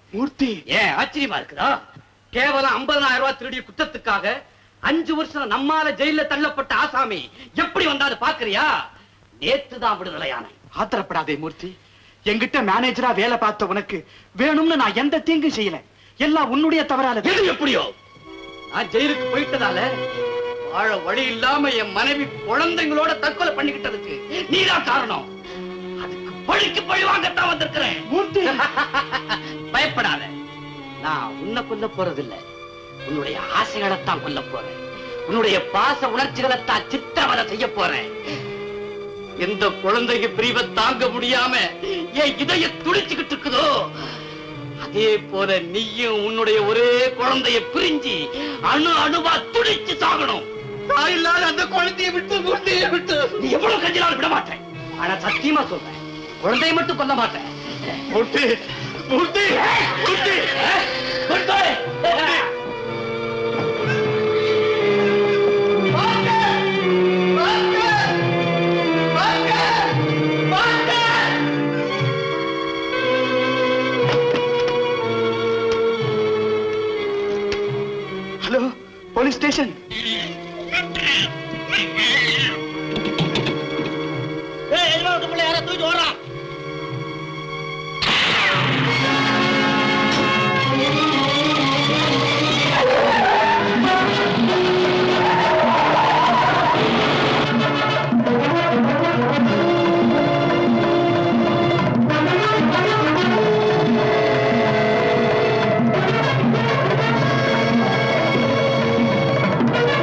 மூர்த்தி ஏன் ஆச்சரியமா இருக்குதா கேவலம் 50000 ரூபாய் திருடிய குற்றத்துக்காக அஞ்சு வருஷம் நம்மால ஜெயில தள்ளப்பட்ட ஆசாமி எப்படி வந்தாரு பாக்குறியா நேத்து தான் விடுதலையான ஆத்திரப்படாதே மூர்த்தி என்கிட்ட மேனேஜரா வேலை பார்த்த உனக்கு வேணும்னு நான் எந்த தீங்கும் செய்யல எல்லாம் உன்னுடைய தவறால எது எப்படியோ நான் ஜெயிலுக்கு போயிட்டதால வாழ வழி இல்லாம என் மனைவி குழந்தைங்களோட தற்கொலை பண்ணிக்கிட்டதுக்கு நீதான் காரணம் அதுக்கு பழிக்கு பழி வாங்கத்தான் வந்திருக்கிறேன் மூர்த்தி பயப்படாத நான் உன்னை கொல்ல போறதில்ல உன்னுடைய ஆசைகளைத்தான் கொல்ல போறேன் உன்னுடைய பாச உணர்ச்சிகளைத்தான் சித்திரவதை செய்ய போறேன் எந்த குழந்தைக்கு பிரிவை தாங்க முடியாம என் இதய துடிச்சுக்கிட்டு இருக்குதோ அதே போல நீயும் உன்னுடைய ஒரே குழந்தைய பிரிஞ்சு அணு அணுவா துடிச்சு சாகணும் தாயில்லாத அந்த குழந்தைய விட்டு குழந்தைய விட்டு நீ எவ்வளவு கஞ்சினாலும் விட மாட்டேன் ஆனா சத்தியமா சொல்றேன் குழந்தைய மட்டும் கொல்ல மாட்டேன் மூர்த்தி மூர்த்தி மூர்த்தி கொண்டாய் ஹலோ போலீஸ் ஸ்டேஷன் ஆ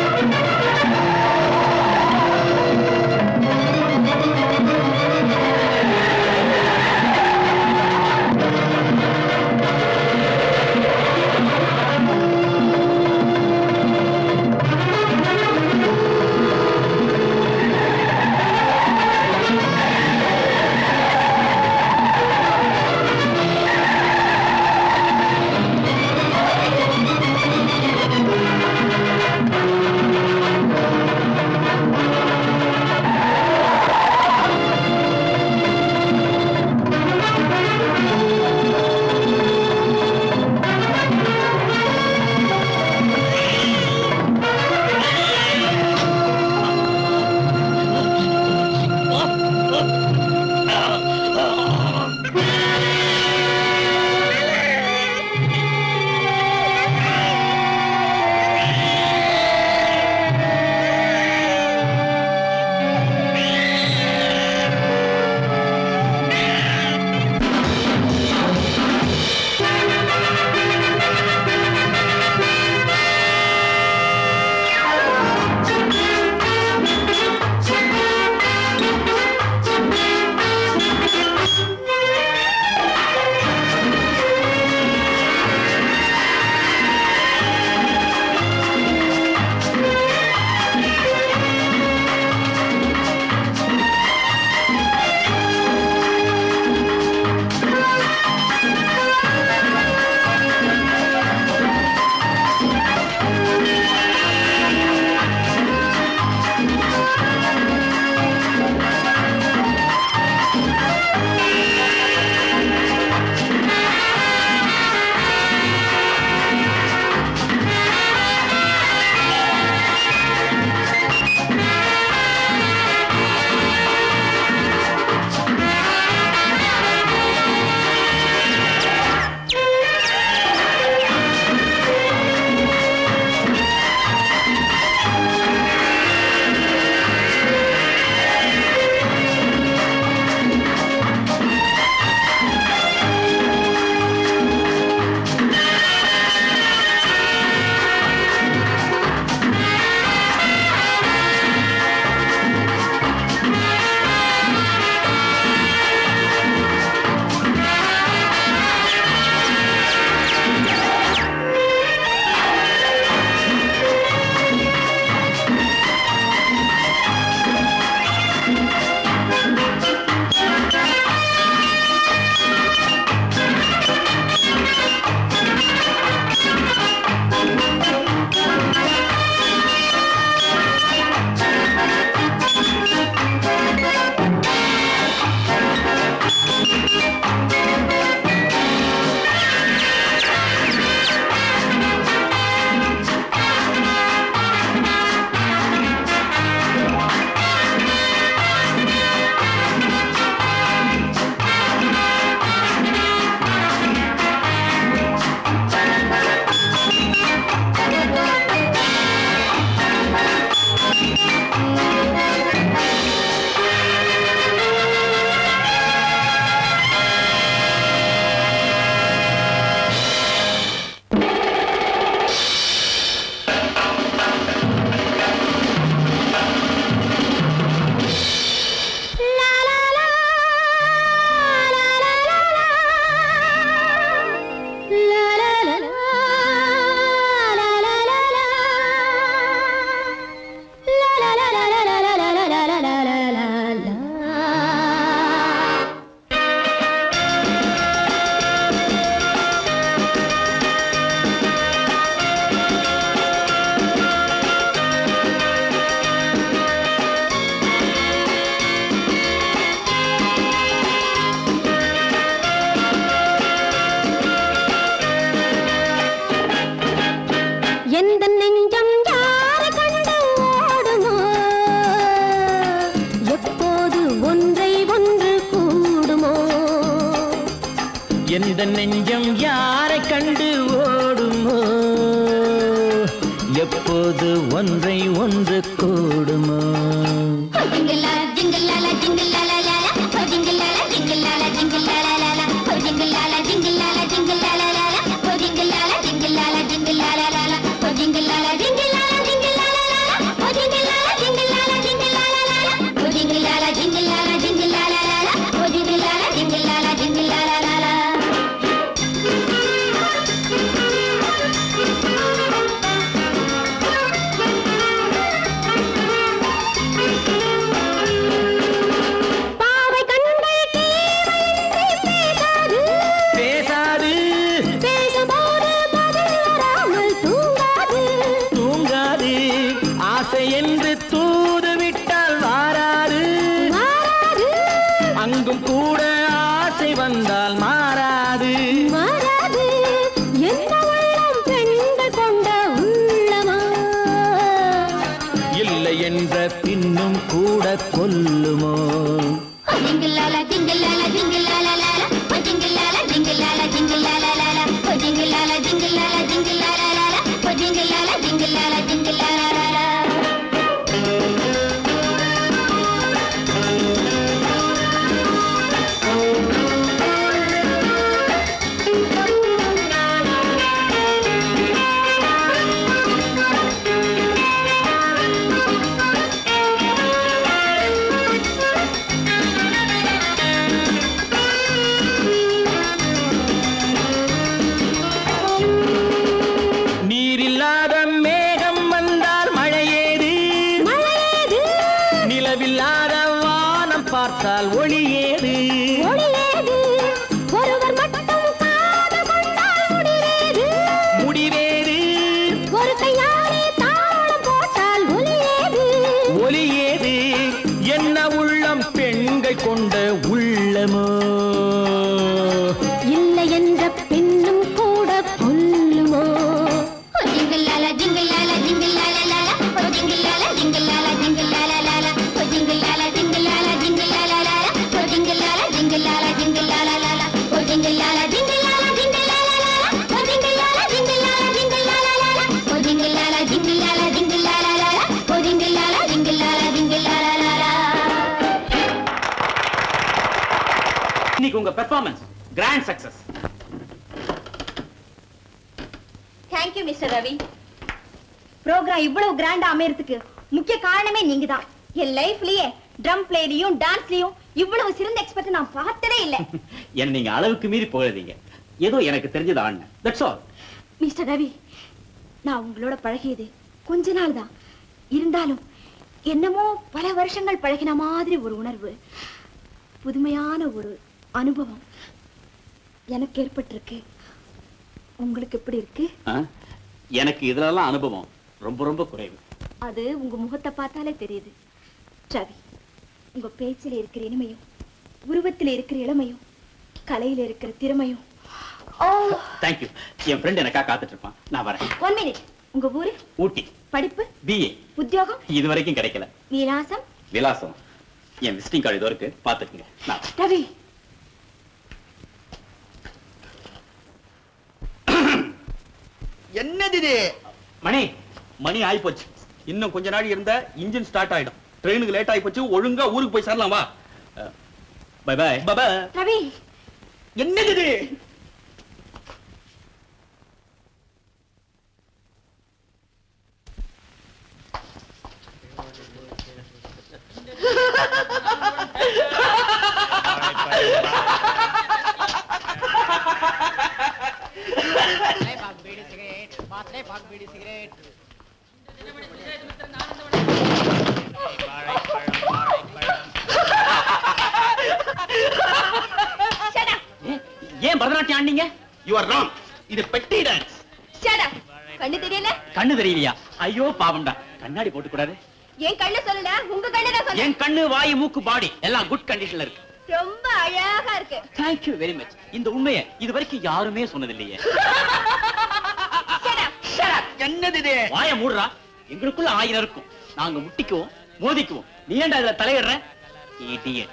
எந்த நெஞ்சம் யாரை கண்டு ஓடுமோ எப்போது ஒன்றை ஒன்று கூடுமோ எந்த நெஞ்சம் யாரை கண்டு ஓடுமோ எப்போது ஒன்றை ஒன்று கூடுமோ ஜிங்கிளால ஜிங்கிளால ஜிங்கிளாலாலாலா, ஓ ஜிங்கிளால ஜிங்கிளால ஜிங்கிளாலாலாலா, ஓ ஜிங்கிளால ஜிங்கிளால ஜிங்கிளாலாலாலா, ஓ ஜிங்கிளால ஜிங்கிளால ஜிங்கிளாலாலாலா, ஓ ஜிங்கிளால ஜிங்கிளால ஜிங்கிளாலாலாலா, ஓ ஜிங்கிளால ஜிங்கிளால ஜிங்கிளாலாலாலா, ஓ ஜிங்கிளால ஜிங்கிளால ஜிங்கிளாலாலாலா, ஓ ஜிங்கிளால ஜிங்கிளால ஜிங்கிளாலாலாலா. பாவை கண்கள் தீமையின்றி பேசாது பேசாது பேசும்போது பதில் வராமல் தூங்காது தூங்காது ஆசை என்று தூது விட்டால் வாராது மாறாது அங்கும் கூட ஆசை வந்தால் மாறாது மாறாது என்ன உள்ளம் பெண்கள் கொண்ட உள்ளமா இல்லை என்ற பின்னும் கூட கொல்லுமோ ஜிங்கிளால ஜிங்கிளால ஜிங்கிளாலாலாலா, ஓ ஜிங்கிளால ஜிங்கிளால ஜிங்கிளாலாலாலா, ஓ ஜிங்கிளால ஜிங்கிளால ஜிங்கிளாலாலாலா, ஓ ஜிங்கிளால ஜிங்கிளால ஜிங்கிளாலாலாலா. நீரில்லாத மேகம் வந்தால் மழையேது மழையேது, நிலவில்லாத வானம் பார்த்தால் ஒளியேது ஒளியேது, ஒருவர் மட்டும் காதல் கொண்டால் முடிவேது. முடிவேது ஒரு கையாலே தாளம் போட்டால் ஒலியேது. ஒலியேது என்ன உள்ளம் பெண்கள் கொண்ட உள்ளமோ இல்லை என்ற பெண்ணும் கூட கொல்லுமோ ஓ ஜிங்கிளால ஜிங்கிளால ஜிங்கிளாலாலாலா, ஓ ஜிங்கிளால ஜிங்கிளால ஜிங்கிளாலாலாலா, ஓ ஜிங்கிளால ஜிங்கிளால ஜிங்கிளாலாலாலா, ஓ ஜிங்கிளால ஜிங்கிளால ஜிங்கிளாலாலாலா, ஓ ஜிங்கிளால ஜிங்கிளால ஜிங்கிளாலாலாலா, ஓ ஜிங்கிளால ஜிங்கிளால ஜிங்கிளாலாலாலா, ஓ ஜிங்கிளால ஜிங்கிளால ஜிங்கிளாலாலாலா, ஓ ஜிங்கிளால ஜிங்கிளால ஜிங்கிளாலாலாலா. இன்னைக்கு உங்க performance grand success thank you mister Ravi program இவ்வளவு கிராண்டா அமையறதுக்கு முக்கிய காரணமே நீங்க தான் என் லைஃப்லயே ட்ரம் பிளேலையும் டான்ஸ்லயும் இவ்வளவு சிறந்த எக்ஸ்பர்ட் நான் பார்த்ததே இல்ல என்ன நீங்க அளவுக்கு மீறி போகாதீங்க ஏதோ எனக்கு தெரிஞ்சது ஆடினேன் தட்ஸ் ஆல் மிஸ்டர் ரவி நான் உங்களோட பழகியது கொஞ்ச நாள் தான் இருந்தாலும் என்னமோ பல வருஷங்கள் பழகின மாதிரி ஒரு உணர்வு புதுமையான ஒரு அனுபவம் எனக்கு ஏற்பட்டிருக்கு உங்களுக்கு எப்படி இருக்கு எனக்கு இதுலலாம் அனுபவம் ரொம்ப ரொம்ப குறைவு அது உங்க முகத்தை பார்த்தாலே தெரியுது ரவி உங்க பேச்சில இருக்கிற இனிமையும் உருவத்துல இருக்கிற இளமையும் கலையில இருக்கிற திறமையும் ஓ தேங்க்யூ என் ஃப்ரெண்ட் எனக்கா காத்துட்டு இருப்பான் நான் வரேன் ஒன் மினிட் உங்க ஊரு ஊட்டி படிப்பு பிஏ உத்தியோகம் இது வரைக்கும் கிடைக்கல விலாசம் விலாசம் என் விசிட்டிங் கார்டு இதோ இருக்கு பாத்துக்குங்க நான் வரேன். ரவி என்னது இது மணி மணி ஆயி போச்சு இன்னும் கொஞ்ச நாள் இருந்தா இன்ஜின் ஸ்டார்ட் ஆயிடும் ட்ரெயினுக்கு லேட் ஆயி போச்சு ஒழுங்கா ஊருக்கு போய் சேரலாம் வா பை பை பை ரவி என்னது இது ஏன் பரதநாட்டியம் ஆடினீங்க யூ ஆர் ராங் இது பெட்டி டான்ஸ் Shut up. கண்ணு தெரியல கண்ணு தெரியலையா ஐயோ பாவம்டா கண்ணாடி போட்டு கூடாது என் கண்ணு சொல்லல உங்க கண்ணு தான் சொல்ல என் கண்ணு வாய் மூக்கு பாடி எல்லாம் குட் கண்டிஷன்ல இருக்கு ரொம்ப அழகா இருக்கு தேங்க்யூ வெரி மச் இந்த உண்மையை இது வரைக்கும் யாருமே சொன்னதில்லையே Shut up. Shut up. என்னது இது வாய மூடுறா எங்களுக்குள்ள ஆயிரம் இருக்கும் நாங்க முட்டிக்குவோம் மோதிக்குவோம் நீ ஏன்டா இதுல தலையிடுற இடியட்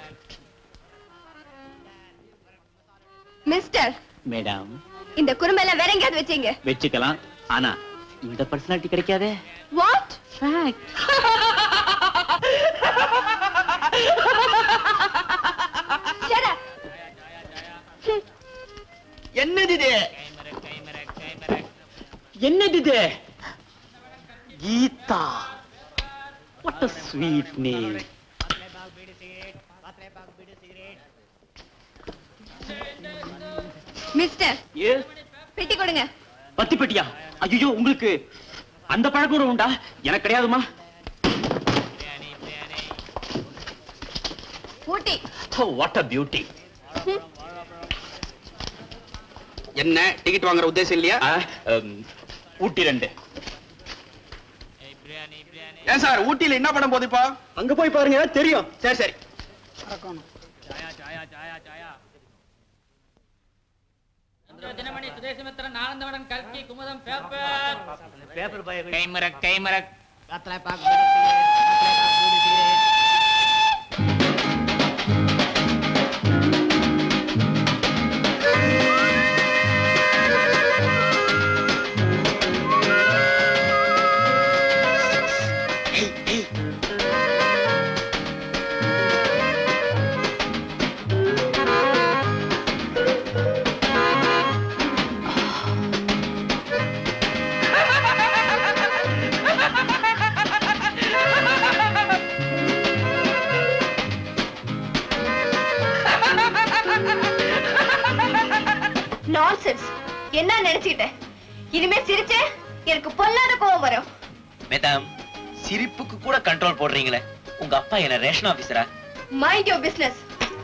மிஸ்டர் மேடம் இந்த குறும்பெல்லாம் வேற எங்கேயாவது வச்சீங்க வச்சுக்கலாம் ஆனா இந்த பர்சனாலிட்டி கிடைக்காதே வாட் Shut up. என்னது இது என்னது இது Geetha what a sweet name mister ஏ பெட்டி கொடுங்க பத்தி பெட்டியா ஐயோ உங்களுக்கு அந்த பழக்கம் கூட உண்டா எனக்கு கிடையாதுமா ஊட்டி வாட் அ பியூட்டி என்ன டிக்கெட் வாங்குற உத்தேசம் இல்லையா ஊட்டி ரெண்டு ஏன் சார் ஊட்டியில என்ன படம் போகுது இப்போ அங்க போய் பாருங்க தெரியும் சரி சரி தினமணி சுதேசமித்திரன் ஆனந்தவடன் கல்கி குமுதம் பேப்பர் கைமரக் கைமரக் நான்சென்ஸ் என்ன நினைச்சிட்டேன் இனிமே சிரிச்சே எனக்கு பொல்லாத கோவம் வரும் மேடம் சிரிப்புக்கு கூட கண்ட்ரோல் போடுறீங்களே உங்க அப்பா என்ன ரேஷன் ஆபீசரா mind your business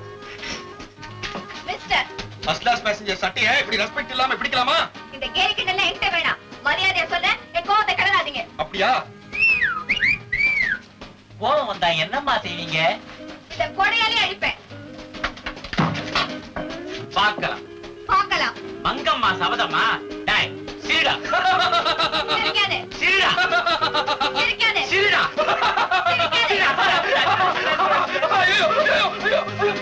mister first class passenger சட்டையை இப்படி ரெஸ்பெக்ட் இல்லாம பிடிக்கலாமா இந்த கேரிக்கிட்ட எல்லாம் என்கிட்ட வேணாம் மரியாதையா சொல்ல என் கோவத்தை கடனாதீங்க அப்படியா கோவம் வந்தா என்னம்மா செய்வீங்க இந்த கொடையாலே அழிப்பேன் பார்க்கலாம் பார்க்கலாம் மங்கம்மா சபதமா டேய் சீடா சிரிக்காதே சீடா சிரிக்காதே சீடா ஐயோ, ஐயோ, ஐயோ, ஐயோ.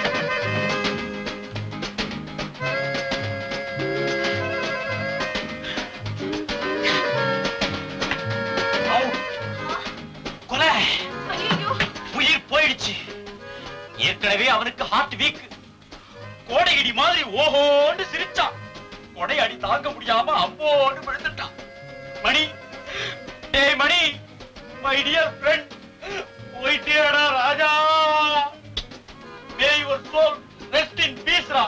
கொலை ஐயோ உயிர் போயிடுச்சு ஏற்கனவே அவனுக்கு ஹார்ட் வீக் கோடை இடி மாதிரி ஓஹோன்னு சிரிச்சான் கொடை அடி தாங்க முடியாம அம்போன்னு விழுந்துட்டான் மணி டேய் மணி மை டியர் ஃப்ரெண்ட் போயிட்டேடா ராஜா may your soul rest in பீஸ்ரா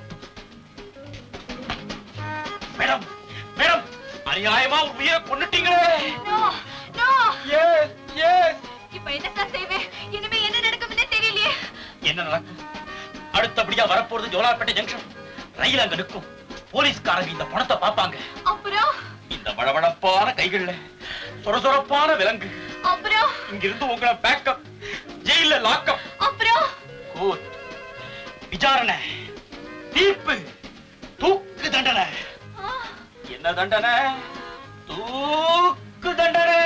மேடம் மேடம் அநியாயமா ஒரு உயிரை கொன்னுட்டீங்களே நோ நோ எஸ் எஸ் இப்ப என்ன சார் செய்வேன் இனிமே என்ன நடக்கும்னே தெரியலையே என்ன நடக்கும் அடுத்தபடியா வரப்போறது ஜோலார்பேட்டை ஜங்ஷன் ரயில் அங்க நிற்கும் போலீஸ்காரங்க இந்த பணத்தை பார்ப்பாங்க அப்புறம் இந்த வளவளப்பான கைகள்ல சொரசொரப்பான விலங்கு அப்புறம் இங்கிருந்து உங்களை பேக்கப் ஜெயில லாக்கப் அப்புறம் கோர்ட் விசாரணை தீர்ப்பு தூக்கு தண்டனை ஆ, என்ன தண்டனை தூக்கு தண்டனை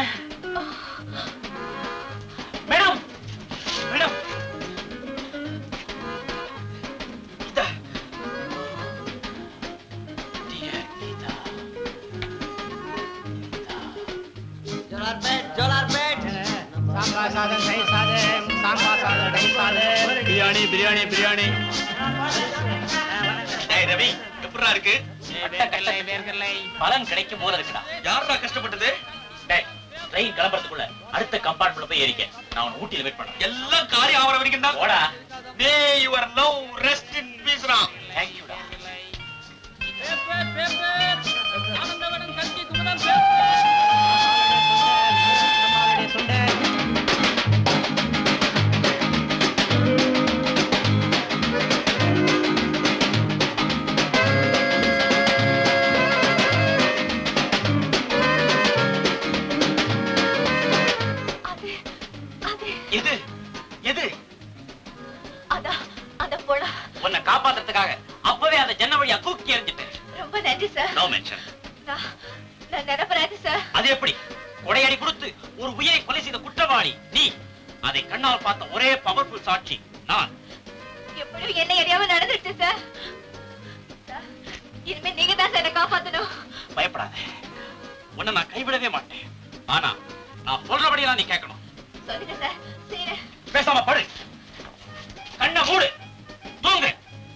madam madam Geetha Dear Geetha biryani biryani biryani டேய் ரவி எப்படிடா இருக்கு வேர்க்கடலை வேர்க்கடலை பலன் கிடைக்கும் போல இருக்குடா யாருடா கஷ்டப்பட்டது டேய் ட்ரெயின் கிளம்புறதுக்குள்ள அடுத்த கம்பார்ட்மெண்ட்ல போய் ஏறிக்க நான் உன்னை ஊட்டியில வெயிட் பண்றேன் எல்லாம் காரியம் ஆவற வரைக்கும் தான் போடா may your love rest in பீஸ்ரா தேங்க்யூடா பேப்பர் பேப்பர் ஆனந்தவடன் கல்கி குமுதம் அது அது எது எது அதான் அந்த போடா உன்னை காப்பாத்துறதுக்காக அப்பவே அந்த ஜன்ன வழியா தூக்கி எறிஞ்சிட்டேன் ரொம்ப நன்றி சார் நோ மென்ஷன் நான் நான் நிரப்பராது சார் அது எப்படி கொடையடி கொடுத்து ஒரு உயிரை கொலை செய்த குற்றவாளி நீ அதை கண்ணால் பார்த்த ஒரே பவர்ஃபுல் சாட்சி நான் எப்படியும் என்ன எரியாம நடந்துருச்சு சார் சார், இனிமே நீங்க தான் சார் என்னை காப்பாத்தணும் பயப்படாத உன்னை நான் கைவிடவே மாட்டேன் ஆனா நான் சொல்றபடியெல்லாம் நீ கேட்கணும் சொல்லுங்க சார் செய்யறேன் பேசாம படு கண்ணை மூடு தூங்கு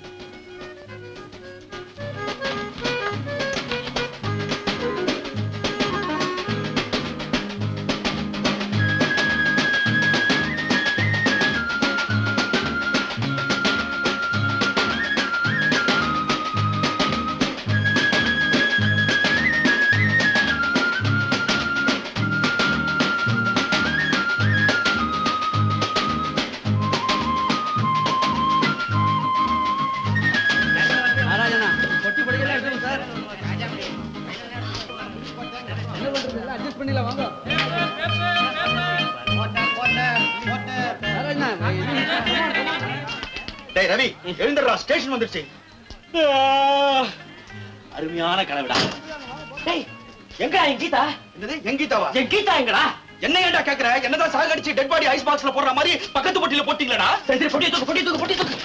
டேய் ரவி எழுந்துடுறா ஸ்டேஷன் வந்துருச்சு அருமையான கனவுடா டேய் எங்கடா என் கீதா என்னது எங்கீதாவா என் கீதா எங்கடா என்ன ஏன்டா கேக்குற என்னதான் சாகடிச்சு டெட் பாடி ஐஸ் பாக்ஸ்ல போடுற மாதிரி பக்கத்து பொட்டியில போட்டீங்களடா சரி சரி பொட்டி தூக்கு பொட்டி தூக்கு பொட்டி தூக்கு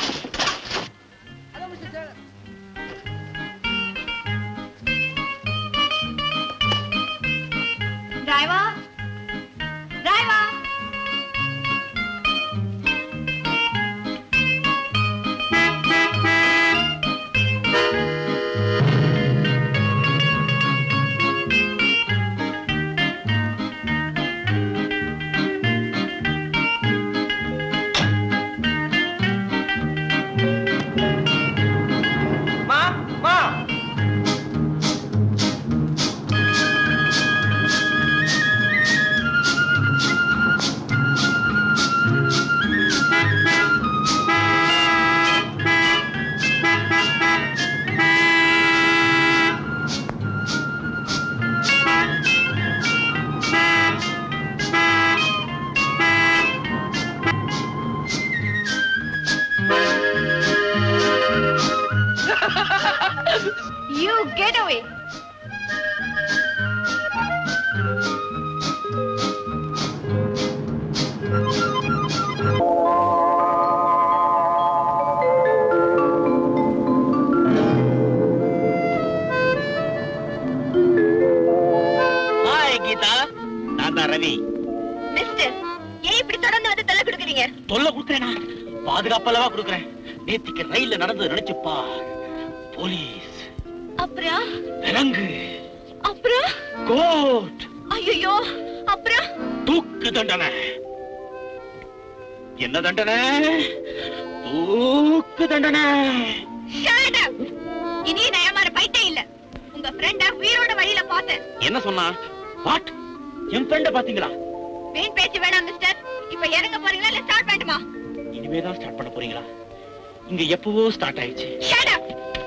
டிரைவா டிரைவா மா மா You get away. Hi Geetha நான் தான் ரவி மிஸ்டர் ஏன் இப்படி தொடர்ந்து வந்து தொல்லை கொடுக்குறீங்க தொல்லை கொடுக்குறேனா பாதுகாப்பல்லவா கொடுக்குறேன் நேத்திக்கு ரயில்ல நடந்தது நினைச்சுப்பா போலீஸ் அப்புறம் விலங்கு அப்புறம் கோட் ஐயோ அப்புறம் தூக்கு தண்டனை என்ன தண்டனை தூக்கு தண்டனை Shut up. இனி நான் ஏமாற பைட்டே இல்ல உங்க ஃப்ரெண்ட உயிரோட வழியில பார்த்தேன் என்ன சொன்னா வாட் என் ஃப்ரெண்ட பாத்தீங்களா வீண் பேச்சு வேணாம் மிஸ்டர் இப்ப இறங்க போறீங்களா இல்ல ஸ்டார்ட் பண்ணட்டுமா இனிமே தான் ஸ்டார்ட் பண்ண போறீங்களா இங்க எப்பவோ ஸ்டார்ட் ஆயிடுச்சு Shut up.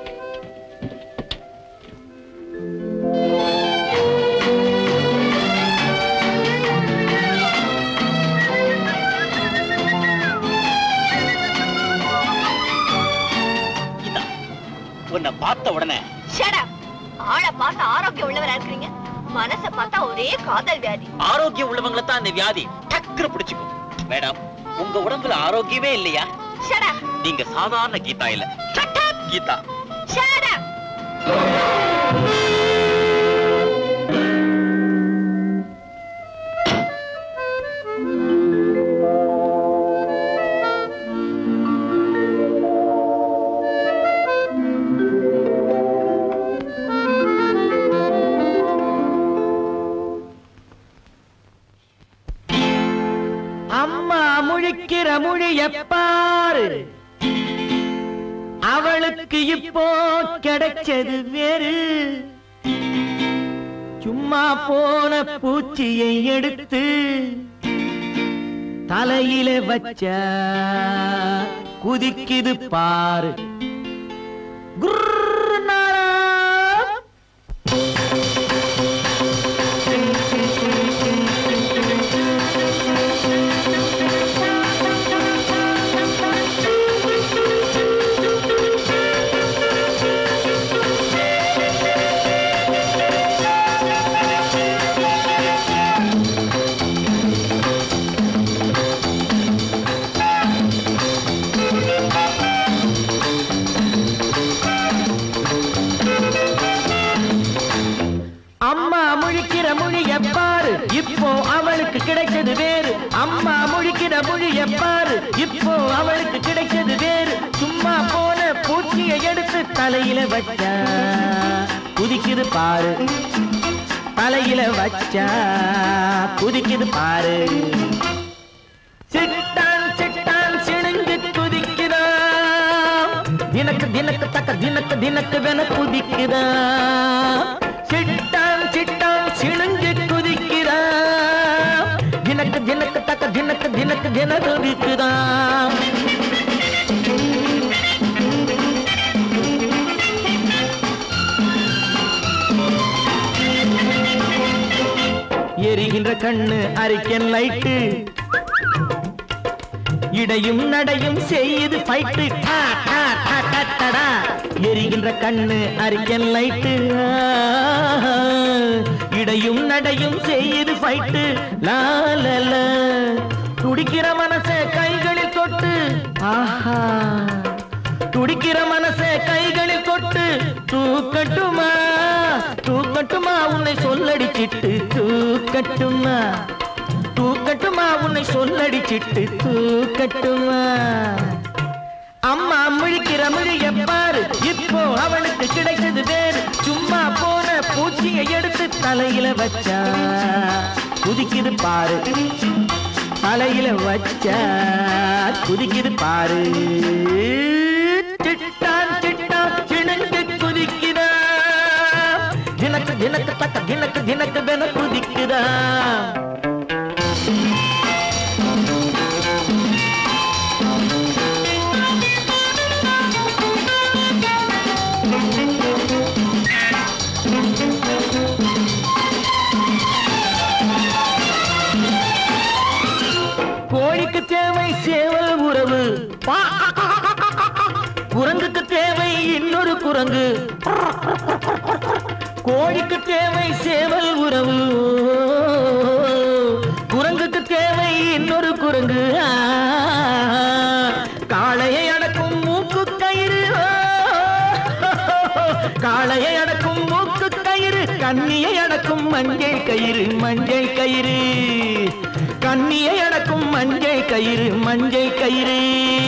கீதா உன்னை பார்த்த உடனே Shut up. ஆளை பார்த்து ஆரோக்கியம் உள்ளவரா இருக்கிறீங்க மனச பார்த்தா ஒரே காதல் வியாதி ஆரோக்கியம் உள்ளவங்கள தான் அந்த வியாதி டக்குனு பிடிச்சுக்கும் மேடம் உங்க உடம்புல ஆரோக்கியமே இல்லையா Shut up. நீங்க சாதாரண கீதா இல்ல Shut up, Geetha Shut up. அம்மா முழிக்கிற மொழிய பாரு அவளுக்கு இப்போ கிடைச்சது வேறு சும்மா போன பூச்சியை எடுத்து தலையில வச்சா குதிக்குது பாரு குர்ரு நாளா Shut அவளுக்கு கிடைச்சது வேறு அம்மா முழிக்கிற மொழிய பாரு இப்போ அவளுக்கு கிடைச்சது வேறு சும்மா போன பூச்சியை எடுத்து தலையில வச்சா குதிக்குது பாரு தலையில வச்சா குதிக்குது பாரு சிட்டான் சிட்டான் சிணுங்கு குதிக்கிறான் தினக்கு தினக்கு தக்க தினக்கு தினக்கு வென குதிக்கிறான் சிட்டான் சிட்டான் சிணுங்கு குதிக்கிறான் தினக்கு தினக்கு தக்க தினக்கு தினக்கு தின குதிக்கிறான் எரிகின்ற கண்ணு அரிக்கன் லைட்டு இடையும் நடையும் செய்து ஃபைட்டு எரிகின்ற கண்ணு அரிக்கன் லைட்டு இடையும் நடையும் செய்து ஃபைட்டு லாலல துடிக்கிற மனச கைகளில் தொட்டு ஆஹா துடிக்கிற மனச கைகளில் தொட்டு தூக்கட்டுமா தூக்கட்டுமா உன்னை சொல்லடிச்சிட்டு தூக்கட்டுமா தூக்கட்டுமா உன்னை சொல்லடிச்சிட்டு தூக்கட்டுமா அம்மா முழிக்கிற மொழிய பாரு இப்போ அவளுக்கு கிடைச்சது வேறு சும்மா போன பூச்சியை எடுத்து தலையில வச்சா குதிக்குது பாரு தலையில வச்சா குதிக்குது பாரு சிட்டான் சிட்டான் சிணங்கு குதிக்குதா தினக்கு தினக்கு தக்க தினக்கு தினக்கு வென குதிக்குதா கோழிக்கு தேவை சேவல் உறவு குரங்குக்கு தேவை இன்னொரு குரங்கு கோழிக்கு தேவை சேவல் உறவு குரங்குக்கு தேவை இன்னொரு குரங்கு ஆ, காளையை அடக்கும் மூக்கு கயிறு ஆ, காளையை அடக்கும் மூக்கு கயிறு கண்ணியை அடக்கும் மஞ்சள் கயிறு மஞ்சள் கயிறு கண்ணியை அடக்கும் மஞ்சள் கயிறு மஞ்சள் கயிறு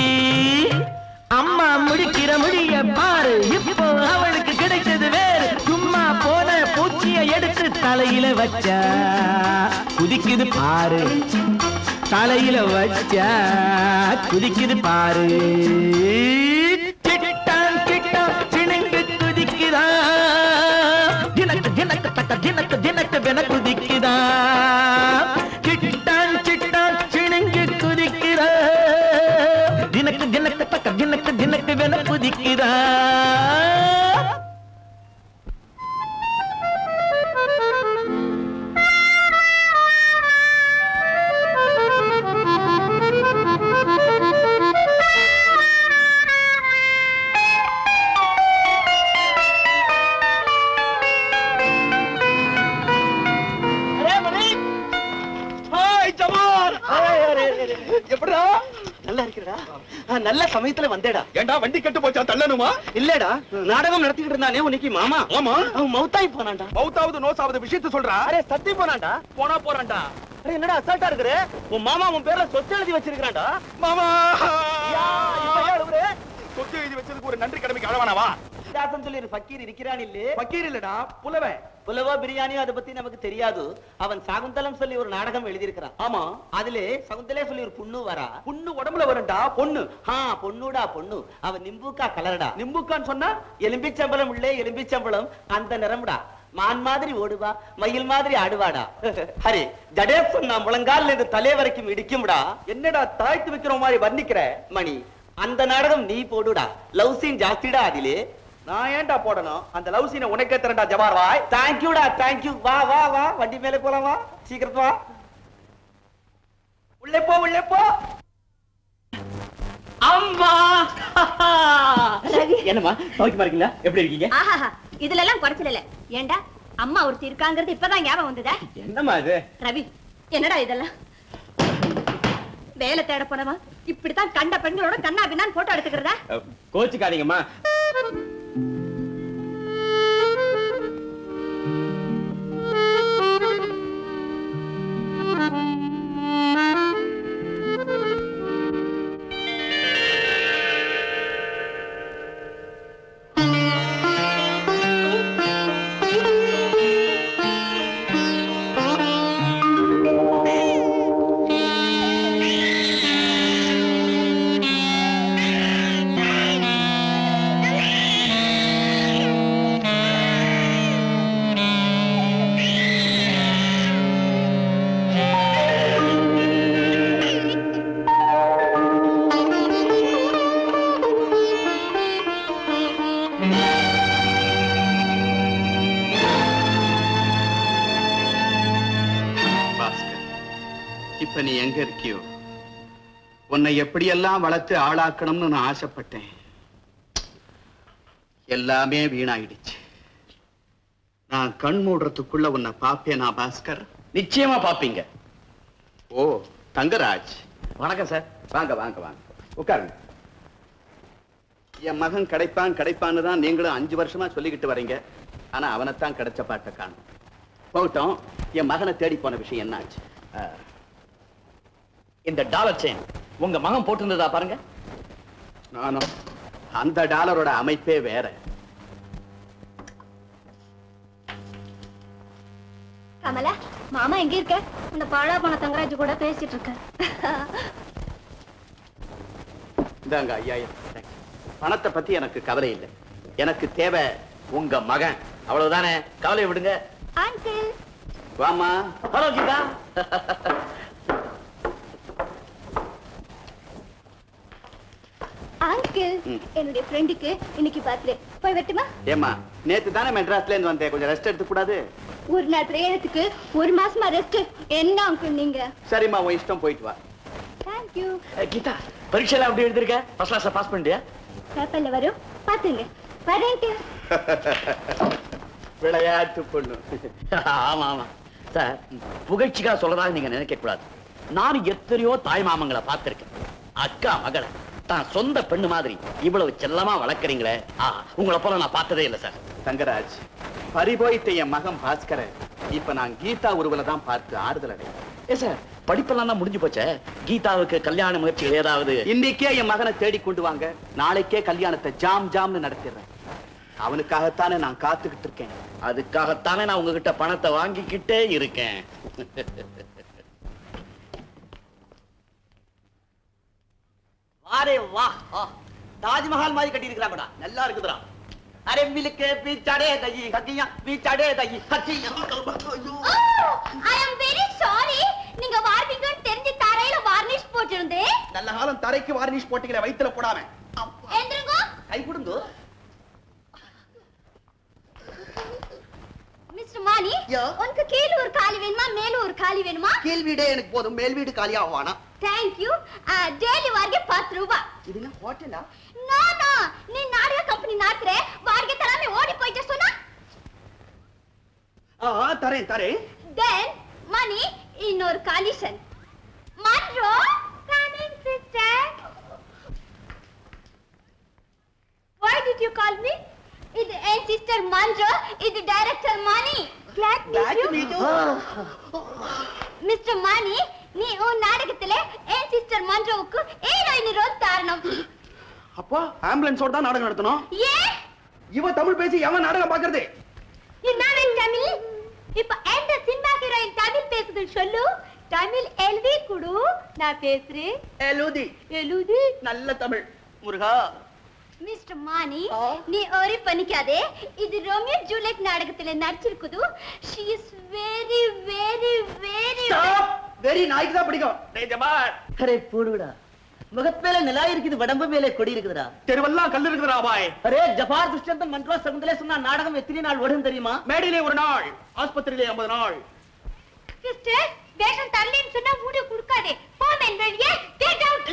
அம்மா முடிக்கிற முடிய பாரு இப்போ அவளுக்கு கிடைச்சது வேறு சும்மா போன பூச்சியை எடுத்து தலையில வச்சா குதிக்குது பாரு தலையில வச்சா குதிக்குது பாரு சிட்டான் சிட்டான் சிணுங்கு குதிக்குதா தினக்கு தினக்கு தக்க தினக்கு தினக்கு வென குதிக்குதா சிட்டான் சிட்டான் சிணுங்கு குதிக்குதா தினக்கு தினக்கு தக்க தினக்கு தினக்கு வென குதிக்குதா ஹாய் ஜமால் எப்படா நல்லா இருக்கிறடா ஆ, நல்ல சமயத்துல வந்தேடா ஏண்டா வண்டி கெட்டு போச்சா தள்ளணுமா இல்லடா நாடகம் நடத்திக்கிட்டு இருந்தானே உனக்கு மாமா ஆமா அவன் மௌத்தாய் போனான்டா மவுத்தாவது நோசாவது விஷயத்த சொல்றா அரே சத்தி போனான்டா போனா போறான்டா அரே என்னடா அசால்ட்டா இருக்கிற உன் மாமா உன் பேர்ல சொத்து எழுதி வச்சிருக்கான்டா மாமா யா, இப்ப ஏன் அழுவுற? சொத்து எழுதி வச்சதுக்கு ஒரு நன்றி கடமைக்கு அளவானவா தாசன் சொல்லி ஒரு ஃபக்கீர் இருக்கிறான் இல்லே பக்கீர் இல்லடா புலவன் புலவா பிரியாணியோ அதை பத்தி நமக்கு தெரியாது அவன் சகுந்தலம் சொல்லி ஒரு நாடகம் எழுதியிருக்கிறான் ஆமா அதிலே சகுந்தலே சொல்லி ஒரு பொண்ணு வரா புண்ணு உடம்புல வரும்டா பொண்ணு ஆ பொண்ணுடா பொண்ணு அவன் நிம்புக்கா கலரடா நிம்புக்கான்னு சொன்னா எலும்பிச்சம்பளம் உள்ளே எலும்பிச்சம்பளம் அந்த நிறம்டா மான் மாதிரி ஓடுவா மயில் மாதிரி ஆடுவாடா ஹரி ஜடேசன் நான் முழங்கால்ல இருந்து தலை வரைக்கும் இடிக்கும்டா என்னடா தாய்த்து வைக்கிற மாதிரி வர்ணிக்கிற மணி அந்த நாடகம் நீ போடுடா லவ் சீன் ஜாஸ்திடா அதிலே நான் ஏன்டா போடணும் அந்த லவ் சீனை உனக்கே தரேன்டா ஜபார் வாய் தேங்க்யூடா தேங்க்யூ வா வா வா வண்டி மேல போலாம் வா சீக்கிரத்து வா உள்ளே போ உள்ளே போ அம்மா ரவி என்னம்மா சௌக்கியமா இருக்கீங்களா எப்படி இருக்கீங்க ஆஹா இதுல எல்லாம் குறைச்சல இல்ல ஏண்டா அம்மா ஒருத்தி இருக்காங்கிறது இப்பதான் ஞாபகம் வந்ததா என்னம்மா இது ரவி என்னடா இதெல்லாம் வேலை தேட போனவா இப்படித்தான் கண்ட பெண்களோட கண்ணா பின்னான்னு போட்டோ எடுத்துக்கிறதா கோச்சுக்காதீங்கம்மா Thank you. இப்ப நீ எங்க இருக்கியோ உன்னை எப்படியெல்லாம் வளர்த்து ஆளாக்கணும்னு நான் ஆசைப்பட்டேன் எல்லாமே வீணாயிடுச்சு நான் கண் மூடுறதுக்குள்ள உன்னை பாப்பேனா பாஸ்கர் நிச்சயமா பாப்பீங்க ஓ தங்கராஜ் வணக்கம் சார் வாங்க வாங்க வாங்க உட்காருங்க என் மகன் கிடைப்பான் கிடைப்பான்னு தான் நீங்களும் அஞ்சு வருஷமா சொல்லிக்கிட்டு வரீங்க ஆனா அவனைத்தான் கிடைச்ச பாட்ட காணும் போகட்டும் என் மகனை தேடி போன விஷயம் என்னாச்சு இந்த டாலர் செயின் உங்க மகன் போட்டிருந்ததா பாருங்க நானும் அந்த டாலரோட அமைப்பே வேற கமலா மாமா எங்க இருக்க அந்த பாழா போன தங்கராஜ் கூட பேசிட்டு இருக்க இந்தாங்க ஐயாயிரம் பணத்தை பத்தி எனக்கு கவலை இல்லை எனக்கு தேவை உங்க மகன் அவ்வளவுதானே கவலை விடுங்க அங்கிள் வாமா ஹலோ கீதா அங்கிள் ம். என்னுடைய ஃப்ரெண்டுக்கு இன்னைக்கு பர்த்டே போய் வெட்டுமா ஏமா நேத்து தானே மெட்ராஸ்ல இருந்து வந்தேன் கொஞ்சம் ரெஸ்ட் எடுத்துக்க கூடாது ஒரு நாள் பிரயாணத்துக்கு ஒரு மாசமா ரெஸ்ட் என்ன அங்கிள் நீங்க சரிம்மா உன் இஷ்டம் போயிட்டு வா தேங்க்யூ கீதா பரீட்சையில அப்படி எழுதிருக்க ஃபர்ஸ்ட் கிளாஸ் பாஸ் பண்ணிட்டியா பேப்பர்ல வரும் பாத்துங்க வரேன்ட்டு விளையாட்டு பொண்ணு ஆமா ஆமா சார் புகழ்ச்சிக்கா சொல்றதாக நீங்க நினைக்க கூடாது நான் எத்தனையோ தாய் மாமங்களை பார்த்திருக்கேன் அக்கா மகளை தான் சொந்த பெண்ணு மாதிரி இவ்வளவு செல்லமா வளர்க்குறீங்களே ஆ உங்களை போல நான் பார்த்ததே இல்லை சார் தங்கராஜ் பறிபோயிட்ட என் மகன் பாஸ்கர இப்ப நான் கீதா உருவல தான் பார்த்து ஆறுதல் அடைகிறேன் ஏ சார் படிப்பெல்லாம் தான் முடிஞ்சு போச்சே கீதாவுக்கு கல்யாண முயற்சிகள் ஏதாவது இன்னைக்கே என் மகனை தேடி கொண்டு வாங்க நாளைக்கே கல்யாணத்தை ஜாம் ஜாம்னு நடத்திடுறேன் அவனுக்காகத்தானே நான் காத்துக்கிட்டு இருக்கேன் அதுக்காகத்தானே நான் உங்ககிட்ட பணத்தை வாங்கிக்கிட்டே இருக்கேன் வாரே வா ஆ, தாஜ்மஹால் மாதிரி கட்டி இருக்கிறாங்கடா நல்லா இருக்குதுடா அரே மில்கே பீச்சாடே தயி ஹக்கியா பீச்சாடே தயி ஹக்கியா ஐ அம் வெரி சாரி நீங்க வார்னிங்கன்னு தெரிஞ்சு தரையில வார்னிஷ் போட்டிருந்தேன் நல்ல காலம் தரைக்கு வார்னிஷ் போட்டிகளை வயித்துல போடாம எந்திருங்க கை கொடுங்க மிஸ்டர் மானி யா. உனக்கு கீழ ஒரு காலி வேணுமா மேல ஒரு காலி வேணுமா கீழ் வீடே எனக்கு போதும் மேல் வீடு காலியா ஆவானா ಥ್ಯಾಂಕ್ ಯು ಡೈಲಿ ವಾರ್ಗೆ ಪತ್ತು ರೂಪಾಯಿ இதுனா ஹோட்டலா ನೋ ನೋ ನೀ ನಾಟಕ ಕಂಪನಿ ನಾಟ್ರೆ ವಾರ್ಗೆ ತರಾಮೆ ಓಡಿ போயிட்டு சொன்னா ஆ தரேன் தரேன் தென் மணி இன்னொரு condition Monroe coming sister why did you call me இது என் சிஸ்டர் மன்றோ இது director Mani glad to meet you mister Mani நீ உன் நாடகத்துல என் சிஸ்டர் மன்றோவுக்கு ஹீரோயின் ரோல் தாரணம் அப்போ ஆம்புலன்ஸோட தான் நாடகம் நடத்தணும் ஏன் இவ தமிழ் பேசி எவன் நாடகம் பாக்குறது என்னவே தமிழ் இப்ப எந்த சினிமா ஹீரோயின் தமிழ் பேசுது சொல்லு தமிழ் எல்வி குடு நான் பேசுறேன் எழுதி எழுதி நல்ல தமிழ் முருகா மிஸ்டர் மானி நீ ஒரி பண்ணிக்காதே இது ரோமியோ ஜூலியட் நாடகத்துல நடிச்சிருக்குது she is very very very very நாய்க்கு தான் பிடிக்கும் டேய் ஜபார் அரே போடுடா முகத் மேல நிலா இருக்குது உடம்பு மேல கொடி இருக்குதுடா தெருவெல்லாம் கல் இருக்குதுடா பாய் அரே ஜபார் துஷ்டந்தன் மன்றோ சகுந்தலே சொன்னா நாடகம் எத்தனை நாள் ஓடும் தெரியுமா மேடையிலே ஒரு நாள் ஆஸ்பத்திரியிலே ஐம்பது நாள் சிஸ்டர் வேஷம் தரலன்னு சொன்னா மூடி கொடுக்காதே போமேன் வெளியே கெட் அவுட்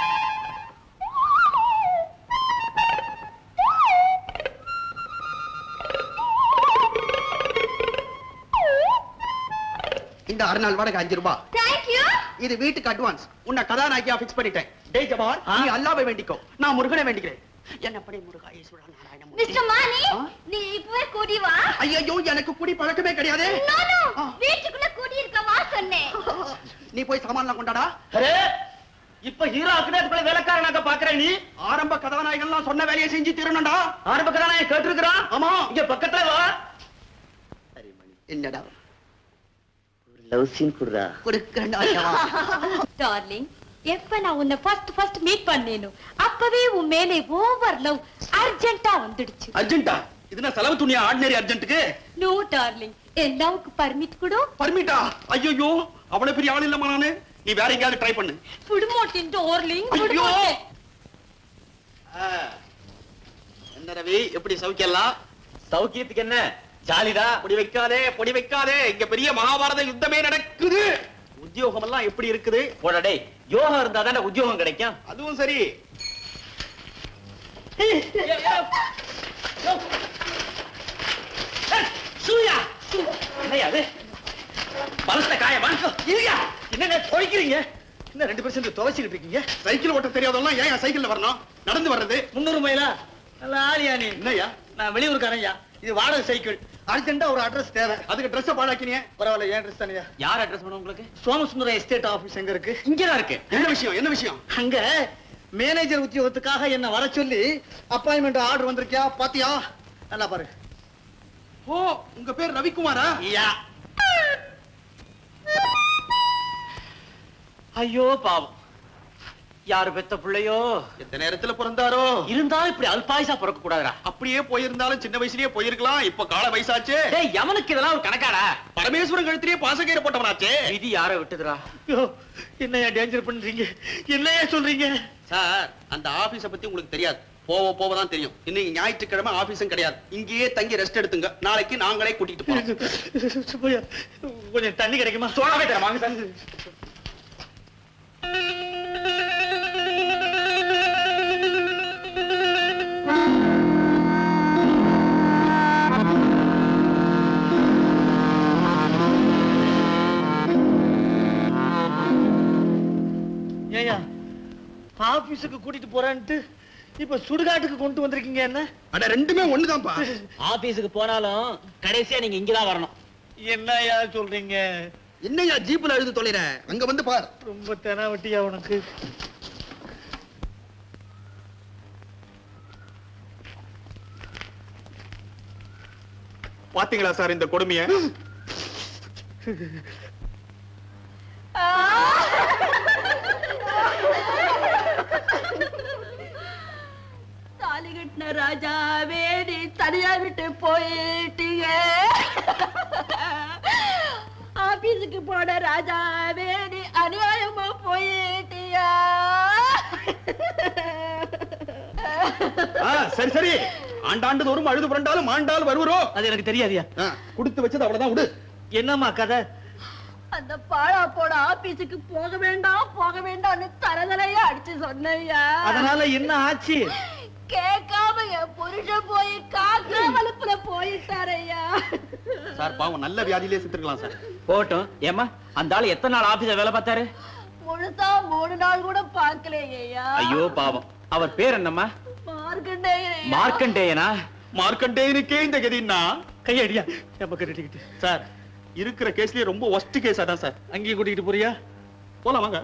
இந்த ஆறு நாள் வாடகை அஞ்சு ரூபாய் தேங்க் யூ இது வீட்டுக்கு அட்வான்ஸ் உன்னை கதாநாயகியா ஃபிக்ஸ் பண்ணிட்டேன் டேய் ஜபார் நீ அல்லாவை வேண்டிக்கோ நான் முருகனை வேண்டிக்கிறேன் என்ன படி முருகா ஈஸ்வரா நாராயண மிஸ்டர் மானி ஆ? நீ இப்பவே கூடி வா ஐயோ எனக்கு குடி பழக்கமே கிடையாது நோ நோ ஆ. வீட்டுக்குள்ள கூடி இருக்க வா சொன்னேன் நீ போய் சாமான்லாம் கொண்டாடா அரே இப்ப ஹீரோ அக்னேத்துக்குள்ள வேலைக்காரனாக்க பாக்குறேன் நீ ஆரம்ப கதாநாயகன்லாம் சொன்ன வேலையை செஞ்சு திருநண்டா ஆரம்ப கதை நான் கேட்டிருக்கிறான் ஆமா இங்க பக்கத்துல வா என்னடா லவ் சீன் குடுறா கொடுக்கிறேன்டா டார்லிங் எப்ப நான் உன்னை ஃபர்ஸ்ட் ஃபர்ஸ்ட் மீட் பண்ணேனோ அப்பவே உன் மேலே ஓவர் லவ் அர்ஜென்ட்டா வந்துடுச்சு அர்ஜென்டா இதுனா செலவு துணியா ஆர்டினரி அர்ஜென்ட்டுக்கு நோ டார்லிங் என் லவ்க்கு பர்மிட் கொடு பர்மிட்டா ஐயோ அவ்வளவு பெரிய ஆள் இல்லம்மா நானு நீ வேற எங்கேயாவது ட்ரை பண்ணு புடுமோட்டின் டார்லிங் ஐயோ என்ன ரவி எப்படி சௌக்கியலாம் சௌக்கியத்துக்கு என்ன ஜாலிதா பொடி வைக்காதே பொடி வைக்காதே இங்க பெரிய மகாபாரத யுத்தமே நடக்குது உத்தியோகம் எல்லாம் எப்படி இருக்குது போடா யோகம் இருந்தா தானே உத்தியோகம் கிடைக்கும் அதுவும் சரி சூயா என்னையா அது பலத்த காயமா இல்லையா என்னங்க குறைக்கிறீங்க என்ன ரெண்டு பேரும் சேர்ந்து துவைச்சிக்கிட்டு இருக்கீங்க சைக்கிள் ஓட்ட தெரியாதவங்க ஏன் சைக்கிள்ல வரணும் நடந்து வர்றது முன்னூறு மைலா நல்ல ஆளியா நீ என்னய்யா நான் வெளியூருக்காரையா இது வாடகை சைக்கிள் அர்ஜென்ட்டா ஒரு அட்ரஸ் தேவை அதுக்கு ட்ரெஸ் பாழாக்கினியே பரவாயில்ல ஏன் அட்ரஸ் தானேயா யார் அட்ரஸ் பண்ண உங்களுக்கு சோமசுந்தரம் எஸ்டேட் ஆபீஸ் எங்க இருக்கு இங்கதான் இருக்கு என்ன விஷயம் என்ன விஷயம் அங்க மேனேஜர் உத்தியோகத்துக்காக என்ன வர சொல்லி அப்பாயின்மெண்ட் ஆர்டர் வந்திருக்கியா பாத்தியா நல்லா பாரு ஓ உங்க பேர் ரவிக்குமாரா யா ஐயோ பாவம் யாரு பெத்த பிள்ளையோ எந்த நேரத்துல பிறந்தாரோ இருந்தாலும் இப்படி அல்பாயுசா பிறக்க கூடாதுடா அப்படியே போயிருந்தாலும் சின்ன வயசுலயே போயிருக்கலாம் இப்ப கால வயசாச்சே டேய் எவனுக்கு இதெல்லாம் ஒரு கணக்காடா பரமேஸ்வரன் கழுத்திலேயே பாசக்கயிறு போட்டவனாச்சே விதி யார விட்டுதுடா ஐயோ என்னையா டேஞ்சர் பண்றீங்க என்னையா சொல்றீங்க சார் அந்த ஆபீஸ பத்தி உங்களுக்கு தெரியாது போக போக தான் தெரியும் இன்னைக்கு ஞாயிற்றுக்கிழமை ஆபீஸும் கிடையாது இங்கேயே தங்கி ரெஸ்ட் எடுத்துங்க நாளைக்கு நாங்களே கூட்டிட்டு போறோம் சுப்பையா, கொஞ்சம் தண்ணி கிடைக்குமா சோழாவே தர வாங்க சார் ஏயா ஆபீஸுக்கு கூட்டிட்டு போறேன்ட்டு இப்ப சுடுகாட்டுக்கு கொண்டு வந்திருக்கீங்க என்ன அட ரெண்டுமே ஒண்ணுதான்ப்பா ஆபீஸுக்கு போனாலும் கடைசியா நீங்க இங்கதான் வரணும் என்னய்யா சொல்றீங்க என்னய்யா ஜீப்ல எழுது தொலைற அங்க வந்து பார் ரொம்ப தெனாவட்டியா உனக்கு பாத்தீங்களா சார் இந்த கொடுமைய தாலி கட்டின ராஜாவே நீ தனியா விட்டு போயிட்டீங்க ஆபீஸுக்கு போன ராஜாவே நீ அநியாயமா போயிட்டியா ஆ, சரி சரி ஆண்டாண்டு தோறும் அழுது புரண்டாலும் ஆண்டால் வருவரோ அது எனக்கு தெரியாதியா ஆ, கொடுத்து வச்சது அவ்வளவுதான் விடு என்னம்மா கதை அந்த பாழா போட ஆபீஸுக்கு போக வேண்டாம் போக வேண்டாம்னு தரதலையா அடிச்சு சொன்னையா அதனால என்ன ஆச்சு கேட்காம என் புருஷன் போய் காக்கா வலுப்புல போயிட்டாரையா சார் பாவம் நல்ல வியாதியிலே செத்துருக்கலாம் சார் போட்டும் ஏமா அந்த ஆளு எத்தனை நாள் ஆபீஸ்ல வேலை பார்த்தாரு முழுசா மூணு நாள் கூட பார்க்கலையா ஐயோ பாவம் அவர் பேர் என்னம்மா மார்க்கண்டேயன் மார்க்கண்டேயனா மார்க்கண்டேயனுக்கே இந்த கதின்னா கையடியா என் பக்கம் ரெட்டிக்கிட்டு சார் இருக்கிற கேஸ்லயே ரொம்ப ஒஸ்ட் கேஸ் அதான் சார் அங்கேயே கூட்டிகிட்டு போறியா போலாம் வாங்க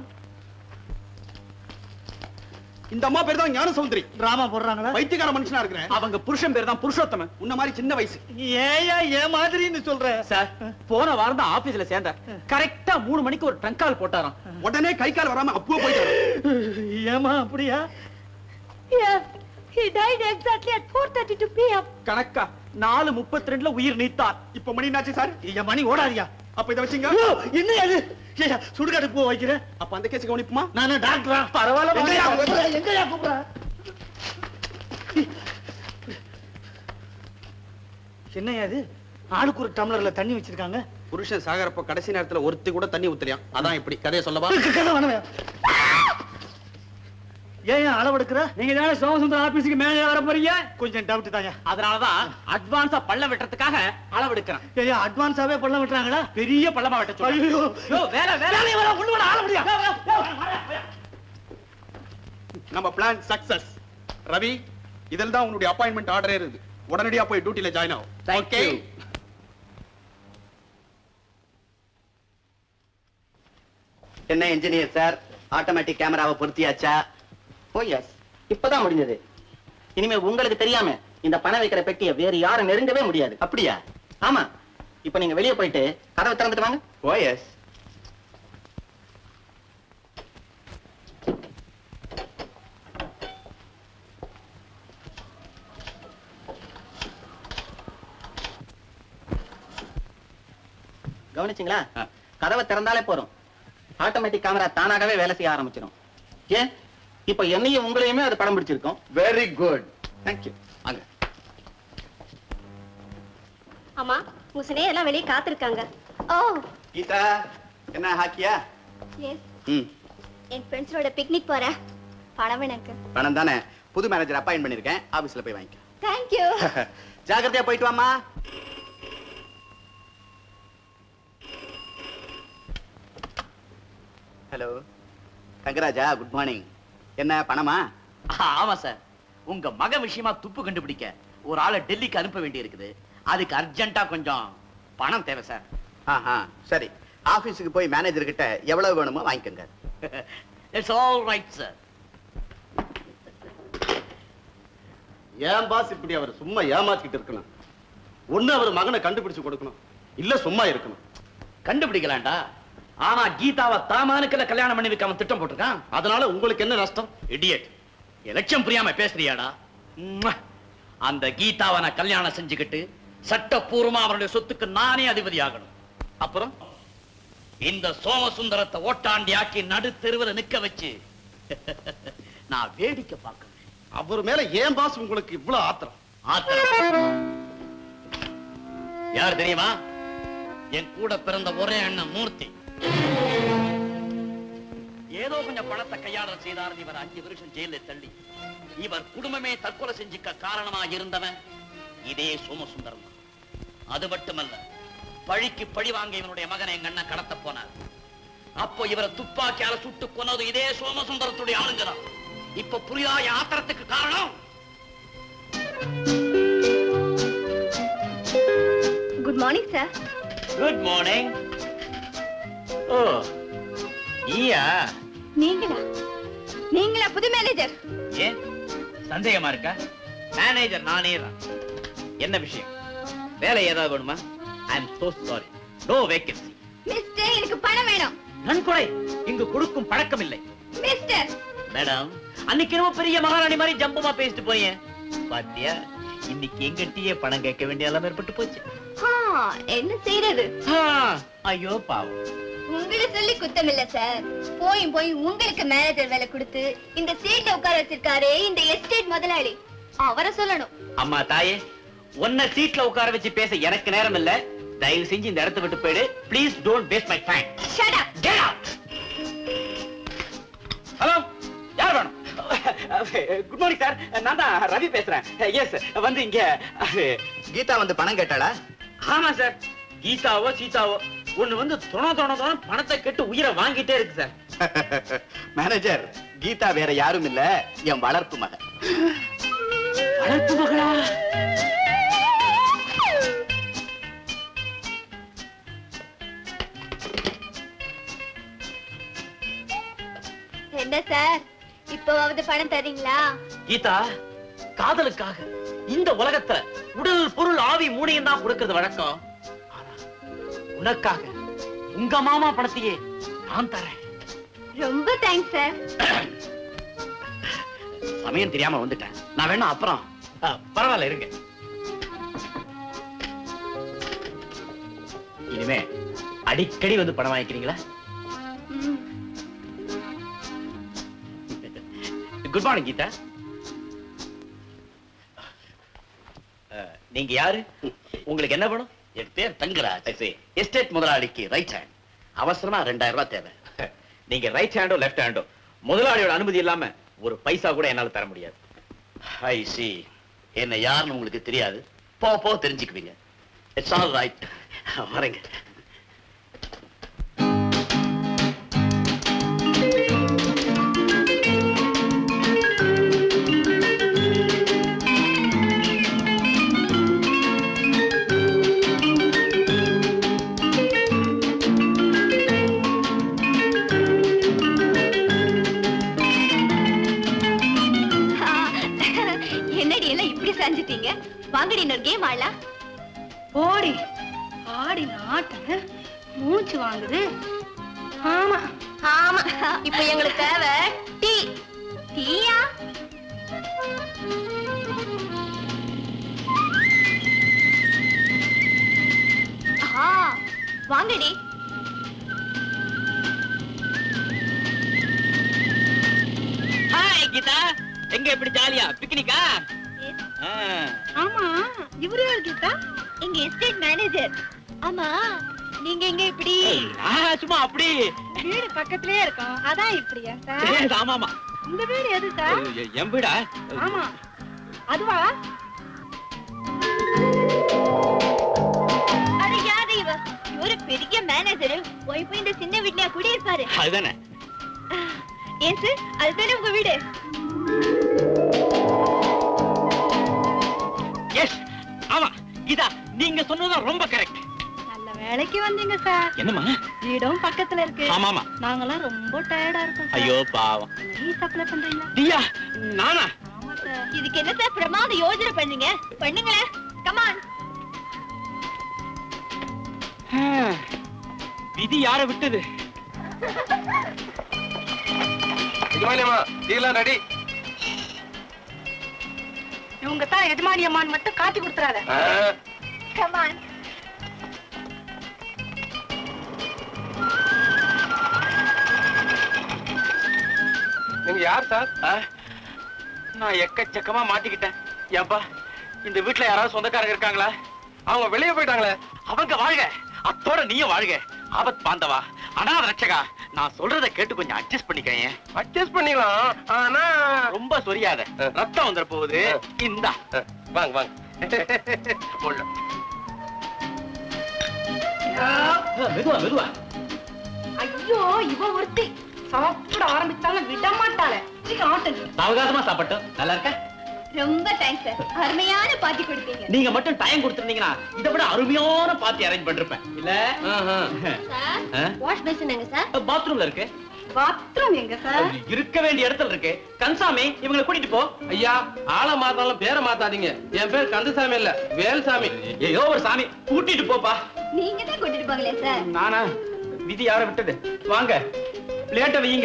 இந்த அம்மா பேர் தான் ஞான சௌந்தரி டிராமா போடுறாங்களா வைத்தியக்கார மனுஷனா இருக்கிறேன் அவங்க புருஷன் பேர் தான் புருஷோத்தமன் உன்ன மாதிரி சின்ன வயசு ஏயா ஏன் மாதிரின்னு சொல்ற சார் போன வாரம் தான் ஆபீஸ்ல சேர்ந்தார் கரெக்டா மூணு மணிக்கு ஒரு ட்ரங்க் கால் போட்டாராம் உடனே கை கால் வராம அப்பவே போயிட்டாரு ஏமா அப்படியா Yes, he died exactly at 4:32 p.m. கணக்கா நாலு முப்பத்தி ரெண்டுல உயிர் நீத்தார் இப்ப மணி என்னாச்சு சார் என் மணி ஓடாதியா அப்ப இத வச்சுங்க ஐயோ, என்ன அது ஏய்யா, சுடுகாட்டுக்கு போக வைக்கிறேன் அப்ப அந்த கேஸ் கவனிப்புமா நானு டாக்டரா பரவாயில்ல எங்கயா வாங்க. கூப்பிடுற? எங்கயா கூப்பிடுற? என்னய்யா இது ஆளுக்கு ஒரு டம்ளர்ல தண்ணி வச்சிருக்காங்க புருஷன் சாகரப்ப கடைசி நேரத்துல ஒருத்தி கூட தண்ணி ஊத்துறியான் அதான் இப்படி கதையை சொல்லவா கதை வேணாமே. ஏன் ஏன் அளவெடுக்கிற நீங்க தானே சோமசுந்தர ஆபீஸுக்கு மேலே வர போறீங்க கொஞ்சம் டவுட் தாங்க அதனாலதான் அட்வான்ஸா பள்ளம் வெட்டுறதுக்காக அளவெடுக்கிறேன் ஏய்யா அட்வான்ஸாவே பண்ண விட்டுறாங்களா பெரிய பள்ளமா வெட்ட சொல்றேன். ஐயோ. யோ, வேலை வேலை வேலையை வேலை, ஒண்ணு வேலை, ஆள முடியா? நம்ம பிளான் சக்சஸ் ரவி இதில் தான் உன்னுடைய அப்பாயின்மெண்ட் ஆர்டரே இருக்குது உடனடியா போய் டியூட்டில ஜாயின் ஆகும் Thank you. என்ன இன்ஜினியர் சார் ஆட்டோமேட்டிக் கேமராவை பொருத்தியாச்சா ஓ எஸ் இப்பதான் முடிஞ்சது இனிமே உங்களுக்கு தெரியாம இந்த பணம் வைக்கிற பெட்டியை வேற யாரும் நெருங்கவே முடியாது அப்படியா ஆமா இப்ப நீங்க வெளியே போயிட்டு கதவை திறந்துட்டு வாங்க ஓ எஸ் கவனிச்சிங்களா கதவை திறந்தாலே போறோம் ஆட்டோமேட்டிக் கேமரா தானாகவே வேலை செய்ய ஆரம்பிச்சிடும் ஏன் இப்ப என்னையும் உங்களையுமே அது படம் பிடிச்சிருக்கோம் வெரி குட் தேங்க்யூ வாங்க ஆமா உங்க சினே எல்லாம் வெளியே காத்திருக்காங்க ஓ கீதா என்ன ஹாக்கியா எஸ் ம் என் ஃப்ரெண்ட்ஸோட பிக்னிக் போறேன் பணம் வேணும் எனக்கு பணம் தானே புது மேனேஜர் அப்பாயின் பண்ணிருக்கேன் ஆபீஸ்ல போய் வாங்கிக்க தேங்க்யூ ஜாக்கிரதையா போயிட்டு வாமா ஹலோ தங்கராஜா குட் மார்னிங் என்ன பணமா ஆமா சார் உங்க மக விஷயமா துப்பு கண்டுபிடிக்க ஒரு ஆளை டெல்லிக்கு அனுப்ப வேண்டி இருக்குது அதுக்கு அர்ஜென்ட்டா கொஞ்சம் பணம் தேவை சார் ஆஹா சரி ஆபீஸுக்கு போய் மேனேஜர் கிட்ட எவ்வளவு வேணுமோ வாங்கிக்கோங்க இட்ஸ் ஆல் ரைட் சார் ஏன் பாஸ் இப்படி அவர் சும்மா ஏமாத்திட்டு இருக்கணும் ஒண்ணு அவர் மகனை கண்டுபிடிச்சு கொடுக்கணும் இல்ல சும்மா இருக்கணும் கண்டுபிடிக்கலாம்டா ஆனா கீதாவை தாமானுக்குள்ள கல்யாணம் பண்ணி வைக்காம திட்டம் போட்டிருக்கான் அதனால உங்களுக்கு என்ன நஷ்டம் இடியட் எலெக்ஷன் புரியாம பேசுறியாடா உம்மா. அந்த கீதாவை நான் கல்யாணம் செஞ்சுக்கிட்டு சட்டப்பூர்வமா அவருடைய சொத்துக்கு நானே அதிபதி ஆகணும் அப்புறம் இந்த சோமசுந்தரத்தை ஓட்டாண்டி ஆக்கி நடு தெருவில் நிக்க வச்சு நான் வேடிக்கை பார்க்கணும் அவர் மேல ஏன் பாஸ் உங்களுக்கு இவ்வளவு ஆத்திரம் ஆத்திரம் யார் தெரியுமா என் கூட பிறந்த ஒரே அண்ணன் மூர்த்தி ஏதோ கொஞ்சம் பணத்தை கையாள செய்தார் இவர் அஞ்சு வருஷம் ஜெயில தள்ளி இவர் குடும்பமே தற்கொலை செஞ்சுக்க காரணமா இருந்தவன் இதே சோமசுந்தரம் தான். அது மட்டுமல்ல பழிக்கு பழி வாங்க இவனுடைய மகனை எங்க அண்ணன் கடத்த போனார் அப்போ இவரை துப்பாக்கியால சுட்டு கொன்னது இதே சோமசுந்தரத்துடைய ஆளுங்கதான் இப்ப புரியா என் ஆத்திரத்துக்கு காரணம் good morning sir good morning oh நீயா நீங்களா நீங்களா புது மேனேஜர் ஏன் சந்தேகமா இருக்கா மேனேஜர் நானே தான் என்ன விஷயம் வேலை ஏதாவது வேணுமா I am so sorry no vacancy mister எனக்கு பணம் வேணும் நன்கொடை இங்கு கொடுக்கும் பழக்கம் இல்லை மிஸ்டர் மேடம் அன்னைக்கு என்னமோ பெரிய மகாராணி மாதிரி ஜம்பமா பேசிட்டு போறீங்க பாத்தியா இன்னைக்கு எங்கிட்டயே பணம் கேட்க வேண்டிய எல்லாம் ஏற்பட்டு போச்சு ஆ, என்ன செய்யறது ஆ, ஐயோ பாவம் உங்களை சொல்லி குத்தம் இல்ல சார் போய் போய் உங்களுக்கு மேனேஜர் வேலை கொடுத்து இந்த சீட்ல உட்கார வச்சிருக்காரே இந்த எஸ்டேட் முதலாளி அவரை சொல்லணும் அம்மா தாயே உன்னை சீட்ல உட்கார வச்சு பேச எனக்கு நேரம் இல்ல தயவு செஞ்சு இந்த இடத்தை விட்டு போயிடு please don't waste my time shut up Get out! Hello யார் வேணும் குட் மார்னிங் சார் நான் தான் ரவி பேசுறேன் எஸ் வந்து இங்க கீதா வந்து பணம் கேட்டாளா ஆமா சார் கீதாவோ சீதாவோ ஒண்ணு வந்து தொண தொண தொண பணத்தை கெட்டு உயிரை வாங்கிட்டே இருக்கு சார் மேனேஜர் கீதா வேற யாரும் இல்ல என் வளர்ப்பு மகன் வளர்ப்பு மகளா என்ன சார் இப்பவாவது பணம் தரீங்களா கீதா காதலுக்காக இந்த உலகத்துல உடல் பொருள் ஆவி மூணையும் தான் கொடுக்கிறது வழக்கம் ஆனா உனக்காக உங்க மாமா பணத்தையே நான் தரேன் ரொம்ப தேங்க்ஸ் சார் சமயம் தெரியாம வந்துட்டேன் நான் வேணா அப்புறம் ஆ, பரவாயில்ல இருங்க இனிமே அடிக்கடி வந்து பணம் வாங்கிக்கிறீங்களா குட் மார்னிங் கீதா அஹ், நீங்க யாரு உங்களுக்கு என்ன வேணும் என் பேர் தங்கராஜ் எஸ்டேட் முதலாளிக்கு ரைட் ஹேண்ட் அவசரமா ரெண்டாயிரம் ரூபாய் தேவை நீங்க ரைட் ஹேண்டோ லெஃப்ட் ஹேண்டோ முதலாளியோட அனுமதி இல்லாம ஒரு பைசா கூட என்னால தர முடியாது ஐ சி என்ன யாருன்னு உங்களுக்கு தெரியாது போ போ தெரிஞ்சுக்குவீங்க இட்ஸ் ஆல் ரைட் வரேங்க என்னடி எல்லாம் இப்படி செஞ்சுட்டீங்க வாங்கடி இன்னொரு கேம் ஆடலாம் ஓடி ஆடி நாட்ட மூச்சு வாங்குது ஆமா ஆமா இப்போ எங்களுக்கு தேவை டீ டீயா ஆ வாங்கடி ஹாய் கீதா எங்க எப்படி ஜாலியா பிக்னிக்கா ஆமா இவரு யாரு கீதா எங்க எஸ்டேட் மேனேஜர் ஆமா நீங்க எங்க இப்படி நான் சும்மா அப்படி வீடு பக்கத்திலேயே இருக்கும் அதான் இப்படியா சார் ஆமா ஆமா இந்த வீடு எது சார் என் வீடா ஆமா அதுவா அது யாரு இவ ஒரு பெரிய மேனேஜர் போய் போய் இந்த சின்ன வீட்லயா குடியிருப்பாரு அதுதானே ஏன் சார் அதுதானே உங்க வீடு எஸ் ஆமா இதா நீங்க சொன்னதுதான் ரொம்ப கரெக்ட் நல்ல வேலைக்கு வந்தீங்க சார் என்னம்மா வீடும் பக்கத்துல இருக்கு ஆமா ஆமா நாங்கெல்லாம் ரொம்ப டயர்டா இருக்கோம் சார். ஐயோ பாவம் டீ சப்ளை பண்றீங்களா நீயா நானா ஆமா சார் இதுக்கு என்ன சார் பிரமாத யோஜனை பண்ணீங்க பண்ணுங்களேன் கமான் விதி யார விட்டது ரெடி இவங்க தான் எஜமானி அம்மான் மட்டும் காட்டி கொடுத்துறாத கமான் நீங்க யார் சார் நான் எக்கச்சக்கமா மாட்டிக்கிட்டேன் ஏன்பா இந்த வீட்டுல யாராவது சொந்தக்காரங்க இருக்காங்களா அவங்க வெளியே போயிட்டாங்களே அவங்க வாழ்க அத்தோட நீயும் வாழ்க ஆபத் பாந்தவா அனாத ரட்சகா நான் சொல்றத கேட்டு கொஞ்சம் அட்ஜஸ்ட் பண்ணிக்கங்க அட்ஜஸ்ட் பண்ணிக்கலாம் ஆனா ரொம்ப சொரியாத ரத்தம் வந்துட போகுது இந்தா வாங்க வாங்க உள்ள. மெதுவா மெதுவா ஐயோ இவ ஒருத்தி சாப்பிட ஆரம்பிச்சாலும் விட மாட்டாளே சீக்கிரம் ஆட்டுங்க அவகாசமா சாப்பிட்டோம் நல்லா இருக்க ரொம்ப தேங்க்ஸ் சார் அருமையான பாட்டி கொடுத்தீங்க நீங்க மட்டும் டைம் கொடுத்திருந்தீங்கன்னா இதை விட அருமையான பார்ட்டி அரேஞ்ச் பண்ணிருப்பேன் இல்ல சார் வாஷ் பேசின் எங்க சார் பாத்ரூம்ல இருக்கு பாத்ரூம் எங்க சார் இருக்க வேண்டிய இடத்துல இருக்கு கன்சாமி இவங்களை கூட்டிட்டு போ ஐயா ஆளை மாத்தாலும் பேரை மாத்தாதீங்க என் பேர் கந்தசாமி இல்ல வேல்சாமி ஏதோ ஒரு சாமி கூட்டிட்டு போப்பா நீங்க தான் கூட்டிட்டு போங்களே சார் நானா விதி யார விட்டது வாங்க பிளேட்ட வையுங்க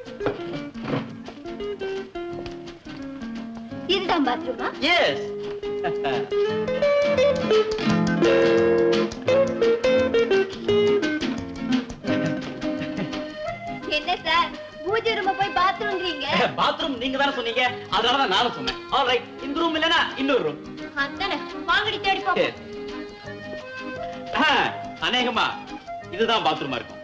இதுதான் பாத்ரூமா எஸ் என்ன சார் பூஜை ரூம் போய் பாத்ரூம்ங்கறீங்க பாத்ரூம் நீங்க தானே சொன்னீங்க அதனாலதான் நானும் சொன்னேன் ஆல்ரைட் இந்த ரூம் இல்லனா இன்னொரு ரூம் அதானே வாங்கடி தேடி பாப்போம் அநேகமா இதுதான் பாத்ரூமா இருக்கும்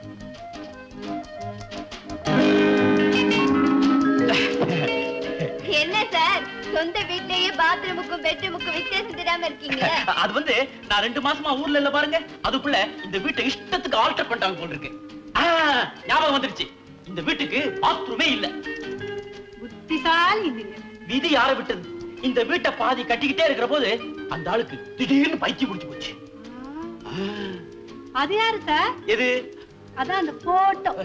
என்ன சார் சொந்த வீட்லயே பாத்ரூமுக்கும் பெட்ரூமுக்கும் வித்தியாசம் தெரியாம இருக்கீங்க அது வந்து நான் ரெண்டு மாசமா ஊர்ல இல்ல பாருங்க அதுக்குள்ள இந்த வீட்டை இஷ்டத்துக்கு ஆல்டர் பண்ணிட்டாங்க போல இருக்கு ஆ, ஞாபகம் வந்துருச்சு இந்த வீட்டுக்கு பாத்ரூமே இல்ல புத்திசாலி நீங்க விதி யார விட்டது இந்த வீட்டை பாதி கட்டிக்கிட்டே இருக்கிற போது அந்த ஆளுக்கு திடீர்னு பைத்தியம் முடிச்சு போச்சு அது யாரு சார் எது அதான் அந்த போட்டோ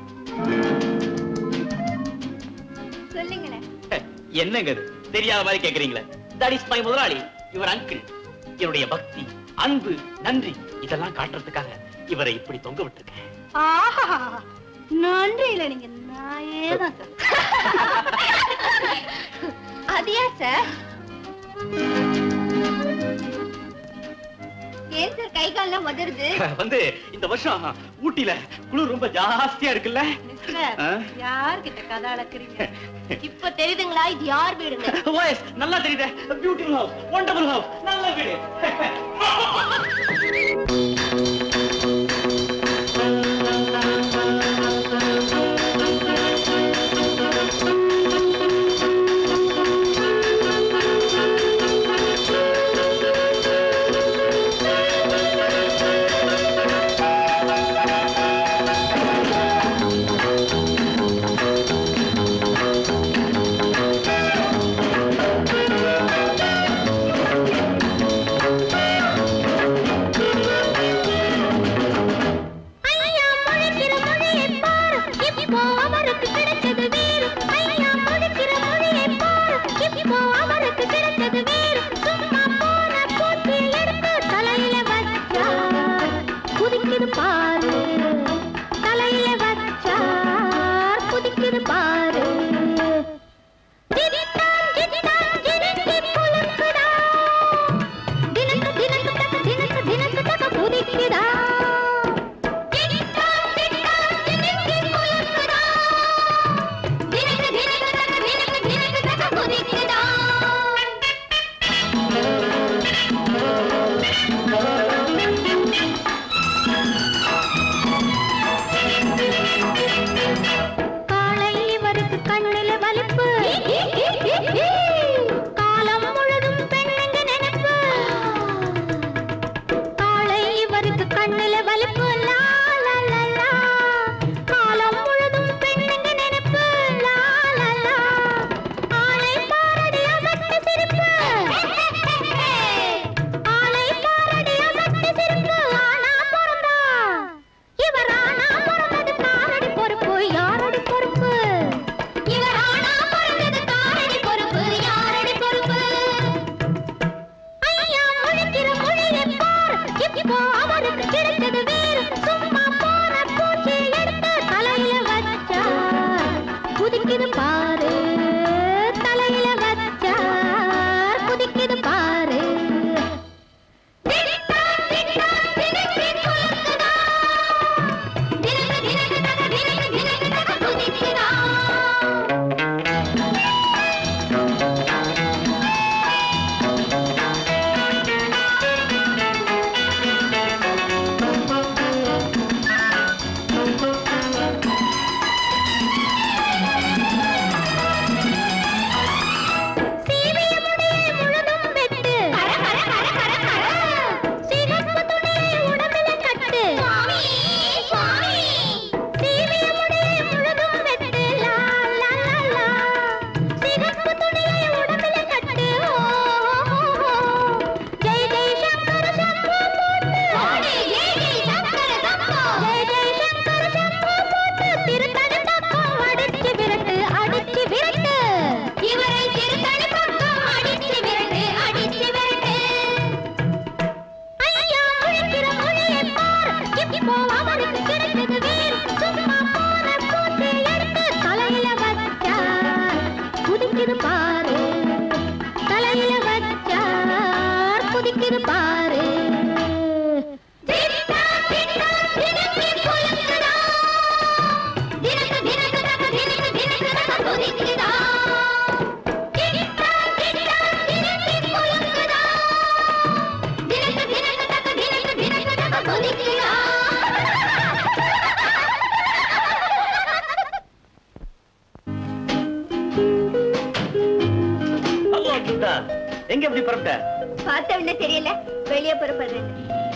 சொல்லுங்களேன் என்னங்க இது தெரியாத மாதிரி கேக்குறீங்களே தட் இஸ் மை முதலாளி இவர் அங்கிள் என்னுடைய பக்தி அன்பு நன்றி இதெல்லாம் காட்டுறதுக்காக இவரை இப்படி தொங்க விட்டுருக்கேன் ஆஹா நன்றி இல்ல நீங்க நாயே தான் சார் அது ஏன் சார் ஏன் சார் கை கால்லாம் உதருது வந்து இந்த வருஷம் ஊட்டியில குளிர் ரொம்ப ஜாஸ்தியா இருக்குல்ல மிஸ்டர் ஆ? யார்கிட்ட கதை அளக்குறீங்க இப்ப தெரியுதுங்களா இது யார் வீடுங்க ஓஎஸ் நல்லா தெரியுது பியூட்டிஃபுல் ஹவுஸ் வண்டர்ஃபுல் ஹவுஸ் நல்ல வீடு ஐயா முழிக்கிற மொழியைப் பாரு, இப்போ அவருக்கு கிடைச்சது வேறு. ஐயா முழிக்கிற மொழியைப் பாரு, இப்போ அவருக்கு கிடைச்சது வேறு. சும்மா போன பூச்சி எடுத்து தலையில வச்சா, குதிக்குது பாரு. தலையில வச்சா, குதிக்குது பாரு. திரித்தான், திரித்தான், திரிஞ்சு குலுக்குதா. தினக்கு, தினக்கு, தக்க, தினக்கு, தினக்கு, தக்க குதிக்குதா குதிக்குதா ஹலோ கீதா எங்க எப்படி புறப்பட்ட பார்த்த உடனே தெரியல வெளியே புறப்படுறது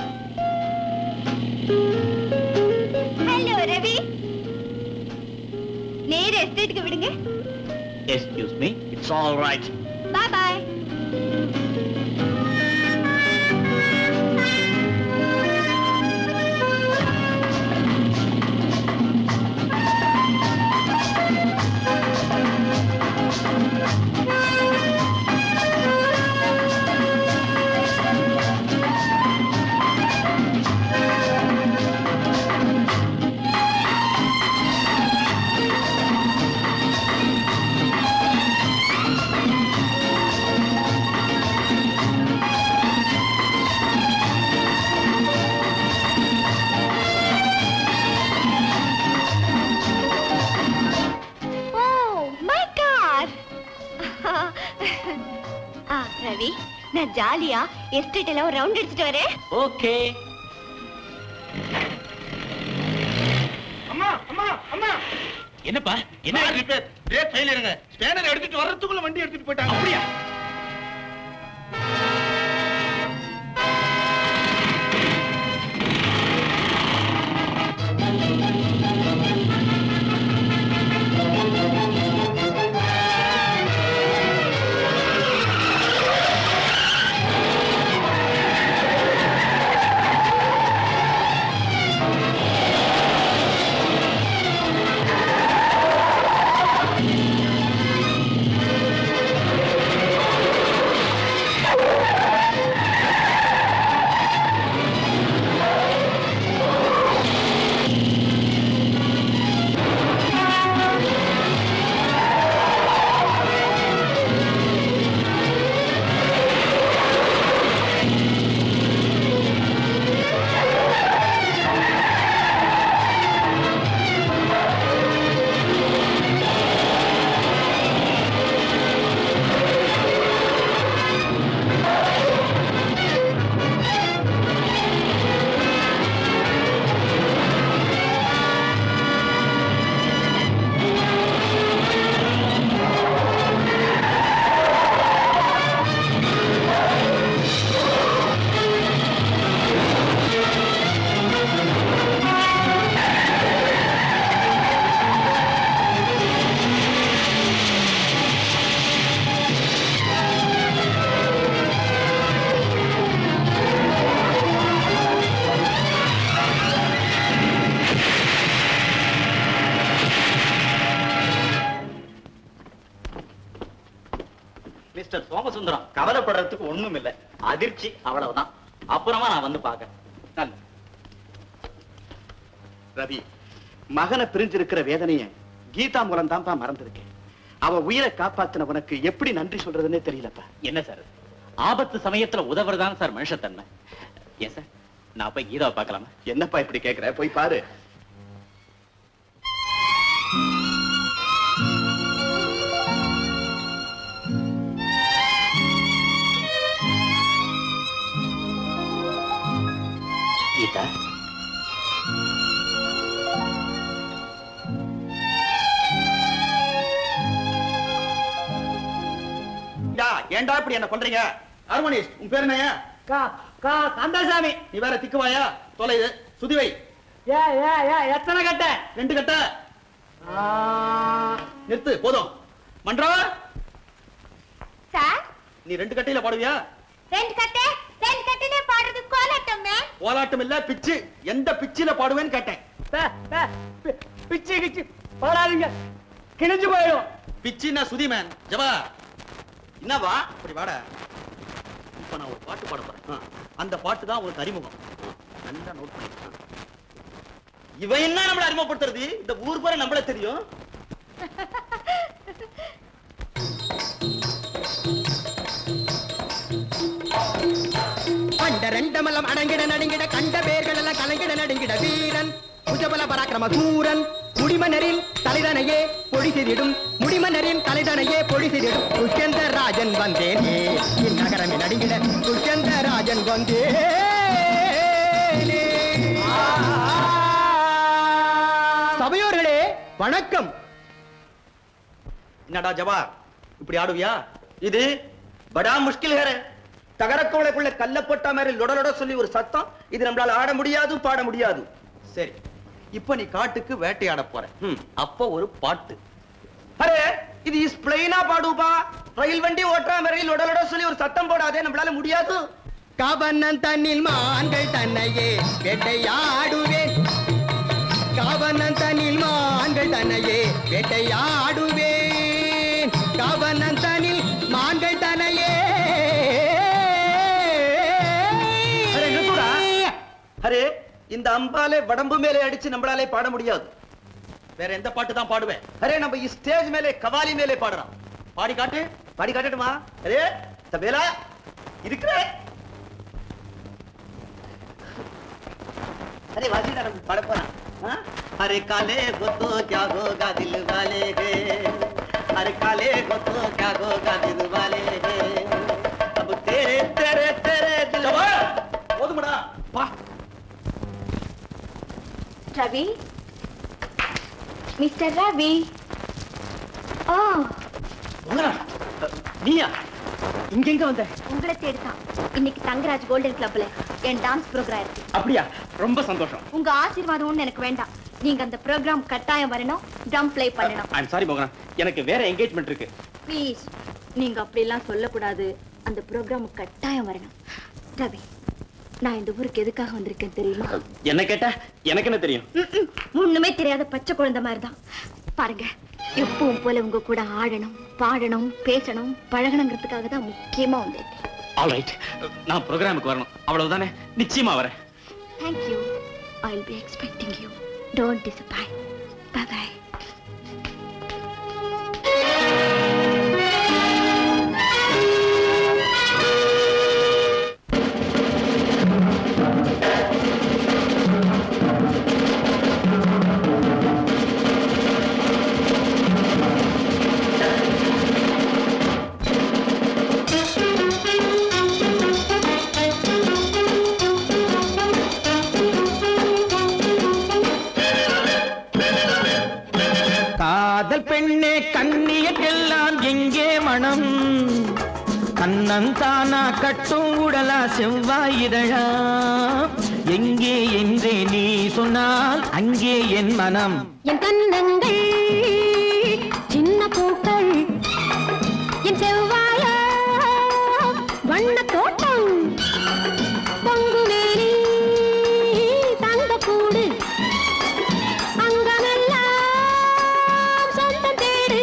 ஹலோ ரவி நேர எஸ்டேட்டுக்கு விடுங்க excuse me it's all right bye bye oh my car ஆ ரவி நான் ஜாலியா எஸ்டேட் எல்லாம் ரவுண்ட் அடிச்சிட்டு வரேன் ஓகே அம்மா அம்மா அம்மா என்னப்பா என்ன ரிப்பேர் பிரேக் ஃபெயிலியருங்க ஸ்பேனர் எடுத்துட்டு வர்றதுக்குள்ள வண்டி எடுத்துட்டு போயிட்டாங்க அப்படியா மிஸ்டர் சோமசுந்தரம் கவலைப்படுறதுக்கு ஒண்ணும் இல்ல அதிர்ச்சி அவ்வளவுதான் அப்புறமா நான் வந்து பார்க்கறேன் நல்ல ரவி மகனை பிரிஞ்சிருக்கிற வேதனைய கீதா மூலம் தான்ப்பா மறந்திருக்கேன் அவ உயிரை காப்பாத்தின உனக்கு எப்படி நன்றி சொல்றதுன்னே தெரியலப்பா என்ன சார் ஆபத்து சமயத்துல உதவுறதான் சார் மனுஷத்தன்மை ஏன் சார் நான் போய் கீதாவை பார்க்கலாமா என்னப்பா இப்படி கேக்குற போய் பாரு கீதா யா, ஏன்டா இப்படி என்ன பண்றீங்க ஹார்மோனிஸ்ட் உன் பேர் என்னய்யா கா கா கந்தசாமி நீ வேற திக்குவாயா தொலைது சுதிவை ஏ ஏ ஏ எத்தனை கட்ட ரெண்டு கட்ட நிறுத்து போதும் மன்றா சார் நீ ரெண்டு கட்டையில பாடுவியா ரெண்டு கட்டை ரெண்டு கட்டையிலே பாடுறது கோலாட்டமே கோலாட்டம் இல்ல பிச்சு எந்த பிச்சில பாடுவேன்னு கேட்டேன் பே, பே, பி- பிச்சு கிச்சு பாடாதீங்க கிழிஞ்சு போயிடும் பிச்சின்னா சுதிமேன் ஜவா என்னவா அப்படி வாட இப்ப நான் ஒரு பாட்டு பாட போறேன் அந்த பாட்டு தான் உனக்கு அறிமுகம் நல்லா நோட் பண்ணி இவன் என்ன நம்மள அறிமுகப்படுத்துறது இந்த ஊர் பேரை நம்மள தெரியும் கண்ட ரெண்டமலம் அடங்கிட நடுங்கிட கண்ட பேர்கள் எல்லாம் கலங்கிட நடுங்கிட வீரன் புஜபல பராக்கிரம சூரன் முடிமன்னரின் தலைதனையே பொடி செய்திடும் முடிமன்னரின் தலைதனையே பொடி செய்திடும் துஷ்யந்த ராஜன் வந்தேனே இந்நகரமே நடுங்கிட துஷ்யந்த ராஜன் வந்தேனே வணக்கம் என்னடா ஜவார் இப்படி ஆடுவியா இது படா முஷ்கில் ஹே தகரக்கோளைக்குள்ள கல்ல போட்ட மாதிரி லொடலொட சொல்லி ஒரு சத்தம் இது நம்மளால ஆட முடியாது பாட முடியாது சரி இப்ப நீ காட்டுக்கு வேட்டையாட போற ம், அப்போ ஒரு பாட்டு அரே இது இஸ் பிளைனா பாடுப்பா ரயில் வண்டி ஓட்டுற மாதிரி லொடலொட சொல்லி ஒரு சத்தம் போடாதே நம்மளால முடியாது கவனம் தன்னில் மான்கள் தன்னையே வேட்டையாடுவேன் கவனம் தன்னில் மான்கள் தன்னையே வேட்டையாடுவேன் கவனம் தன்னில் மான்கள் தன்னையே அரே நிறுத்துடா அரே இந்த அம்பாலே வடம்பு மேலே அடிச்சு நம்மளாலே பாட முடியாது வேற எந்த பாட்டு தான் பாடுவேன் அரே நம்ம ஸ்டேஜ் மேலே கவாலி மேலே பாடுறோம் பாடி காட்டு பாடி காட்டட்டுமா அரே தபேலா இருக்கிற अरे वाजी ना पढ़ पढ़ा हाँ? अरे काले को तो क्या होगा दिल वाले के अरे काले को तो क्या होगा दिल वाले के अब तेरे तेरे तेरे दिल போதுமடா வா ரவி மிஸ்டர் ரவி ஓ நீயா இங்க எங்க வந்த உங்களை தேடிதான் இன்னைக்கு தங்கராஜ் கோல்டன் கிளப்ல என் டான்ஸ் ப்ரோக்ராம் இருக்கு அப்படியா ரொம்ப சந்தோஷம் உங்க ஆசீர்வாதம் ஒண்ணு எனக்கு வேண்டாம் நீங்க அந்த ப்ரோக்ராம் கட்டாயம் வரணும் ட்ரம் ப்ளே பண்ணணும் ஐம் சாரி மோகனா எனக்கு வேற என்கேஜ்மெண்ட் இருக்கு ப்ளீஸ் நீங்க அப்படிலாம் சொல்லக்கூடாது அந்த ப்ரோக்ராம் கட்டாயம் வரணும் ரவி நான் இந்த ஊருக்கு எதுக்காக வந்திருக்கேன் தெரியுமா என்ன கேட்டா எனக்கு என்ன தெரியும் ம்ம். ஒண்ணுமே தெரியாத பச்சை குழந்தை மாதிரி தான் பாருங்க எப்பவும் போல உங்க கூட ஆடணும் பாடணும் பேசணும் பழகணுங்கிறதுக்காக தான் முக்கியமா வந்திருக்கேன் ஆல்ரைட் நான் ப்ரோக்ராமுக்கு வரணும் அவ்வளவுதானே நிச்சயமா வரேன் thank you I will be expecting you don't disappoint bye bye காதல் பெண்ணே கண்ணியக்கெல்லாம் எங்கே மனம் கண்ணந்தானா கட்டும் உடலா செவ்வாய் இதழா எங்கே என்றே நீ சொன்னால் அங்கே என் மனம் என் கண்ணங்கள் சின்ன பூக்கள் என் செவ்வாய வண்ண தோட்டம் பொங்கு மேனி தங்க கூடு அங்கமெல்லாம் சொந்தம் தேடு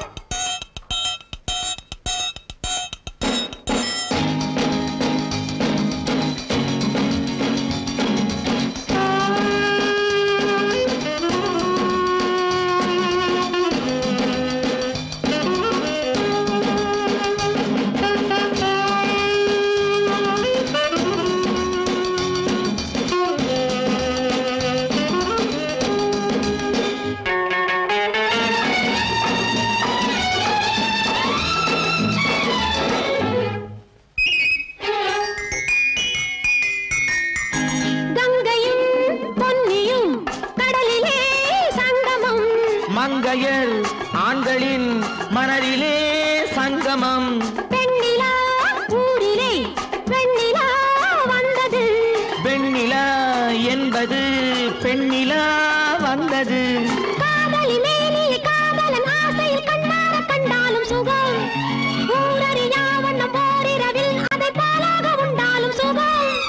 கங்கையும் பொன்னியும் கடலிலே சங்கமம் மங்கையர் ஆண்களின் மனதிலே சங்கமம் பெண்ணிலா ஊரிலே வெண்ணிலா வந்தது வெண்ணிலா என்பது பெண்ணிலா வந்தது காதலி மேனிய காதலன் ஆசையில் கண்ணார கண்டாலும் சுகம் ஊரறியா வண்ணம் போரிரவில் அதை பாலாக உண்டாலும் சுகம்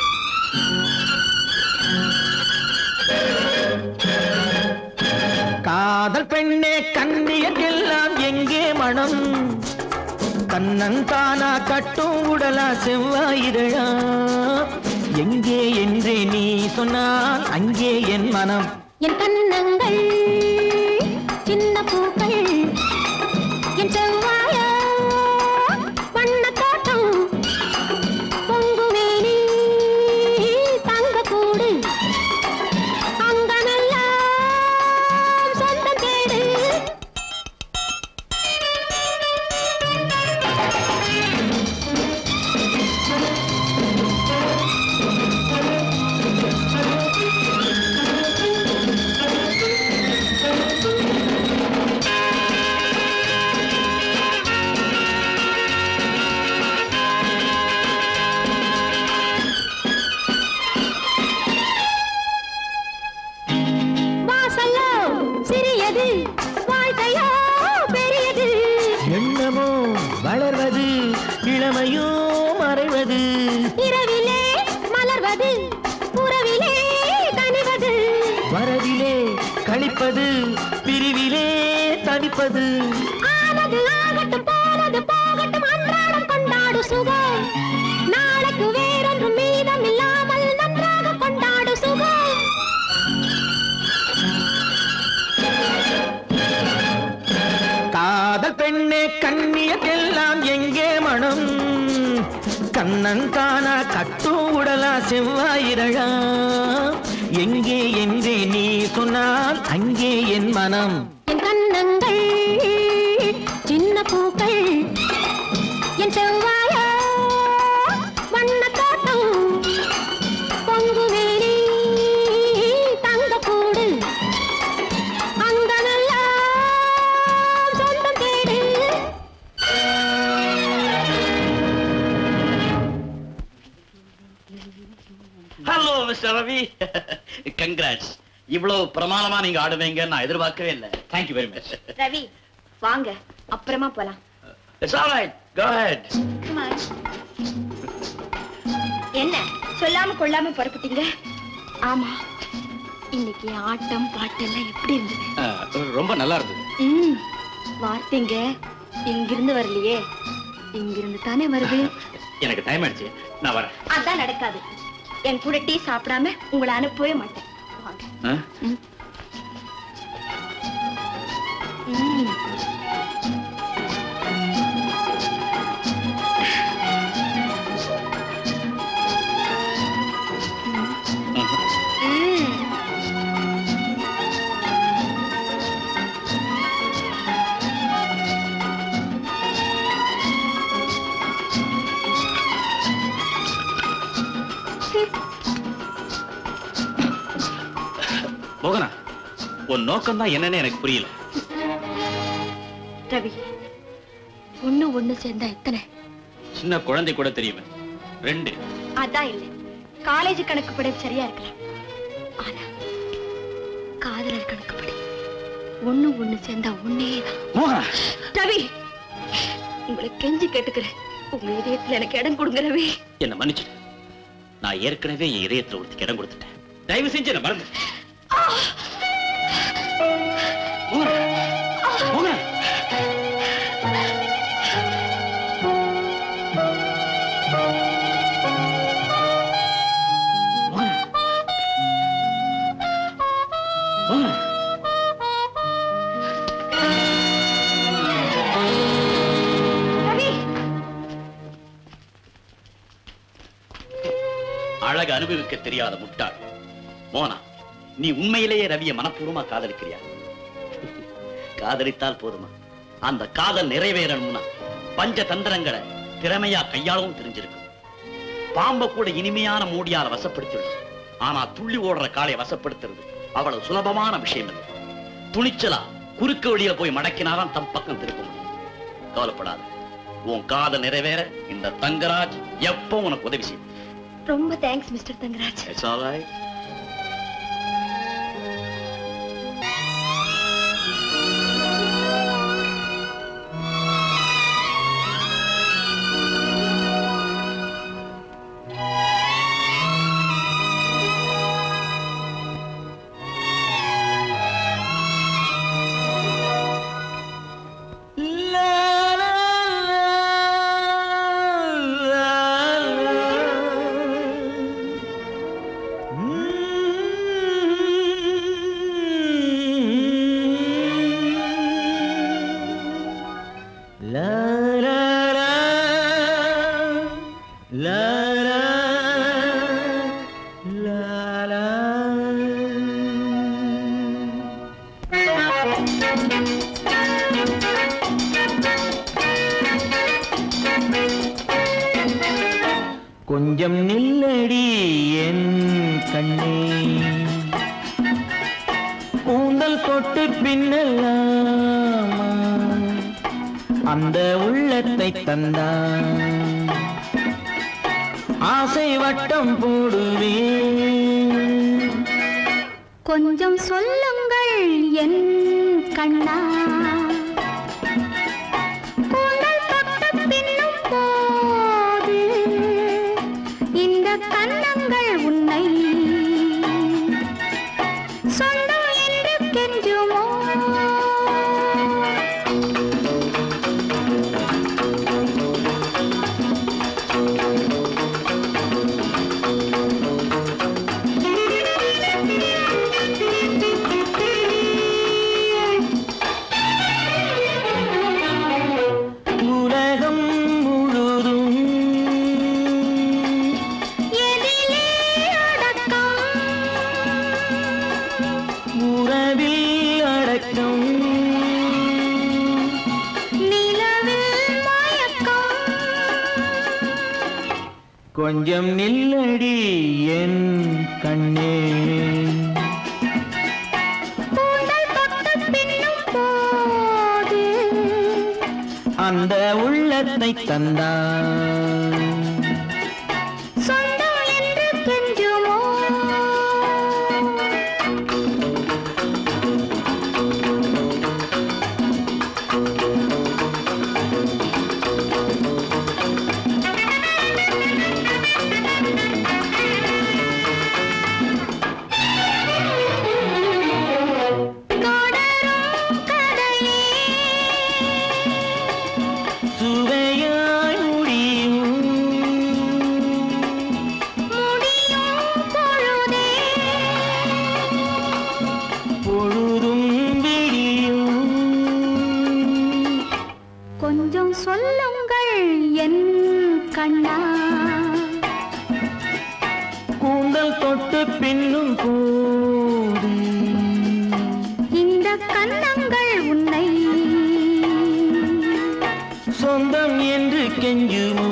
காதல் பெண்ணே கண்ணியக்கெல்லாம் எங்கே மனம் கண்ணன் தானா கட்டும் உடலா செவ்வாயிரழா எங்கே என்றே நீ சொன்னால் அங்கே என் மனம் என் கண்ணங்கள் சின்ன பூக்கள் என் செவ்வாய வண்ண தோட்டம் பொங்கு மேனி தங்க கூடு அங்கமெல்லாம் சொந்தம் தேடு கழிப்பது பிரிவிலே தவிப்பது ஆனது ஆகட்டும் போனது போகட்டும் அன்றாடம் கொண்டாடு சுகம் நாளைக்கு வேறொன்றும் மீதம் இல்லாமல் நன்றாக கொண்டாடு சுகம் காதல் பெண்ணே கண்ணியக்கெல்லாம் எங்கே மனம் கண்ணன் காணா கட்டும் உடலா செவ்வாயிரழா எங்கே என்றே நீ சொன்னால் அங்கே என் மனம் என் கண்ணங்கள் சின்ன பூக்கள் என் செவ்வாய வண்ண தோட்டம் பொங்கு வேலி தங்க கூடு அங்க நல்லா சொந்தம் தேடு ஹலோ மிஸ்டர் ரவி கங்க்ராட்ஸ் இவ்வளவு பிரமாதமா நீங்க ஆடுவீங்க நான் எதிர்பார்க்கவே இல்லை தேங்க்யூ வெரி மச் ரவி வாங்க அப்புறமா போலாம் it's all right go ahead Come on. என்ன சொல்லாம கொள்ளாம புறப்பட்டீங்க ஆமா இன்னைக்கு ஆட்டம் பாட்டெல்லாம் எப்படி இருந்தது ரொம்ப நல்லா இருந்தது ம் வார்த்தைங்க இங்கிருந்து வரலையே இங்கிருந்து தானே வருது எனக்கு டைம் ஆயிடுச்சு நான் வரேன் அதான் நடக்காது என் கூட டீ சாப்பிடாம உங்களை அனுப்பவே மாட்டேன் வாங்க ஆ? ம். மோகனா உன் நோக்கம் தான் என்னன்னு எனக்கு புரியல ரவி ஒண்ணு ஒண்ணு சேர்ந்தா எத்தனை சின்ன குழந்தை கூட தெரியுமே ரெண்டு அதான் இல்ல காலேஜ் கணக்குப்படி சரியா இருக்கலாம் ஆனா காதலர் கணக்குப்படி ஒண்ணு ஒண்ணு சேர்ந்தா ஒன்னேதான் மோகனா ரவி உங்களை கெஞ்சி கேட்டுக்கிறேன் உங்க இதயத்துல எனக்கு இடம் கொடுங்க ரவி என்ன மன்னிச்சிடு நான் ஏற்கனவே என் இதயத்துல ஒருத்திக்கு இடம் கொடுத்துட்டேன் தயவு செஞ்சு என்ன மறந்து மோகனா மோகனா ரவி அழகு அனுபவிக்க தெரியாத முட்டாள் மோனா நீ உண்மையிலேயே ரவிய மனப்பூர்வமா காதலிக்கிறியா காதலித்தால் போதுமா அந்த காதல் நிறைவேறணும்னா பஞ்ச தந்திரங்களை திறமையா கையாளவும் தெரிஞ்சிருக்கும் பாம்ப கூட இனிமையான மூடியால வசப்படுத்திடும் ஆனா துள்ளி ஓடுற காலை வசப்படுத்துறது அவ்வளவு சுலபமான விஷயம் இல்லை துணிச்சலா குறுக்கு வழியில போய் மடக்கினாதான் தம் பக்கம் திருப்ப முடியும் கவலைப்படாத உன் காதல் நிறைவேற இந்த தங்கராஜ் எப்போ உனக்கு உதவி செய்யும் ரொம்ப thanks mister Thangaraj It's all right. La la la la la la la கொஞ்சம் நில்லடி என் கண்ணே கூந்தல் தொட்டு பின்னலாமா அந்த உள்ளத்தை தந்தான் ஆசை வட்டம் போடுவேன் கொஞ்சம் சொல்லுங்கள் என் கண்ணா கூந்தல் தொட்டு பின்னும் போது இந்த கன்னங்கள் உன்னை சொந்தம் என்று மயக்கம் நிலவில் மயக்கம் கொஞ்சம் நில்லடி என் கண்ணே கூந்தல் தொட்டு பின்னும் போது அந்த உள்ளத்தை தந்தான் சொந்தம் என்று கெஞ்சுமோ தொடரும் கதையே சுவையாய் முடியும் முடியும் பொழுதே பொழுதும் விடியும் கொஞ்சம் சொல்லுங்கள் என் கண்ணா கூந்தல் தொட்டு பின்னும் போது இந்த கன்னங்கள் உன்னை சொந்தம் என்று கெஞ்சுமோ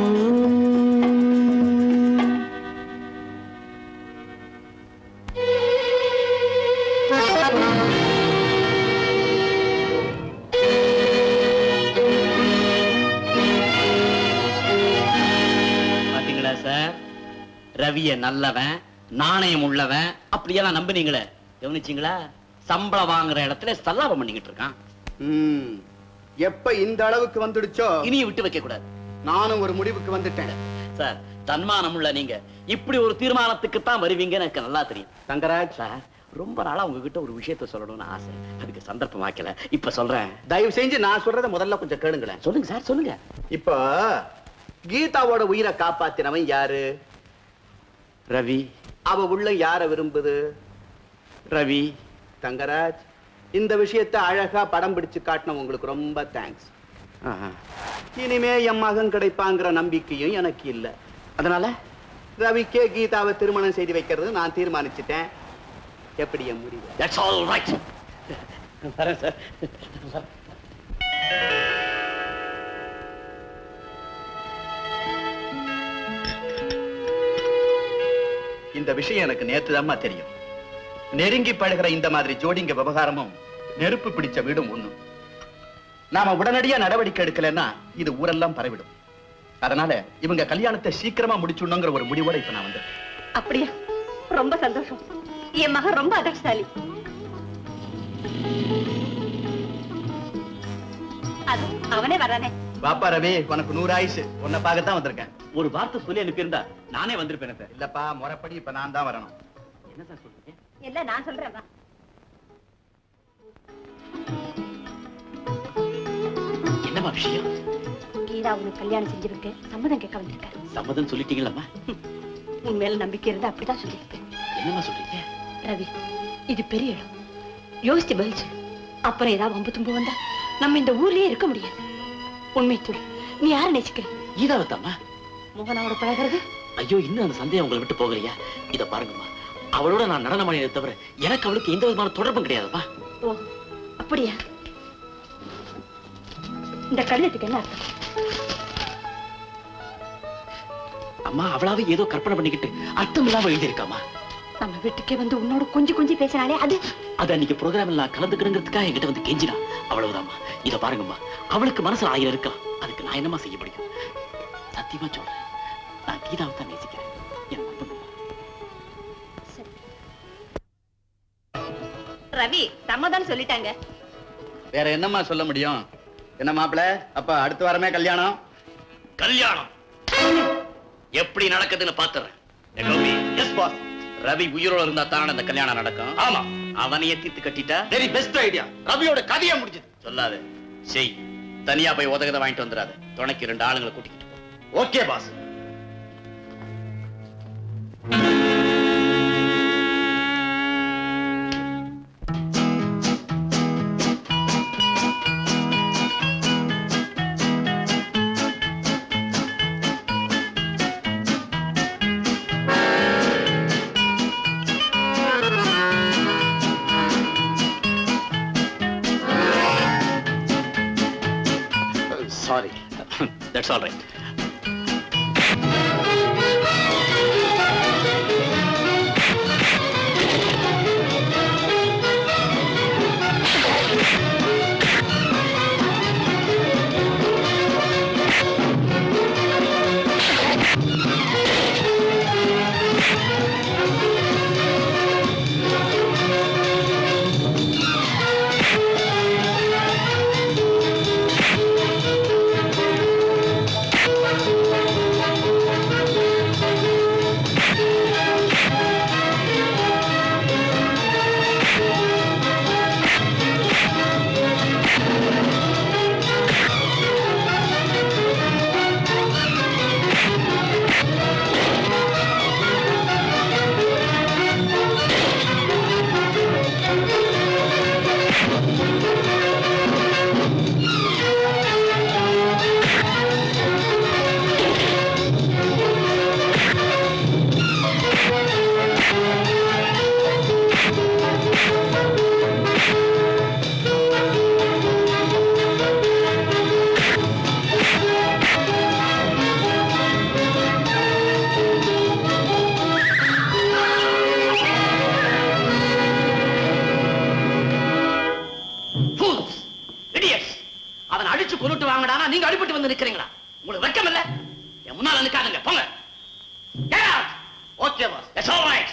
பாத்தீங்களா சார் ரவிய நல்லவன் நாணயம் உள்ளவன் அப்படியெல்லாம் நம்புனீங்களே கவனிச்சீங்களா சம்பளம் வாங்குற இடத்துல சல்லாபம் பண்ணிக்கிட்டு இருக்கான் ம். எப்ப இந்த அளவுக்கு வந்துடுச்சோ இனியும் விட்டு வைக்க கூடாது நானும் ஒரு முடிவுக்கு வந்துட்டேன் சார் தன்மானம் உள்ள நீங்க இப்படி ஒரு தீர்மானத்துக்கு தான் வருவீங்கன்னு எனக்கு நல்லா தெரியும் தங்கராஜ் சார் ரொம்ப நாளா உங்ககிட்ட ஒரு விஷயத்த சொல்லணும்னு ஆசை அதுக்கு சந்தர்ப்பம் ஆக்கல இப்ப சொல்றேன் தயவு செஞ்சு நான் சொல்றத முதல்ல கொஞ்சம் கேளுங்களேன் சொல்லுங்க சார் சொல்லுங்க இப்போ கீதாவோட உயிரை காப்பாத்தினவன் யாரு ரவி அவ உள்ள யார விரும்புது ரவி தங்கராஜ் இந்த விஷயத்தை அழகா படம் பிடிச்சு காட்டின உங்களுக்கு ரொம்ப தேங்க்ஸ் ஆஹா. இனிமே என் மகன் கிடைப்பாங்கிற நம்பிக்கையும் எனக்கு இல்ல அதனால ரவிக்கே கீதாவை திருமணம் செய்து வைக்கிறது நான் தீர்மானிச்சிட்டேன் எப்படி என் முடிவு That's all right. வரேன் சார் இந்த விஷயம் எனக்கு நேத்துதாம்மா தெரியும் நெருங்கி பழகிற இந்த மாதிரி ஜோடிங்க விவகாரமும் நெருப்பு பிடிச்ச வீடும் ஒண்ணு நாம உடனடியா நடவடிக்கை எடுக்கலைன்னா இது ஊரெல்லாம் பரவிடும் அதனால இவங்க கல்யாணத்தை சீக்கிரமா முடிச்சுடணுங்கிற ஒரு முடிவோட இப்ப நான் வந்திருக்கேன் அப்படியா ரொம்ப சந்தோஷம் என் மகன் ரொம்ப அதிர்ஷ்டசாலி அது அவனே வரானே பாப்பா ரவி உனக்கு நூறு ஆயுசு உன்னை பார்க்கத்தான் வந்திருக்கேன் ஒரு வார்த்தை சொல்லி அனுப்பியிருந்தா நானே வந்திருப்பேன் சார் இல்லப்பா முறைப்படி இப்ப நான் தான் வரணும் என்ன சார் சொல்றீங்க இல்ல நான் சொல்றேன் வா. என்னமா விஷயம் கீதா உனக்கு கல்யாணம் செஞ்சு வைக்க சம்மதம் கேட்க வந்திருக்காரு சம்மதம் சொல்லிட்டீங்களம்மா உன் மேல நம்பிக்கை இருந்தா அப்படிதான் சொல்லியிருப்பேன் என்னம்மா சொல்றீங்க ரவி இது பெரிய இடம் யோசிச்சு பதில் சொல்லு அப்புறம் ஏதாவது வம்பு தும்பு வந்தா நம்ம இந்த ஊர்லயே இருக்க முடியாது உண்மை சொல்லு நீ யார நேசிக்கிற ஈதாவத்தாம்மா மோகனாவோட பழகிறது ஐயோ இன்னும் அந்த சந்தேகம் உங்களை விட்டு போகலையா இத பாருங்கம்மா அவளோட நான் நடனம் ஆடினதை தவிர எனக்கு அவளுக்கு எந்த விதமான தொடர்பும் கிடையாதும்மா ஓ அப்படியா இந்த கடிதத்துக்கு என்ன அர்த்தம் அம்மா அவளாவே ஏதோ கற்பனை பண்ணிக்கிட்டு அர்த்தம் இல்லாம எழுதியிருக்காமா நம்ம வீட்டுக்கே வந்து உன்னோட கொஞ்சம் கொஞ்சம் பேசினாலே அது அது அன்னைக்கு ப்ரோக்ராம்ல நான் கலந்துக்கணுங்கிறதுக்காக என்கிட்ட வந்து கெஞ்சினா அவ்வளவுதாம்மா இத பாருங்கம்மா அவளுக்கு மனசுல ஆயிரம் இருக்கலாம் அதுக்கு நான் என்னமா செய்ய முடியும் சத்தியமா சொல்றேன் நான் கீதாவை தான் நேசிக்கிறேன் என்ன நம்புங்கம்மா. ரவி சம்மதம் சொல்லிட்டாங்க வேற என்னம்மா சொல்ல முடியும் என்ன மாப்பிள அப்ப அடுத்த வாரமே கல்யாணம் கல்யாணம் எப்படி நடக்குதுன்னு பாத்துறேன் எஸ் பாஸ் ரவி உயிரோட இருந்தா தான் அந்த கல்யாணம் நடக்கும் ஆமா அவனையே தீர்த்து கட்டிட்டா வெரி பெஸ்ட் ஐடியா ரவியோட கதையா முடிஞ்சது சொல்லாத செய் தனியா போய் உதகத வாங்கிட்டு வந்துடாத துணைக்கு ரெண்டு ஆளுங்களை கூட்டிக்கிட்டு okay boss that's all right Fools! Idiots! அவனை அடிச்சு கொண்டுட்டு வாங்கடானா நீங்க அடிபட்டு வந்து நிக்கிறீங்களா உங்களுக்கு வெக்கம் இல்ல என் முன்னால நிக்காதுங்க போங்க Get out! Okay, boss. That's all right.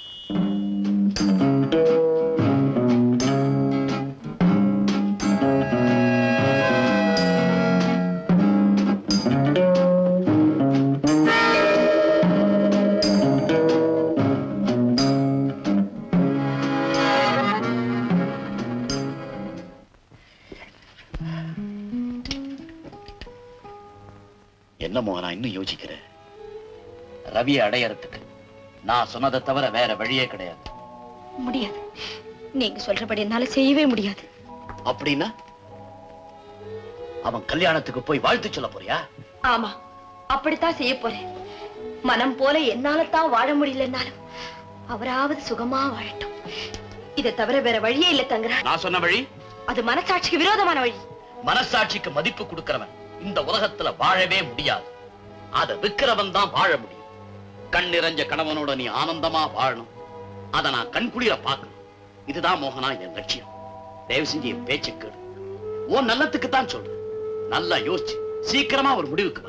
என்ன மோகனா இன்னும் யோசிக்கிற ரவியை அடையறதுக்கு நான் சொன்னதை தவிர வேற வழியே கிடையாது முடியாது நீங்க சொல்றபடி என்னால செய்யவே முடியாது அப்படின்னா அவன் கல்யாணத்துக்கு போய் வாழ்த்து சொல்ல போறியா ஆமா அப்படித்தான் செய்ய போறேன் மனம் போல என்னால தான் வாழ முடியலன்னாலும் அவராவது சுகமா வாழட்டும் இதை தவிர வேற வழியே இல்ல தங்குறா நான் சொன்ன வழி அது மனசாட்சிக்கு விரோதமான வழி மனசாட்சிக்கு மதிப்பு கொடுக்கிறவன் இந்த உலகத்துல வாழவே முடியாது அத விக்கிறவன் தான் வாழ முடியும் கண் நிறைஞ்ச கணவனோட நீ ஆனந்தமா வாழணும் அத நான் கண்குளிர பார்க்கணும் இதுதான் மோகனா என் லட்சியம் தயவு செஞ்சு என் பேச்சு கேடு உன் நல்லத்துக்கு தான் சொல்றேன் நல்லா யோசிச்சு சீக்கிரமா ஒரு முடிவுக்கு வா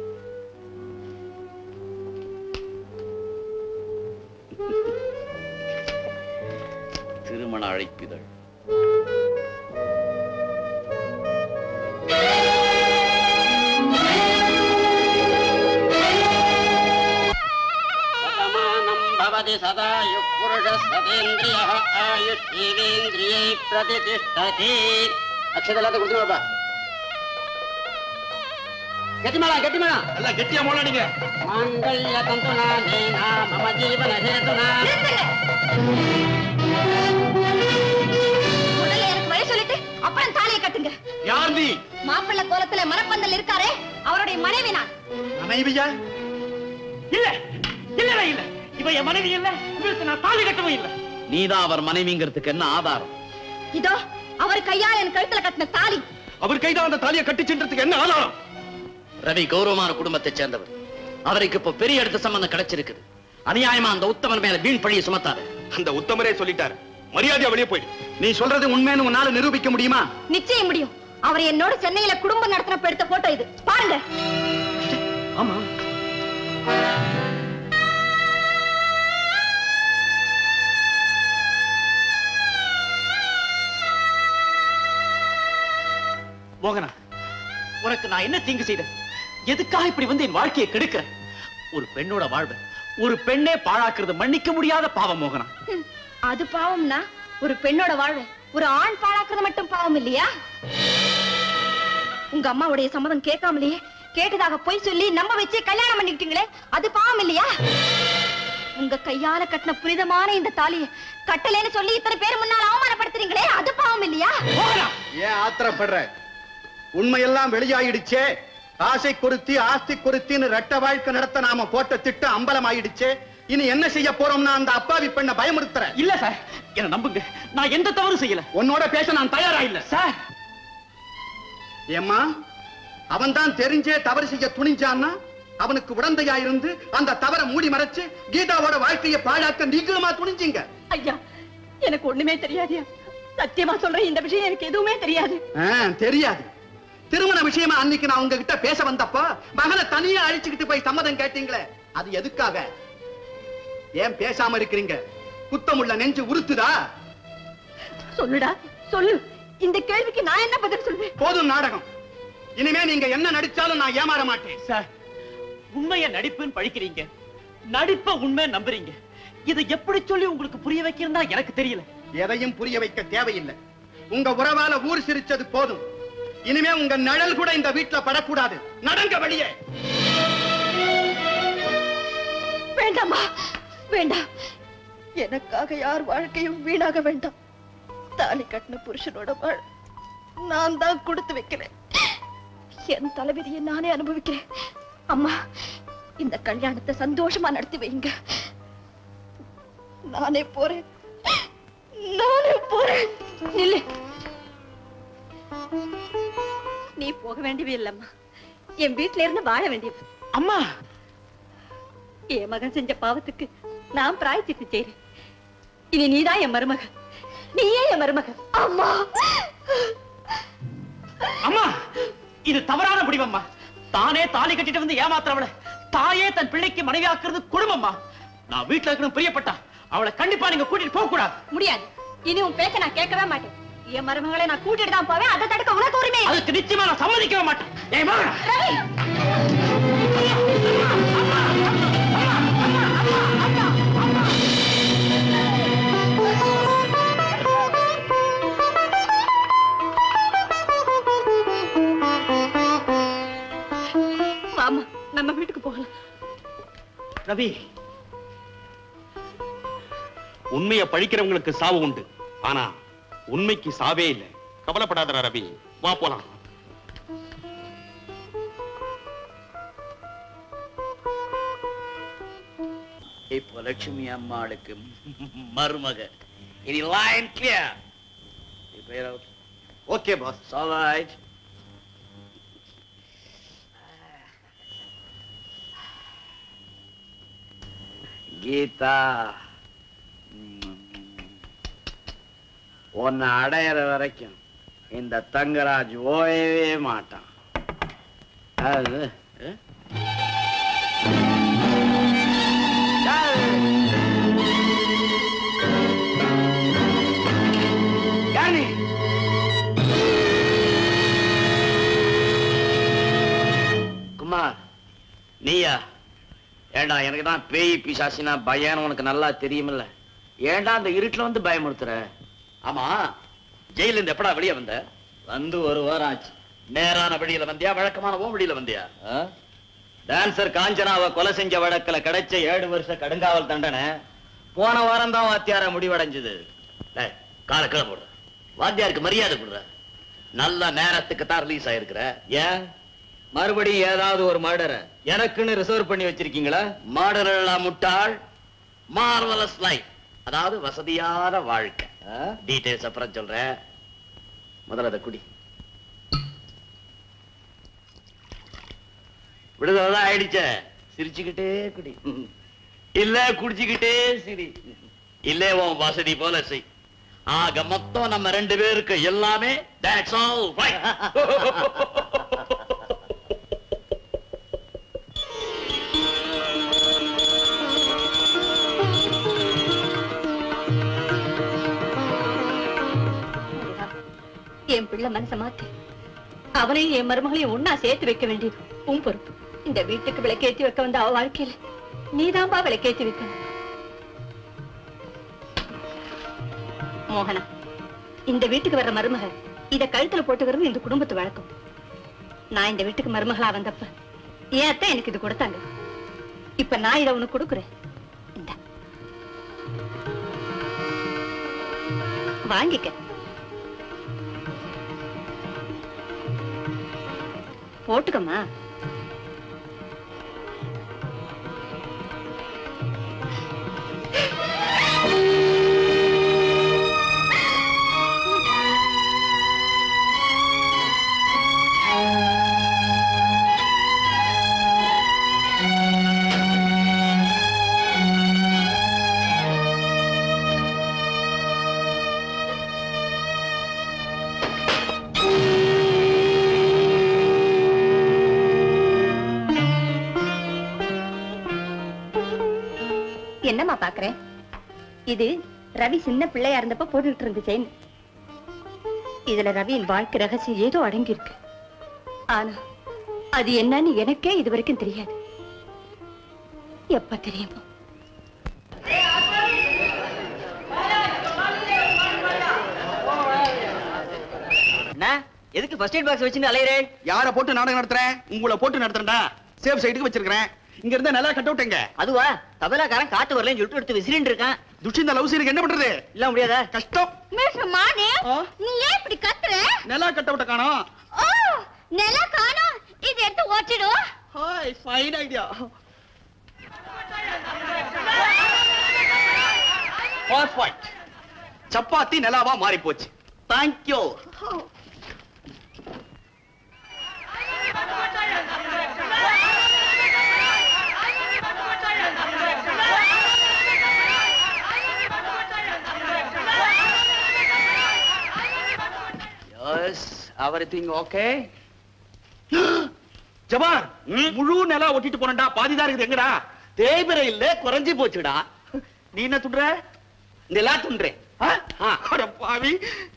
திருமண அழைப்பிதழ் சதமானம் பவதி சதா யுப்புருஷ சதேந்திரிய ஆயுஷீவேந்திரியை பிரதிஷ்டதி அக்ஷதலாத்தை கொடுத்துருவாப்பா கெட்டிமேளம் கெட்டிமேளம் எல்லாம் கெட்டியா மோள நீங்க மாங்கல்ய தந்துனா நேனா மம ஜீவன ஹேதுனா முதல்ல எனக்கு வழி சொல்லிட்டு அப்புறம் தாலியை கட்டுங்க யார் நீ மாப்பிள்ளை கோலத்துல மரப்பந்தல் இருக்காரே அவருடைய மனைவி நான் மனைவியா இல்ல இல்லவே இல்ல இவ என் மனைவி இல்ல இவருக்கு நான் தாலி கட்டவும் இல்ல நீதான் அவர் மனைவிங்கிறதுக்கு என்ன ஆதாரம் இதோ அவர் கையால் என் கழுத்துல கட்டின தாலி அவர் கைதான் அந்த தாலியை கட்டி சென்றதுக்கு என்ன ஆதாரம் ரவி கௌரவமான குடும்பத்தை சேர்ந்தவர் அவருக்கு இப்ப பெரிய இடத்து சம்பந்தம் கிடைச்சிருக்குது அநியாயமா அந்த உத்தமன் மேல வீண் பழியை சுமத்தாரு அந்த உத்தமரே சொல்லிட்டாரு மரியாதையா வெளியே போயிடு நீ சொல்றது உண்மைன்னு உன்னால நிரூபிக்க முடியுமா நிச்சயம் முடியும் அவர் என்னோட சென்னையில குடும்பம் நடத்தினப்ப எடுத்த போட்டோ இது பாருங்க ஆமா மோகனா உனக்கு நான் என்ன தீங்கு செய்தேன் எதுக்காக இப்படி வந்து என் வாழ்க்கையை கெடுக்கிற ஒரு பெண்ணோட வாழ்வை ஒரு பெண்ணே பாழாக்குறது மன்னிக்க முடியாத பாவம் மோகனா ஹம், அது பாவம்னா ஒரு பெண்ணோட வாழ்வை ஒரு ஆண் பாழாக்குறது மட்டும் பாவம் இல்லையா உங்க அம்மாவுடைய சம்மதம் கேட்காமலேயே கேட்டதாக பொய் சொல்லி நம்ப வச்சு கல்யாணம் பண்ணிக்கிட்டீங்களே அது பாவம் இல்லையா உங்க கையால கட்டின புனிதமான இந்த தாலியை கட்டலேன்னு சொல்லி இத்தனை பேர் முன்னால் அவமானப்படுத்துறீங்களே அது பாவம் இல்லையா ஏன் ஆத்திரப்படுற உண்மையெல்லாம் வெளியாயிடுச்சே ஆசை குறித்தி ஆஸ்தி குறித்தின்னு ரெட்ட வாழ்க்கை நடத்த நாம போட்ட திட்டம் அம்பலம் ஆயிடுச்சே இனி என்ன செய்ய போறோம்னா அந்த அப்பாவி பெண்ணை பயமுறுத்துற இல்ல சார் என்ன நம்புங்க நான் எந்த தவறும் செய்யல உன்னோட பேச நான் தயாரா இல்ல சார் ஏம்மா அவன் தான் தெரிஞ்சே தவறு செய்ய துணிஞ்சான்னா அவனுக்கு உடந்தையா இருந்து அந்த தவற மூடி மறைச்சு கீதாவோட வாழ்க்கையை பாழாக்க நீங்களுமா துணிஞ்சீங்க ஐயா எனக்கு ஒண்ணுமே தெரியாதியா சத்தியமா சொல்றேன் இந்த விஷயம் எனக்கு எதுவுமே தெரியாது ஆ, தெரியாது திருமண விஷயமா அன்னைக்கு நான் உங்ககிட்ட பேச வந்தப்போ மகளை தனியா அழிச்சுக்கிட்டு போய் சம்மதம் கேட்டீங்களே அது எதுக்காக ஏன் பேசாம இருக்கிறீங்க குத்தமுள்ள நெஞ்சு உறுத்துதா சொல்லுடா சொல்லு இந்த கேள்விக்கு நான் என்ன பதில் சொல்வேன் போதும் நாடகம் இனிமே நீங்க என்ன நடிச்சாலும் நான் ஏமாற மாட்டேன் சார் உண்மைய நடிப்புன்னு பழிக்கிறீங்க நடிப்ப உண்மை நம்புறீங்க இதை எப்படி சொல்லி உங்களுக்கு புரிய வைக்கிறதா எனக்கு தெரியல எதையும் புரிய வைக்க தேவையில்லை உங்க உறவால ஊர் சிரிச்சது போதும் இனிமே உங்க நிழல் கூட இந்த வீட்டுல படக்கூடாது நடங்க வெளியே வேண்டாமா வேண்டாம் எனக்காக யார் வாழ்க்கையும் வீணாக வேண்டாம் தாலி கட்டின புருஷனோட வாழ நான் தான் கொடுத்து வைக்கிறேன் என் தலைவிதியை நானே அனுபவிக்கிறேன் அம்மா இந்த கல்யாணத்தை சந்தோஷமா நடத்தி வைங்க நானே போறேன் நானே போறேன் இல்லை நீ போக வேண்டியவே இல்லம்மா என் வீட்ல இருந்து வாழ வேண்டியது அம்மா என் மகன் செஞ்ச பாவத்துக்கு நான் பிராய்ச்சித்து செய்றேன் இனி நீதான் என் மருமக நீயே என் மருமக அம்மா அம்மா இது தவறான முடிவம்மா தானே தாலி கட்டிட்டு வந்து ஏமாத்துறவள தாயே தன் பிள்ளைக்கு மனைவியாக்குறது குடும்பம்மா நான் வீட்டுல இருக்கணும் பிரியப்பட்டா அவளை கண்டிப்பா நீங்க கூட்டிட்டு போக கூடாது முடியாது இனி உன் பேச்ச நான் கேட்கவே மாட்டேன் என் மருமகளை நான் கூட்டிட்டு தான் போவேன் அதை தடுக்க உனக்கு உரிமை இல்லை. அதுக்கு நிச்சயமா நான் சம்மதிக்கவே மாட்டேன் என் மகன் ரவி வாம்மா நம்ம வீட்டுக்கு போகலாம் ரவி உண்மைய பழிக்கிறவங்களுக்கு சாவு உண்டு ஆனா உண்மைக்கு சாவே இல்லை கவலைப்படாதடா ரவி வா போலாம் இப்போ லட்சுமி அம்மாளுக்கு மருமக இது line clear okay boss All right. Geetha உன்னை அடையிற வரைக்கும் இந்த தங்கராஜ் ஓயவே மாட்டான் அது அஹ்? யாரு நீ? குமார் நீயா ஏண்டா எனக்கு தான் பேய் பிசாசினா பயம்னு உனக்கு நல்லா தெரியுமில்ல ஏண்டா அந்த இருட்டுல வந்து பயமுறுத்துற ஆமா ஜெயில இருந்து எப்படா வெளியே வந்த வந்து ஒரு வாரம் ஆச்சு நேரான வழியில வந்தியா வழக்கமான ஓ வழியில வந்தியா டான்சர் காஞ்சனாவை கொலை செஞ்ச வழக்குல கிடைச்ச ஏழு வருஷ கடுங்காவல் தண்டனை போன வாரம் தான் வாத்தியார முடிவடைஞ்சது டேய், காலை கீழே போடுற வாத்தியாருக்கு மரியாதை கொடுற நல்ல நேரத்துக்கு தான் ரிலீஸ் ஆயிருக்கிற ஏன் மறுபடியும் ஏதாவது ஒரு மர்டர் எனக்குன்னு ரிசர்வ் பண்ணி வச்சிருக்கீங்களா மர்டர் எல்லாம் முட்டாள் மார்வலஸ் லைஃப் அதாவது வசதியான வாழ்க்கை டீடைல்ஸ் அப்புறம் சொல்றேன் முதல்ல அதை குடி விடுதலை தான் ஆயிடுச்ச சிரிச்சுக்கிட்டே குடி இல்ல குடிச்சுக்கிட்டே சிரி இல்ல உன் வசதி போல செய் ஆக மொத்தம் நம்ம ரெண்டு பேருக்கு எல்லாமே that's all right என் பிள்ளை மனச மாத்தி அவனையும் என் மருமகளையும் ஒன்னா சேர்த்து வைக்க வேண்டியது உன் பொறுப்பு இந்த வீட்டுக்கு விளக்கேத்தி வைக்க வந்த அவ வாழ்க்கையில நீதான்பா விளக்கேத்தி வைக்கணும் மோகனா இந்த வீட்டுக்கு வர்ற மருமக இத கழுத்துல போட்டுக்கிறது இந்த குடும்பத்து வழக்கம் நான் இந்த வீட்டுக்கு மருமகளா வந்தப்ப என் அத்தை எனக்கு இது கொடுத்தாங்க இப்ப நான் இதை உனக்கு கொடுக்குறேன் இந்தா. வாங்கிக்க போட்டுக்கம்மா என்னம்மா பாக்குறேன் இது ரவி சின்ன பிள்ளையா இருந்தப்ப போட்டுக்கிட்டு இருந்த செயின் இதுல ரவியின் வாழ்க்கை ரகசியம் ஏதோ அடங்கி இருக்கு ஆனா அது என்னன்னு எனக்கே இது வரைக்கும் தெரியாது எப்ப தெரியுமோ என்ன எதுக்கு ஃபர்ஸ்ட் எய்ட் பாக்ஸ் வச்சுட்டு அலையறே யார போட்டு நாடகம் நடத்துறேன் உங்களை போட்டு நடத்துறேன்டா சேஃப் சைடுக்கு வச்சிருக்கிறேன் இங்க இருந்தா நல்லா கட் அவுட்டுங்க அதுவா தபலாக்காரன் காத்து வரலன்னு சொல்லிட்டு எடுத்து விசிறின்னு இருக்கான் துஷ்டிந்த லவ் சீனுக்கு என்ன பண்றது இல்ல முடியாதா கஷ்டம் மிஸ்டர் மானே நீ ஏன் இப்படி கத்துற நல்லா கட் அவுட்ட காணோம் ஓ நில காணோம் இது எடுத்து ஓட்டிடு ஹாய் ஃபைன் ஐடியா பர்ஃபெக்ட் சப்பாத்தி நிலாவா மாறி போச்சு thank you yes everything okay Jabbar முழு நிலா ஒட்டிட்டு போனடா பாதிதான் இருக்குது எங்கடா தேய்பிரை இல்ல குறைஞ்சு போச்சுடா நீ என்ன துண்ற நிலா துன்றேன் ஆ? ஆ, அட பாவி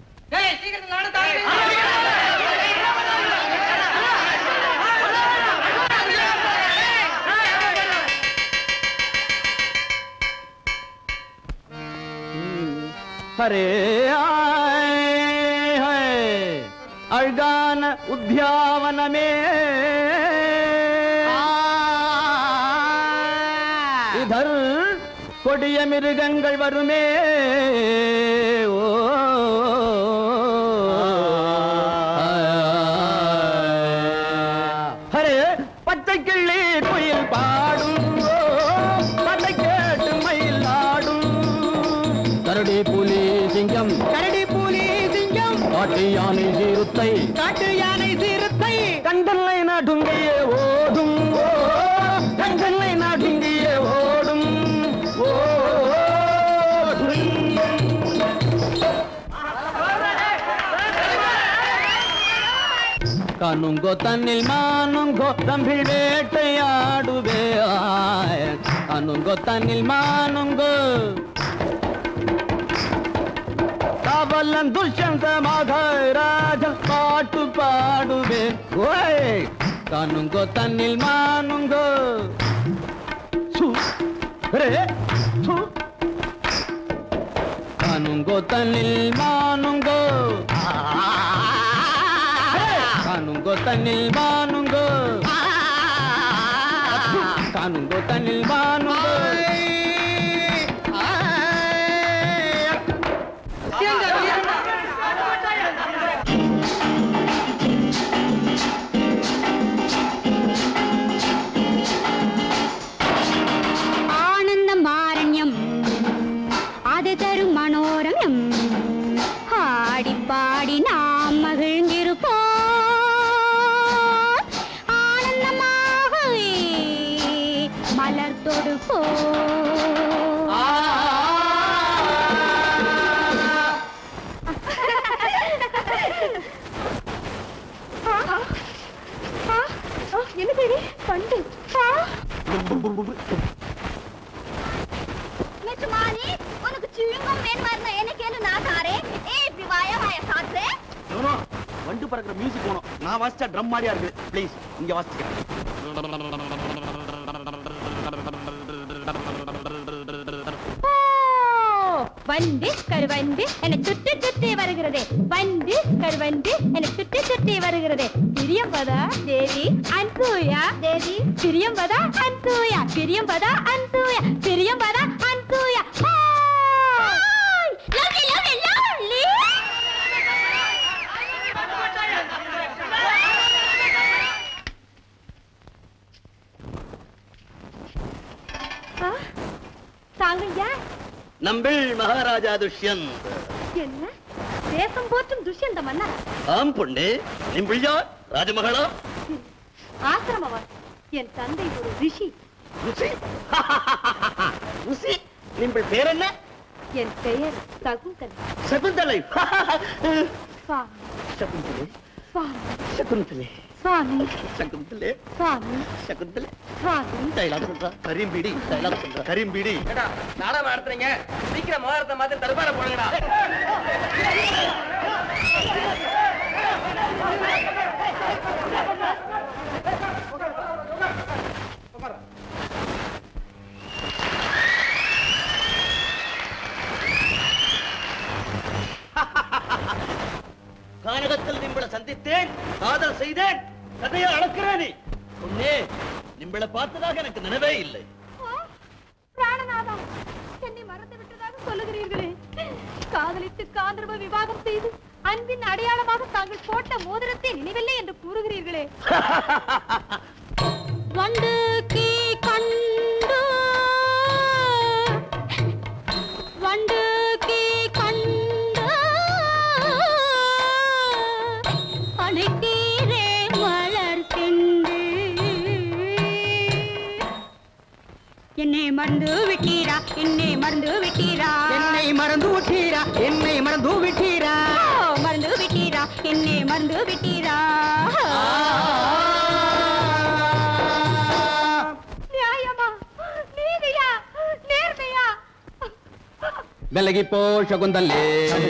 ஹரே ஆய் ஹாய் அழகான உத்தியாவனமே இதர் கொடிய மிருகங்கள் வருமே ஓ ஹரே பச்சை கிள்ளி குயில் பாடும் ஓ, பச்சை கேட்டு மயில் ஆடும் கரடி புலி சிங்கம் கரடி புலி சிங்கம் காட்டு யானை சீருத்தை காட்டு யானை சீருத்தை கண்டல்லை நடுங்கியே ஓடும் ஓ, கண்டல்லை நடுங்கியே ஓடும் கனுங்கோ தன்னில் மானுங்கோ தம்பில் வேட்டையாடுவே ஆய. கனுங்கோ தன்னில் மானுங்கோ காவலன் துஷ்யந்த மகாராஜ பாட்டு பாடுவே ஓய் கனுங்கோ தன்னில் மானுங்கோ சு ரே சு கனுங்கோ தன்னில் மானுங்கோ காணுங்கோ தன்னில் வானுங்கோ காணுங்கோ தன்னில் வானுங்கோ ஆனந்தம் ஆரண்யம் அது தரும் மனோரம்யம் ஆடி பாடி நாம் மகிழ்ந்திருப்போம் ஆனந்தமாகவே மலர் தொடுப்போம் என்ன தேடி பண்டு மிஸ்டர் மானி உனக்கு சுழுங்கம் வேணுமா இருந்தா என்ன கேளு நான் தாரேன் ஏ இப்படி வாயா வாயா சாத்து நோ, வண்டு பறக்கிற மியூசிக் போகணும் நான் வாசிச்சா ட்ரம் மாதிரியா இருக்கு ப்ளீஸ் இங்க வாசிக்கிறேன் ஓ வந்து கருவந்து என்னை சுத்தி சுத்தி வருகிறது வந்து கருவந்து என்னை சுத்தி சுத்தி வருகிறது Priyamvada Devi Anasuya Devi Priyamvada Anasuya Priyamvada Anasuya Priyamvada Anasuya lovely lovely lovely தாங்கள் யார் நம்பிள் மகாராஜா துஷ்யந்த் என்ன தேசம் போற்றும் துஷ்யந்த மன்னர் ஆம் பொண்ணு நிம்பிள் யார் ராஜமகளா ஆசிரமவர் என் தந்தை ஒரு ரிஷி ருசி ருசி நிம்பிள் பேர் என்ன என் பெயர் சகுந்தலை சகுந்தலை சுவாமி சகுந்தலை சுவாமி சகுந்தலே சுவாமி சகுந்தலே சுவாமி சகுந்தலே சுவாமி டைலாக் சொல்றா கரிம்பிடி டைலாக் சொல்றா கரிம்பிடி நாடகம் நடத்துறீங்க சீக்கிரம் மோதிரத்தை மாத்தி தர்பார போடுங்கடா கானகத்தில் நிம்பள சந்தித்தேன் காதல் செய்தேன் கதையை அளக்கிறேனே பொன்னே நிம்பள பார்த்ததாக எனக்கு நினைவே இல்லை பிராணநாதா என்னை மறந்து விட்டதாக சொல்லுகிறீர்களே காதலித்து காந்தர்வ விவாகம் செய்து அன்பின் அடையாளமாக தாங்கள் போட்ட மோதிரத்தை நினைவில்லை என்று கூறுகிறீர்களே வண்டு கீ கண்டு வண்டு கீ கண்டு அழைத்தீரே மலர் சென்று என்னை மறந்து விட்டீரா என்னை மறந்து விட்டீரா என்னை மறந்து விட்டீரா என்னை மறந்து விட்டீரா ஓ, மறந்து விட்டீரா என்னை மறந்து விட்டீரா நியாயமா நீதியா நேர்மையா விலகி போ சகுந்தல்லே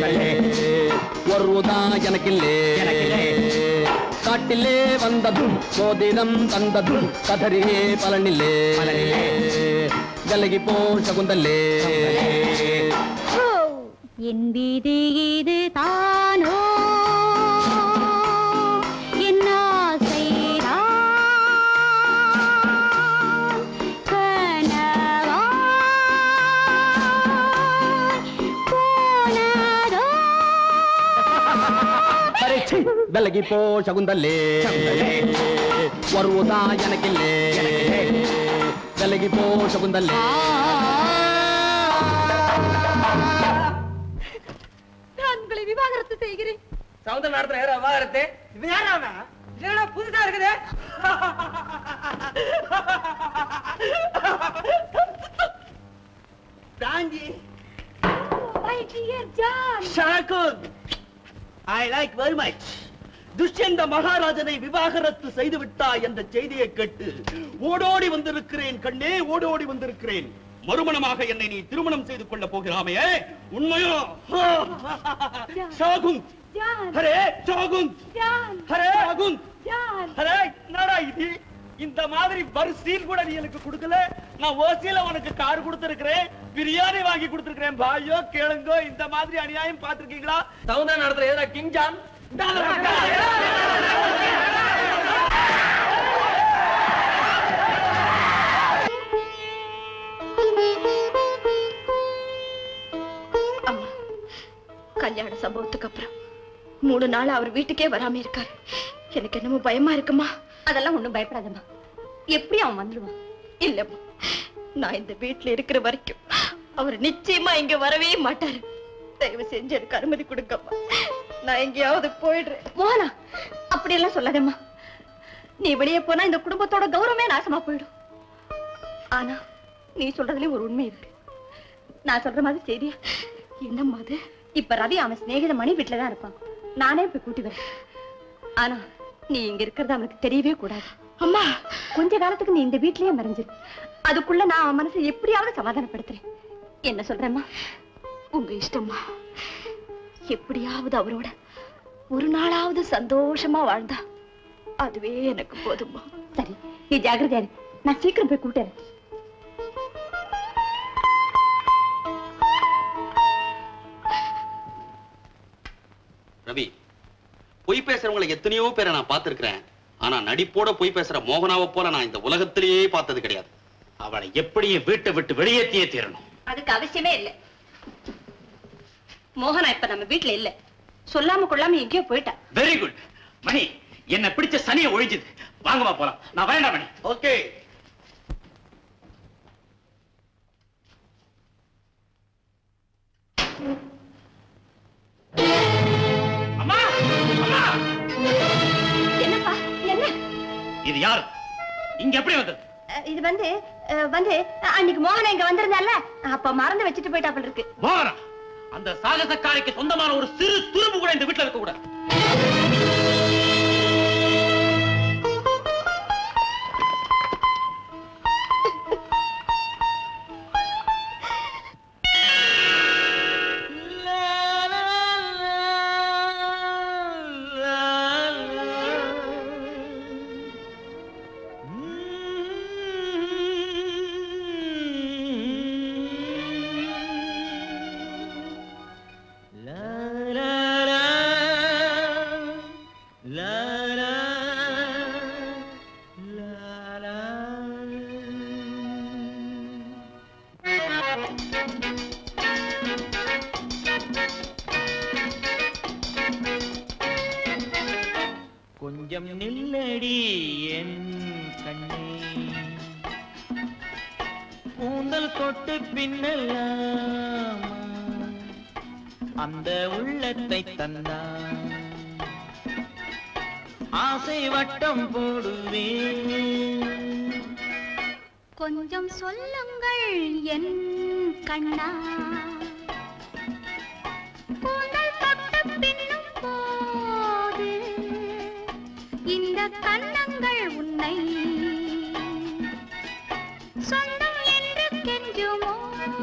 ஒருதான் எனக்கில்லே காட்டிலே வந்ததும் சோதிடம் தந்ததும் கதறியே பலனில்லே விலகி போ சகுந்தல்லே ஓ, என் வீதி இது தானோ என் ஆசைதான் கனவா போனதோ பரீட்சை விலகி போ சகுந்தல்லே ஒருதான் எனக்கில்லே விலகி போ சகுந்தல்லே நான் உங்களை விவாகரத்து செய்கிறேன் சவுந்தர நடத்துற யாரா விவாகரத்து இது யாரா அவன் இதெல்லாம் புதுசா இருக்குது பிராஞ்சி My dear John. Shagun I like very much Dushyanta மகாராஜனை விவாகரத்து செய்து விட்டாய் என்ற செய்தியை கேட்டு ஓடோடி வந்திருக்கிறேன் கண்ணே ஓடோடி வந்திருக்கிறேன் மறுமணமாக என்னை நீ திருமணம் செய்து கொள்ள போகிறாமே உண்மையோ ஷாகுன் John. ஹரே ஷாகுன் John. ஹரே ஷாகுன் John. அரே என்னடா இது இந்த மாதிரி வரிசையில் கூட நீ எனக்கு கொடுக்கல நான் ஓசியில உனக்கு கார் கொடுத்திருக்கிறேன் பிரியாணி வாங்கி கொடுத்திருக்கிறேன் பாயோ கேளுங்கோ இந்த மாதிரி அநியாயம் பார்த்திருக்கீங்களா சவுந்தர நடத்துற எதிரா கிங் ஜான் அம்மா கல்யாண சம்பவத்துக்கு அப்புறம் மூணு நாள் அவர் வீட்டுக்கே வராம இருக்காரு எனக்கு என்னமோ பயமா இருக்குமா அதெல்லாம் ஒண்ணும் பயப்படாதம்மா எப்படி அவன் வந்துடுவான் இல்லம்மா நான் இந்த வீட்டுல இருக்கிற வரைக்கும் அவர் நிச்சயமா இங்க வரவே மாட்டாரு தயவு செஞ்சு எனக்கு அனுமதி கொடுங்கம்மா நான் எங்கேயாவது போயிடுறேன் மோகனா அப்படியெல்லாம் சொல்லாதம்மா நீ வெளியே போனா இந்த குடும்பத்தோட கௌரவமே நாசமா போயிடும் ஆனா நீ சொல்றதுலயும் ஒரு உண்மை இருக்கு நான் சொல்ற மாதிரி சரியா என்னம்மா அது இப்ப ரவி அவன் சிநேகித மணி வீட்டுல தான் இருப்பான் நானே போய் கூட்டி வரேன் ஆனா நீ இங்க இருக்கிறது அவனுக்கு தெரியவே கூடாது அம்மா கொஞ்ச காலத்துக்கு நீ இந்த வீட்லயே மறைஞ்சிரு அதுக்குள்ள நான் அவன் மனசை எப்படியாவது சமாதானப்படுத்துறேன் என்ன சொல்றேம்மா உங்க இஷ்டம்மா எப்படியாவது அவரோட ஒரு நாளாவது சந்தோஷமா வாழ்ந்தா அதுவே எனக்கு போதும்மா சரி நீ ஜாகிரதையா இரு. நான் சீக்கிரம் போய் கூட்டுறேன் ரவி பொய் பேசுறவங்களை எத்தனையோ பேரை நான் பார்த்திருக்கிறேன் ஆனா நடிப்போட பொய் பேசுற மோகனாவை போல நான் இந்த உலகத்திலேயே பார்த்தது கிடையாது அவளை எப்படியும் வீட்டை விட்டு வெளியேற்றியே தீரணும் அதுக்கு அவசியமே இல்ல மோகனா இப்ப நம்ம வீட்ல இல்ல சொல்லாம கொள்ளாம எங்கேயோ போயிட்டா வெரி குட் மணி என்ன பிடிச்ச சனியை ஒழிஞ்சுது வாங்கம்மா போலாம் நான் வரேன்டா மணி ஓகே அம்மா அம்மா என்னப்பா என்ன இது யாரு இங்க எப்படி வந்தது அஹ், இது வந்து அஹ், வந்து அஹ், அன்னைக்கு மோகனா இங்க வந்திருந்தால அப்ப மறந்து வச்சுட்டு போயிட்டாப்புல இருக்கு மோகனா அந்த சாகசக்காரிக்கு சொந்தமான ஒரு சிறு துரும்பு கூட இந்த வீட்டுல இருக்க கூடாது கொஞ்சம் நில்லடி என் கண்ணே கூந்தல் தொட்டு பின்னலாமா அந்த உள்ளத்தை தந்தான் ஆசை வட்டம் போடுவேன் கொஞ்சம் சொல்லுங்கள் என் கண்ணா கூந்தல் தொட்டு பின்னும் போது இந்த கண்ணங்கள் உன்னை சொந்தம் என்று கெஞ்சுமோ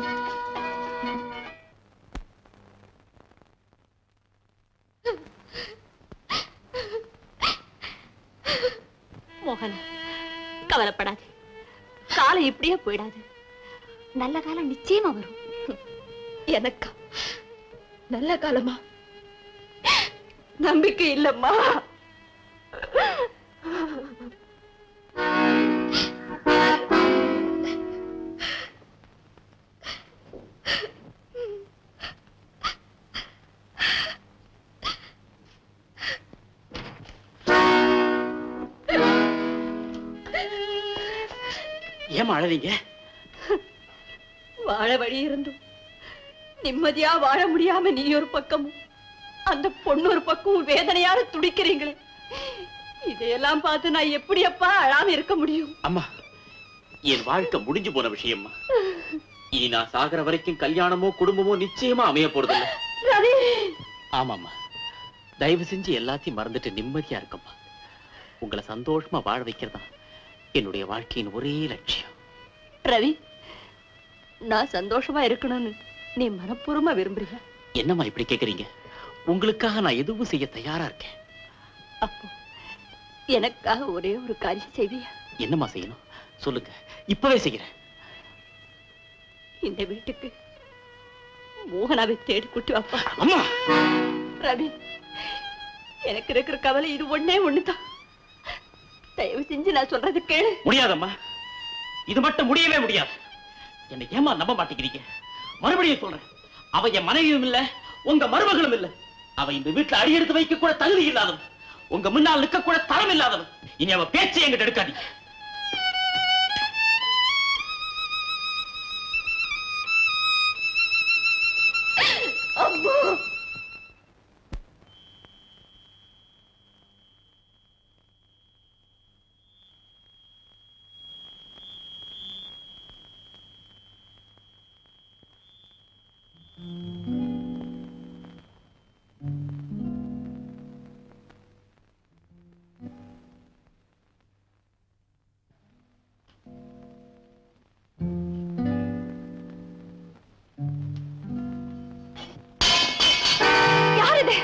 மோகனா கவலைப்படாது காலம் இப்படியே போயிடாது நல்ல காலம் நிச்சயமா வரும் எனக்கா நல்ல காலமா நம்பிக்கை இல்லம்மா ஏமா அழறீங்க வாழ வழி இருந்தும் நிம்மதியா வாழ முடியாம நீ ஒரு பக்கமும் அந்த பொண்ணு ஒரு பக்கமும் வேதனையால துடிக்கிறீங்களே இதையெல்லாம் பார்த்து நான் எப்படி அப்பா அழாம இருக்க முடியும் அம்மா என் வாழ்க்கை முடிஞ்சு போன விஷயம்மா இனி நான் சாகர வரைக்கும் கல்யாணமோ குடும்பமோ நிச்சயமா அமைய போறதில்ல ரவி ஆமாம்மா தயவு செஞ்சு எல்லாத்தையும் மறந்துட்டு நிம்மதியா இருக்கம்மா உங்களை சந்தோஷமா வாழ வைக்கிறதா என்னுடைய வாழ்க்கையின் ஒரே லட்சியம் ரவி நான் சந்தோஷமா இருக்கணும்னு நீ மனப்பூர்வமா விரும்புறியா என்னம்மா இப்படி கேக்குறீங்க உங்களுக்காக நான் எதுவும் செய்ய தயாரா இருக்கேன் அப்போ எனக்காக ஒரே ஒரு காரியம் செய்வியா என்னம்மா செய்யணும் சொல்லுங்க இப்பவே செய்கிறேன் இந்த வீட்டுக்கு மோகனாவை தேடி கூட்டி வாப்பா அம்மா ரவி எனக்கு இருக்கிற கவலை இது ஒண்ணே ஒண்ணுதான் தயவு செஞ்சு நான் சொல்றது கேளு முடியாதம்மா இது மட்டும் முடியவே முடியாது என்னை ஏமா நம்ப மாட்டேங்கிறீங்க மறுபடியும் சொல்றேன் அவ என் மனைவியும் இல்ல உங்க மருமகளும் இல்ல அவ இந்த வீட்டுல அடி எடுத்து வைக்க கூட தகுதி இல்லாதவன் உங்க முன்னால் நிற்க கூட தரம் இல்லாதவன் இனி அவ பேச்சை எங்கிட்ட எடுக்காதீங்க அம்மா யார் இது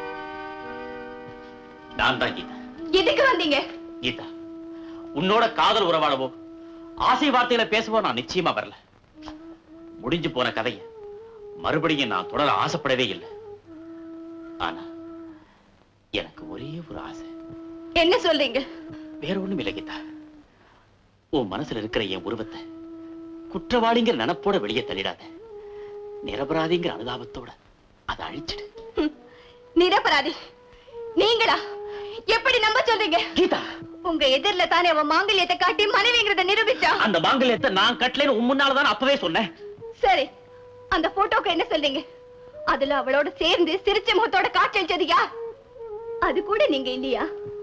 நான் தான் கீதா எதுக்கு வந்தீங்க கீதா உன்னோட காதல் உறவாடவோ ஆசை வார்த்தையில பேசவோ நான் நிச்சயமா வரல முடிஞ்சு போன கதைய மறுபடியும் நான் தொடர ஆசைப்படவே இல்லை ஆனா எனக்கு ஒரே ஒரு ஆசை என்ன சொல்றீங்க வேற ஒண்ணும் இல்லை கீதா உன் மனசுல இருக்கிற என் உருவத்தை குற்றவாளிங்கிற நினப்போட வெளியே தள்ளிடாத நிரபராதிங்கிற அனுதாபத்தோட அதை அழிச்சிடு நிரபராதி நீங்களா எப்படி நம்ப சொல்றீங்க கீதா உங்க எதிரில தானே அவன் மாங்கல்யத்தை காட்டி மனைவிங்கிறத நிரூபிச்சா அந்த மாங்கல்யத்தை நான் கட்டலேன்னு உன் முன்னாலதான் அப்பவே சொன்னேன் சரி அந்த போட்டோக்கு என்ன சொல்றீங்க அதுல அவளோட சேர்ந்து சிரிச்ச முகத்தோட காற்றடிச்சது யார் அது கூட நீங்க இல்லையா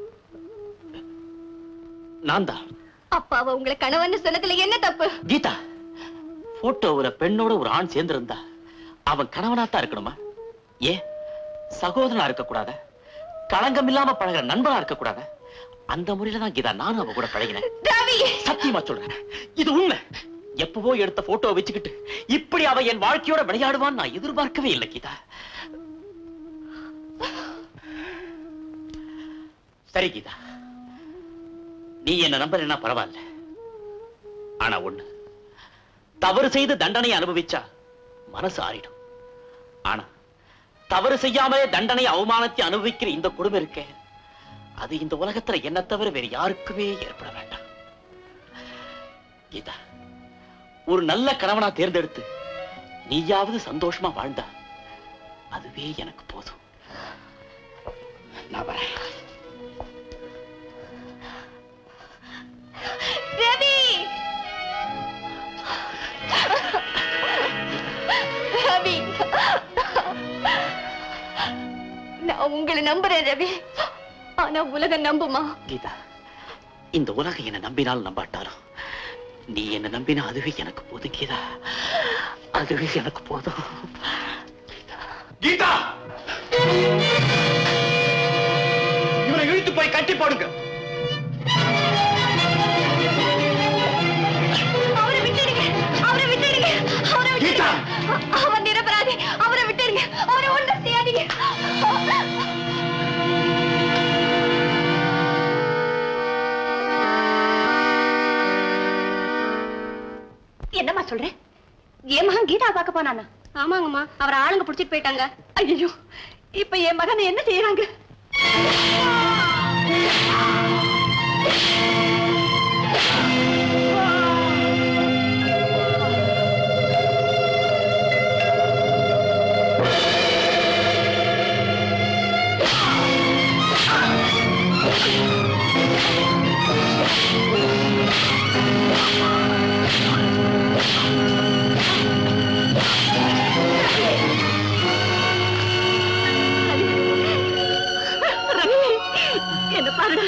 நான் தான் அப்ப அவ உங்களை கணவன்னு சொன்னதுல என்ன தப்பு கீதா போட்டோவுல பெண்ணோட ஒரு ஆண் சேர்ந்திருந்தா அவன் கணவனாத்தான் இருக்கணுமா ஏ சகோதரனா இருக்க கூடாத களங்கம் இல்லாம பழகுற நண்பனா இருக்க கூடாத அந்த முறையில தான் கீதா நானும் அவ கூட பழகினேன் சத்தியமா சொல்றேன் இது உண்மை எப்பவோ எடுத்த போட்டோ வச்சுக்கிட்டு இப்படி அவ என் வாழ்க்கையோட விளையாடுவான்னு நான் எதிர்பார்க்கவே இல்லை கீதா சரி கீதா நீ என்ன நம்பலன்னா பரவாயில்ல ஆனா ஒண்ணு தவறு செய்து தண்டனை அனுபவிச்சா மனசு ஆறிடும் ஆனா தவறு செய்யாமலே தண்டனை அவமானத்தை அனுபவிக்கிற இந்த கொடுமை இருக்கே அது இந்த உலகத்துல என்ன தவிர வேறு யாருக்குமே ஏற்பட வேண்டாம் கீதா ஒரு நல்ல கணவனா தேர்ந்தெடுத்து நீயாவது சந்தோஷமா வாழ்ந்தா அதுவே எனக்கு போதும் நான் வரேன் ரவி ரவி நான் உங்களை நம்புறேன் ரவி ஆனா உலகம் நம்புமா கீதா இந்த உலகம் என்ன நம்பினால் நம்பாட்டாலும் நீ என்ன நம்பினா அதுவே எனக்கு போதும் கீதா அதுவே எனக்கு போதும் கீதா இவனை இழுத்து போய் கட்டி போடுங்க அவரை விட்டுடுங்க அவரை விட்டுடுங்க அவரை விட்டுடுங்க அவர் நிரபராதி அவரை விட்டுடுங்க அவரை ஒன்றும் செய்யாதீங்க என்னம்மா சொல்ற என் மகன் கீதா பார்க்க போனானா ஆமாங்கம்மா அவர் ஆளுங்க புடிச்சிட்டு போயிட்டாங்க ஐயோ இப்ப என் மகனை என்ன செய்யறாங்க ரவி என்ன பாருடா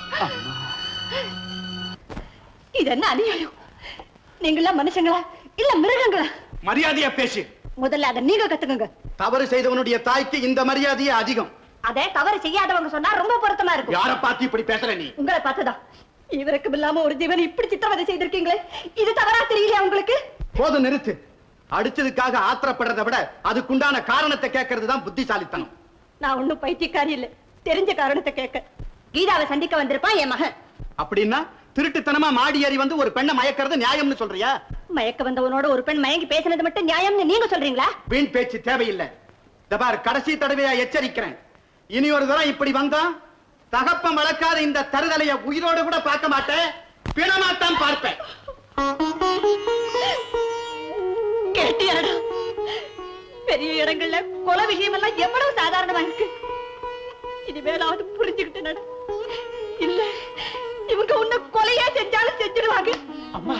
இது என்ன அநியாயம் நீங்களாம் மனுஷங்களா இல்ல மிருகங்களா மரியாதையா பேசு முதல்ல அதை நீங்க கத்துக்கங்க தவறு செய்தவனுடைய தாய்க்கு இந்த மரியாதையே அதிகம் அதே தவறு செய்யாதவங்க சொன்னா ரொம்ப பொருத்தமா இருக்கும் யார பார்த்து இப்படி பேசுற நீ உங்களை பார்த்துதான் இவருக்கும் இல்லாம ஒரு ஜீவன் இப்படி சித்திரவதை செய்திருக்கீங்களே இது தவறா தெரியலையா உங்களுக்கு போதும் நிறுத்து அடிச்சதுக்காக ஆத்திரப்படுறதை விட அதுக்குண்டான காரணத்தை கேட்கறது தான் புத்திசாலித்தனம் நான் ஒண்ணும் பைத்தியக்காரி இல்ல தெரிஞ்ச காரணத்தை கேட்க கீதாவை சந்திக்க வந்திருப்பான் என் மகன் அப்படின்னா திருட்டுத்தனமா மாடி ஏறி வந்து ஒரு பெண்ணை மயக்கிறது நியாயம்னு சொல்றியா மயக்க வந்தவனோட ஒரு பெண் மயங்கி பேசினது மட்டும் நியாயம்னு நீங்க சொல்றீங்களா வீண் பேச்சு தேவையில்லை இந்த பார் கடைசி தடவையா எச்சரிக்கிறேன் இனி ஒரு தடவை இப்படி வந்தா தகப்பம் வளர்க்காத இந்த தருதலைய உயிரோடு கூட பார்க்க மாட்டேன் பிணமாத்தான் பார்ப்பேன் கேட்டியாடா பெரிய இடங்கள்ல கொலை விஷயம் எல்லாம் எவ்வளவு சாதாரணமா இருக்கு இனிமேலாவது புரிஞ்சுக்கிட்டு நட இல்ல இவங்க உன்னை கொலையா செஞ்சாலும் செஞ்சிருவாங்க அம்மா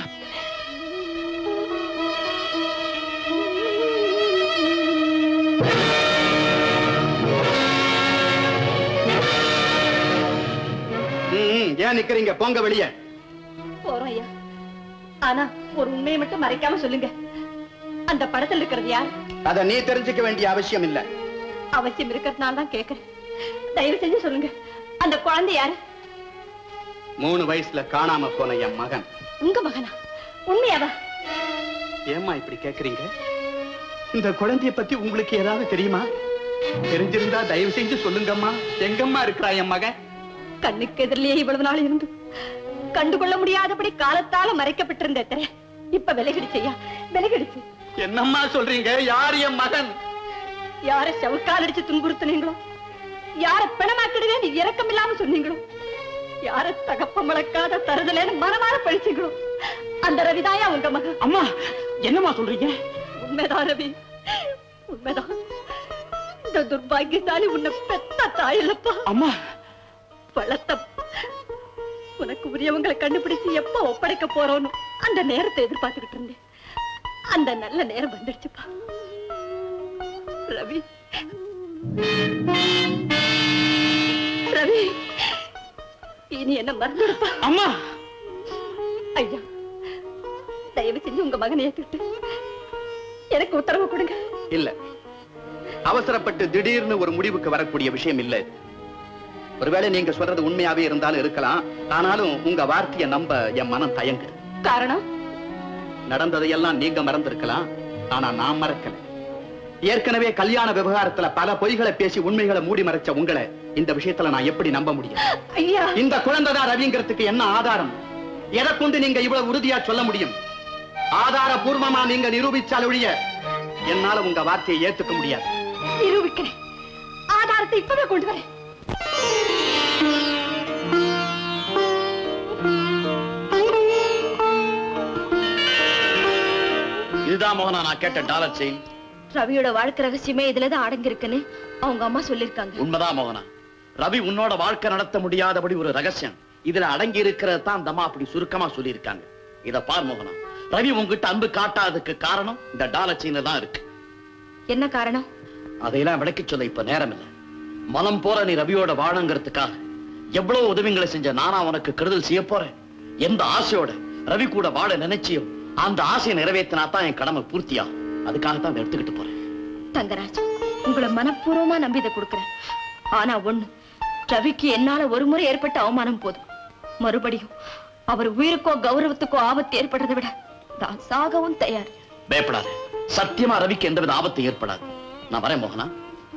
ம், ஏன் நிக்கிறீங்க போங்க வெளியே போறோம் ஐயா ஆனா ஒரு உண்மையை மட்டும் மறைக்காம சொல்லுங்க அந்த படத்துல இருக்கிறது யார் அத நீ தெரிஞ்சுக்க வேண்டிய அவசியம் இல்ல அவசியம் இருக்கிறதுனால தான் கேக்குறேன் தயவு செஞ்சு சொல்லுங்க அந்த குழந்தை யாரு மூணு வயசுல காணாம போன என் மகன் உங்க மகனா உண்மையாவா ஏம்மா இப்படி கேக்குறீங்க இந்த குழந்தைய பத்தி உங்களுக்கு ஏதாவது தெரியுமா தெரிஞ்சிருந்தா தயவு செஞ்சு சொல்லுங்கம்மா எங்கம்மா இருக்கிறா என் மகன் கண்ணுக்கு எதிரிலேயே இவ்வளவு நாள் இருந்து கண்டுகொள்ள முடியாதபடி காலத்தால மறைக்கப்பட்டிருந்த திரை இப்ப விலகிடுச்சு ஐயா விலகிடுச்சு என்னம்மா சொல்றீங்க யார் என் மகன் யார செவக்கால் அடிச்சு துன்புறுத்துனீங்களோ யார பிணமாக்கிடுவேன்னு இரக்கம் இல்லாம சொன்னீங்களோ யார தகப்பம் வளர்க்காத தருதலேன்னு மனமாற பழிச்சீங்களோ அந்த ரவிதாயா உங்க மகன் அம்மா என்னம்மா சொல்றீங்க உண்மைதான் ரவி உண்மைதான் இந்த துர்பாகியசாலி உன்னை பெத்த தாயில்லப்பா அம்மா வளர்த்த உனக்கு உரியவங்களை கண்டுபிடிச்சு எப்ப ஒப்படைக்க போறோன்னு அந்த நேரத்தை எதிர்பார்த்துக்கிட்டு இருந்தேன் அந்த நல்ல நேரம் வந்துடுச்சுப்பா ரவி ரவி இனி என்ன மறந்துடுப்பா அம்மா ஐயா தயவு செஞ்சு உங்க மகனை ஏத்துக்கிட்டு எனக்கு உத்தரவு கொடுங்க இல்ல அவசரப்பட்டு திடீர்னு ஒரு முடிவுக்கு வரக்கூடிய விஷயம் இல்ல இது. ஒருவேளை நீங்க சொல்றது உண்மையாவே இருந்தாலும் இருக்கலாம் ஆனாலும் உங்க வார்த்தையை நம்ப என் மனம் தயங்குது காரணம் நடந்ததையெல்லாம் நீங்க மறந்திருக்கலாம் ஆனா நான் மறக்கல ஏற்கனவே கல்யாண விவகாரத்துல பல பொய்களை பேசி உண்மைகளை மூடி மறைச்ச உங்களை இந்த விஷயத்துல நான் எப்படி நம்ப முடியும் ஐயா இந்த குழந்தைதான் ரவிங்கிறதுக்கு என்ன ஆதாரம் எதை கொண்டு நீங்க இவ்வளவு உறுதியா சொல்ல முடியும் ஆதாரபூர்வமா நீங்க நிரூபிச்சால் ஒழிய என்னால உங்க வார்த்தையை ஏத்துக்க முடியாது நிரூபிக்கிறேன் ஆதாரத்தை இப்பவே கொண்டு வரேன் இதுதான் மோகனா நான் கேட்ட டாலர் செயின் ரவியோட வாழ்க்கை ரகசியமே இதுலதான் அடங்கியிருக்குன்னு அவங்க அம்மா சொல்லிருக்காங்க உண்மைதான் மோகனா ரவி உன்னோட வாழ்க்கை நடத்த முடியாதபடி ஒரு ரகசியம் இதுல அடங்கி இருக்கிறது தான் அந்த அம்மா அப்படி சுருக்கமா சொல்லியிருக்காங்க இத பார் மோகனா ரவி உன்கிட்ட அன்பு காட்டாததுக்கு காரணம் இந்த டாலர் செயின்ல தான் இருக்கு என்ன காரணம் அதையெல்லாம் விளக்கி சொல்ல இப்ப நேரம் இல்லை மனம் போற நீ ரவியோட வாழங்கிறதுக்காக எவ்வளவு உதவிங்களை செஞ்ச நானா உனக்கு கெடுதல் செய்ய போறேன் எந்த ஆசையோட ரவி கூட வாழ நினைச்சியோ அந்த ஆசையை நிறைவேற்றினா தான் என் கடமை பூர்த்தியா அதுக்காக தான் எடுத்துக்கிட்டு போறேன் தங்கராஜ் உங்களை மனப்பூர்வமா நம்பி இதை கொடுக்குறேன் ஆனா ஒண்ணு ரவிக்கு என்னால ஒரு முறை ஏற்பட்ட அவமானம் போதும் மறுபடியும் அவர் உயிருக்கோ கௌரவத்துக்கோ ஆபத்து ஏற்படுறதை விட நான் சாகவும் தயார் பயப்படாத சத்தியமா ரவிக்கு எந்தவித ஆபத்து ஏற்படாது நான் வரேன் மோகனா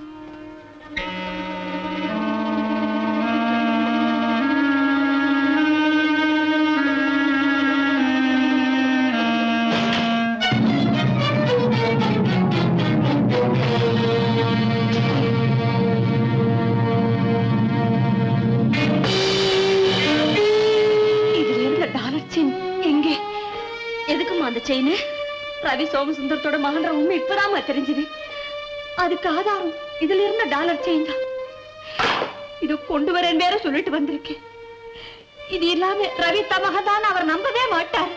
இதுல இருந்த டாலர் செயின் எங்கே எதுக்குமா அந்த செயின் ரவி சோமசுந்தரத்தோட மகன்ற உண்மை இப்பதாம்மா தெரிஞ்சது அதுக்கு ஆதாரம் இதுல இருந்த டாலர் செயின் தான் இது கொண்டு வரேன் வேற சொல்லிட்டு வந்திருக்கேன் இது இல்லாம ரவி தமகதான் அவர் நம்பவே மாட்டார்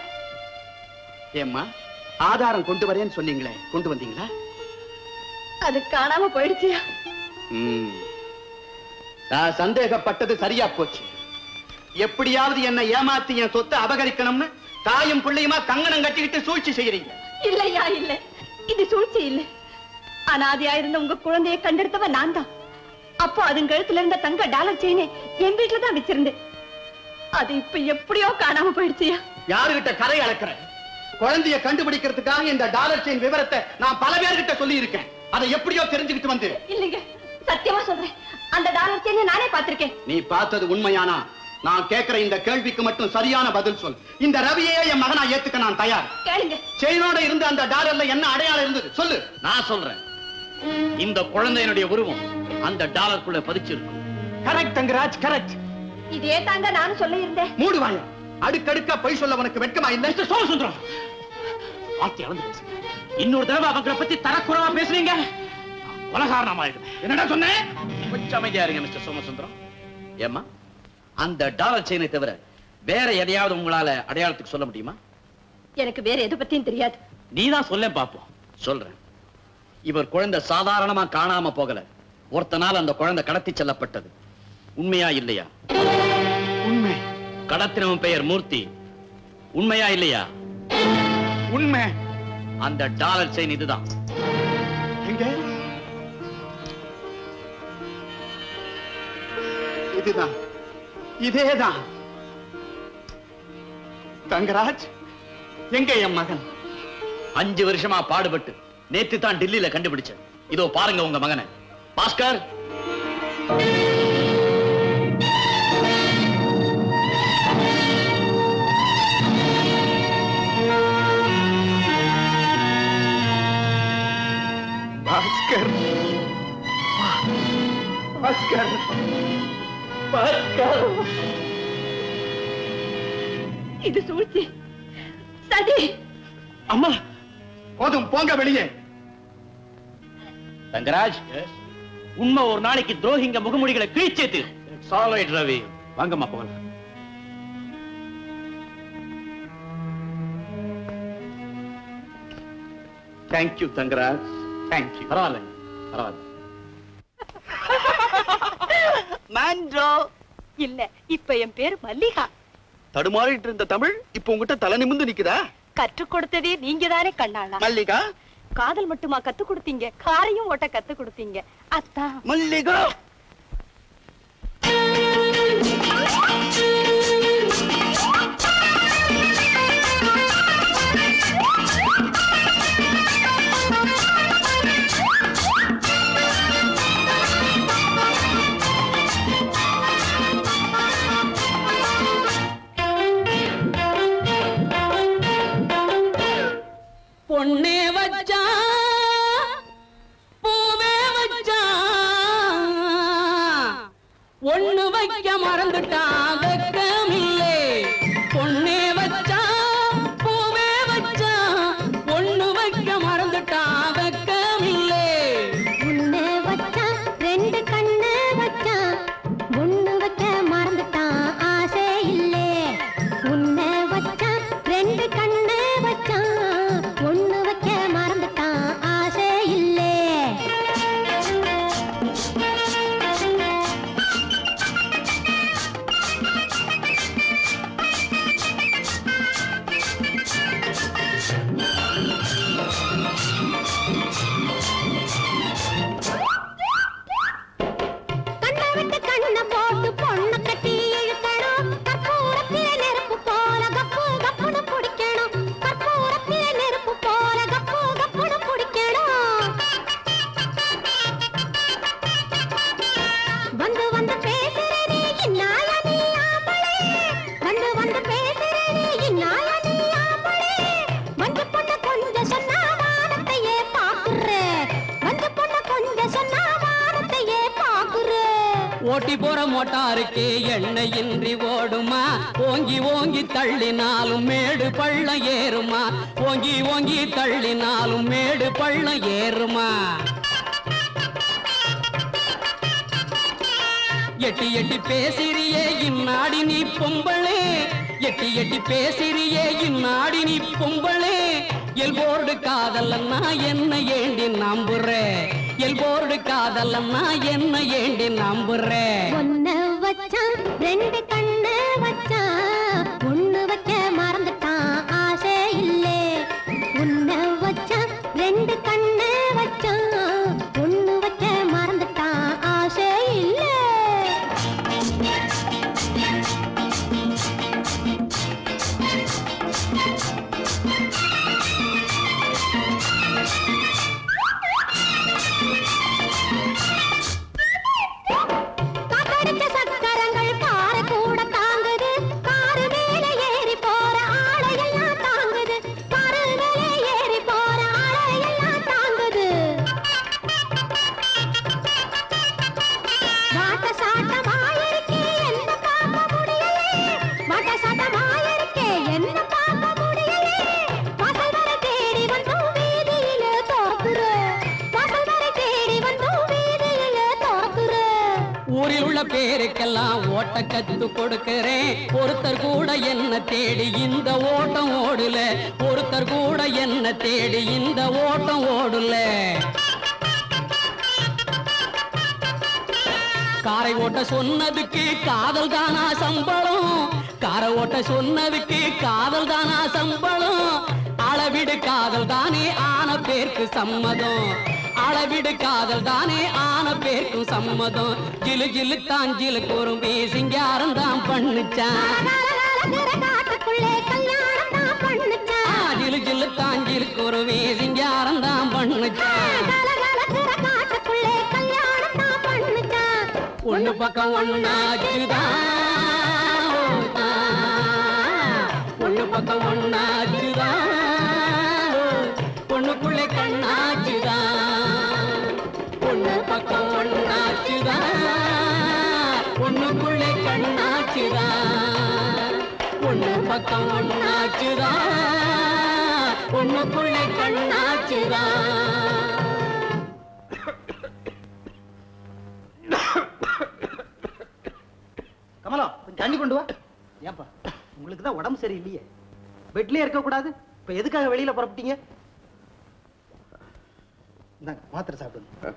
ஏம்மா ஆதாரம் கொண்டு வரேன்னு சொன்னீங்களே கொண்டு வந்தீங்களா அது காணாம போயிடுச்சியா ம். நான் சந்தேகப்பட்டது சரியா போச்சு எப்படியாவது என்னை ஏமாத்தி என் சொத்தை அபகரிக்கணும்னு தாயும் பிள்ளையுமா கங்கணம் கட்டிக்கிட்டு சூழ்ச்சி செய்யறீங்க இல்லையா இல்ல இது சூழ்ச்சி இல்ல அனாதையா இருந்த உங்க குழந்தையை கண்டெடுத்தவன் நான் தான் அப்போ அதன் கழுத்துல இருந்த தங்க டாலர் செயினை என் வீட்டுல தான் வச்சிருந்தேன் அது இப்ப எப்படியோ காணாம போயிடுச்சியா யாருகிட்ட கரை அளக்கிற குழந்தைய கண்டுபிடிக்கிறதுக்காக இந்த டாலர் செயின் விவரத்தை நான் பல பேர்கிட்ட சொல்லி இருக்கேன் அதை எப்படியோ தெரிஞ்சுக்கிட்டு வந்து இல்லைங்க சத்தியமா சொல்றேன் அந்த டாலர் செயினை நானே பார்த்திருக்கேன் நீ பார்த்தது உண்மையானா நான் கேட்கிற இந்த கேள்விக்கு மட்டும் சரியான பதில் சொல் இந்த ரவியே என் மகனா ஏத்துக்க நான் தயார் கேளுங்க செயினோட இருந்த அந்த டாலர்ல என்ன அடையாளம் இருந்தது சொல்லு நான் சொல்றேன் இந்த குழந்தையினுடைய உருவம் அந்த டாலருக்குள்ள பதிச்சிருக்கும் கரெக்ட் தங்கராஜ் கரெக்ட் இதே தாங்க நானும் சொல்ல இருந்தேன் மூடுவாயா அடுக்கடுக்கா பொய் சொல்ல உனக்கு வெட்கமா இல்ல சோமசுந்தரம் வார்த்தை அளந்து பேசுங்க இன்னொரு தடவை அவங்களை பத்தி தரக்குறவா பேசுறீங்க கொலகாரணமாயிடுவேன் என்னடா சொன்னேன் கொஞ்சம் அமைதியா இருங்க மிஸ்டர் சோமசுந்தரம் ஏம்மா அந்த டாலர் செயினை தவிர வேற எதையாவது உங்களால அடையாளத்துக்கு சொல்ல முடியுமா எனக்கு வேற எதை பத்தியும் தெரியாது நீதான் சொல்ல பாப்போம் சொல்றேன் இவர் குழந்தை சாதாரணமா காணாம போகல ஒருத்தனால அந்த குழந்தை கடத்தி செல்லப்பட்டது உண்மையா இல்லையா உண்மை கடத்தினவன் பெயர் மூர்த்தி உண்மையா இல்லையா உண்மை அந்த டாலர் செயின் இதுதான் எங்க இதுதான் இதேதான் தங்கராஜ் எங்க என் மகன் அஞ்சு வருஷமா பாடுபட்டு நேத்து தான் டெல்லியில கண்டுபிடிச்சேன் இதோ பாருங்க உங்க மகனை பாஸ்கர் பாஸ்கர் பாஸ்கர் பாஸ்கர் இது சூழ்ச்சி சதி அம்மா போதும் போங்க வெளியே தங்கராஜ் உண்மை ஒரு நாளைக்கு துரோகிங்க முகமூடிகளை கிழிச்சேத்து சாலைட் ரவி வாங்கம்மா போகலாம் தேங்க்யூ தங்கராஜ் தேங்க்யூ பரவாயில்ல பரவாயில்ல மான்ட்ரோ இல்ல இப்ப என் பேர் மல்லிகா தடுமாறிட்டு இருந்த தமிழ் இப்ப உங்ககிட்ட தலை நிமிந்து நிக்குதா கற்றுக் கொடுத்ததே நீங்க தானே கண்ணாளா மல்லிகா காதல் மட்டுமா கத்து கொடுத்தீங்க காரையும் ஓட்ட கத்து கொடுத்தீங்க அத்தான் மல்லிகா பொண்ணே வச்சா பூவே வச்சா ஒண்ணு வைக்க மறந்துட்டான் வெக்கமில்லே பொண்ணே வச்சா பூவே வச்சா ஒண்ணு வைக்க மறந்துட்டான் வெக்கமில்லே உன்னை வச்சான் ரெண்டு கண்ணு வச்சான் ஒண்ணு வைக்க மறந்துட்டான் ஆசை இல்லே உன்னை வச்சான் ரெண்டு கண்ணு வச்சான் ஒண்ணு வைக்க மறந்துட்டான் ஆசை இல்லே கண்ணை விட்டு கண்ணை போட்டு பொண்ணை கட்டி இழுக்கணும் கற்பூரத்தில நெருப்பு போல கப்பு கப்புன்னு பிடிக்கணும் கற்பூரத்தில நெருப்பு போல கப்பு கப்புன்னு பிடிக்கணும் வந்து வந்து பேசுறே இன்னால நீ ஆம்பளே வந்து வந்து பேசுறே இன்னால நீ ஆம்பளே வந்து பொண்ணு கொஞ்சம் சொன்னா வானத்தையே பாக்குற வந்து பொண்ணு கொஞ்சம் சொன்னா வானத்தையே பாக்குற ஓட்டி போற மோட்டாருக்கு எண்ணெயின்றி ஓடுமா ஓங்கி ஓங்கி தள்ளினாலும் மேடு பள்ளம் ஏறுமா ஓங்கி ஓங்கி தள்ளினாலும் மேடு பள்ளம் ஏறுமா எட்டி எட்டி பேசிறியே இந்நாடி நீ பொம்பளே எட்டி எட்டி பேசிறியே இந்நாடி நீ பொம்பளே எல்போர்டு காதலன்னா என்ன ஏண்டி நம்புற எல்போர்டு காதலன்னா என்ன ஏண்டி நம்புற ஒன்னு வச்சான் ரெண்டு கண்ணு வச்சான் ஒண்ணு வைக்க மறந்துட்டான் ஆசை இல்லே உன்னை வச்சான் ரெண்டு கண்ணு வச்சான் ஒண்ணு வைக்க மறந்துட்டான் ஆசை இல்லே காத்தடிச்ச சக்கரங்கள் கார கூட தாங்குது காரு மேல ஏறி போற ஆளையெல்லாம் தாங்குது காரு மேல ஏறி போற ஆளையெல்லாம் தாங்குது வாட்ட சாட்டமாயிருக்கே என்ன பார்க்க முடியலே வாட்ட சாட்டமாயிருக்கே என்ன பார்க்க முடியலே வாசல் வரை தேடி வந்தோம் வீதியில தோக்குற வாசல் வரை தேடி வந்தோம் வீதியில தோக்குற ஊரில் உள்ள பேருக்கெல்லாம் ஓட்ட கத்து கொடுக்கிறேன் ஒருத்தர் கூட என்ன தேடி இந்த ஓட்டம் ஓடல ஒருத்தர் கூட என்ன தேடி இந்த ஓட்டம் ஓடல காரை ஓட்ட சொன்னதுக்கு காதல் தானா சம்பளம் காரை ஓட்ட சொன்னதுக்கு காதல் தானா சம்பளம் அளவிடு காதல் தானே ஆன பேருக்கு சம்மதம் அளவிடு காதல் தானே ஆன பேருக்கும் சம்மதம் ஜிலு ஜிலு தான் ஜிலு குறும்பி சிங்காரம் தான் பண்ணுச்சான் காட்டுக்குள்ளே கல்யாணம் தான் பண்ணுச்சான் ஜிலு ஜிலு தான் ஜிலு குருவி சிங்காரம் தான் பண்ணுச்சான் கலகலக்கிற காட்டுக்குள்ளே கல்யாணம் தான் பண்ணுச்சான் ஒண்ணு பக்கம் ஒண்ணாச்சுதான் ஒண்ணு பக்கம் ஒண்ணாச்சுதான் பொண்ணுக்குள்ளே கண்ணாச்சுதான் ஒண்ணு பக்கம் ஒண்ணாச்சுதான் பொண்ணுக்குள்ளே கண்ணாச்சுதான் ஒண்ணு பக்கம் ஒண்ணாச்சுதான் பொண்ணுக்குள்ளே கண்ணாச்சுதான் கமலா கொஞ்சம் தண்ணி கொண்டு வா ஏப்பா உங்களுக்கு தான் உடம்பு சரியில்லையே பெட்லயே இருக்க கூடாது இப்ப எதுக்காக வெளியில புறப்பட்டீங்க இந்தாங்க மாத்திரை சாப்பிடுங்க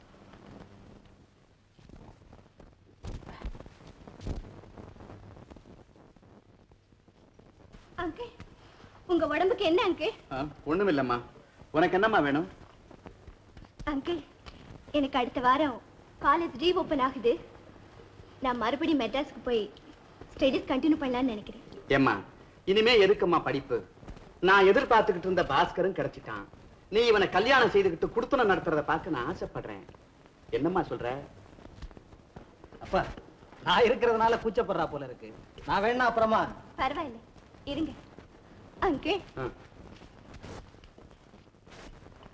அங்கிள் உங்க உடம்புக்கு என்ன அங்கிள் ஒண்ணும் இல்லம்மா உனக்கு என்னம்மா வேணும் அங்கிள் எனக்கு அடுத்த வாரம் காலேஜ் ரீ ஓப்பன் ஆகுது நான் மறுபடியும் மெட்ராஸ்க்கு போய் ஸ்டடீஸ் கண்டினியூ பண்ணலாம்னு நினைக்கிறேன் ஏம்மா இனிமே எதுக்கும்மா படிப்பு நான் எதிர்பார்த்துக்கிட்டு இருந்த பாஸ்கரும் கிடைச்சிட்டான் நீ இவனை கல்யாணம் செய்துக்கிட்டு குடுத்தனம் நடத்துறத பார்க்க நான் ஆசைப்படுறேன் என்னம்மா சொல்ற அப்பா நான் இருக்கிறதுனால கூச்சப்படுறா போல இருக்கு நான் வேணா அப்புறமா பரவாயில்ல இருங்க அங்கிள் ஆ.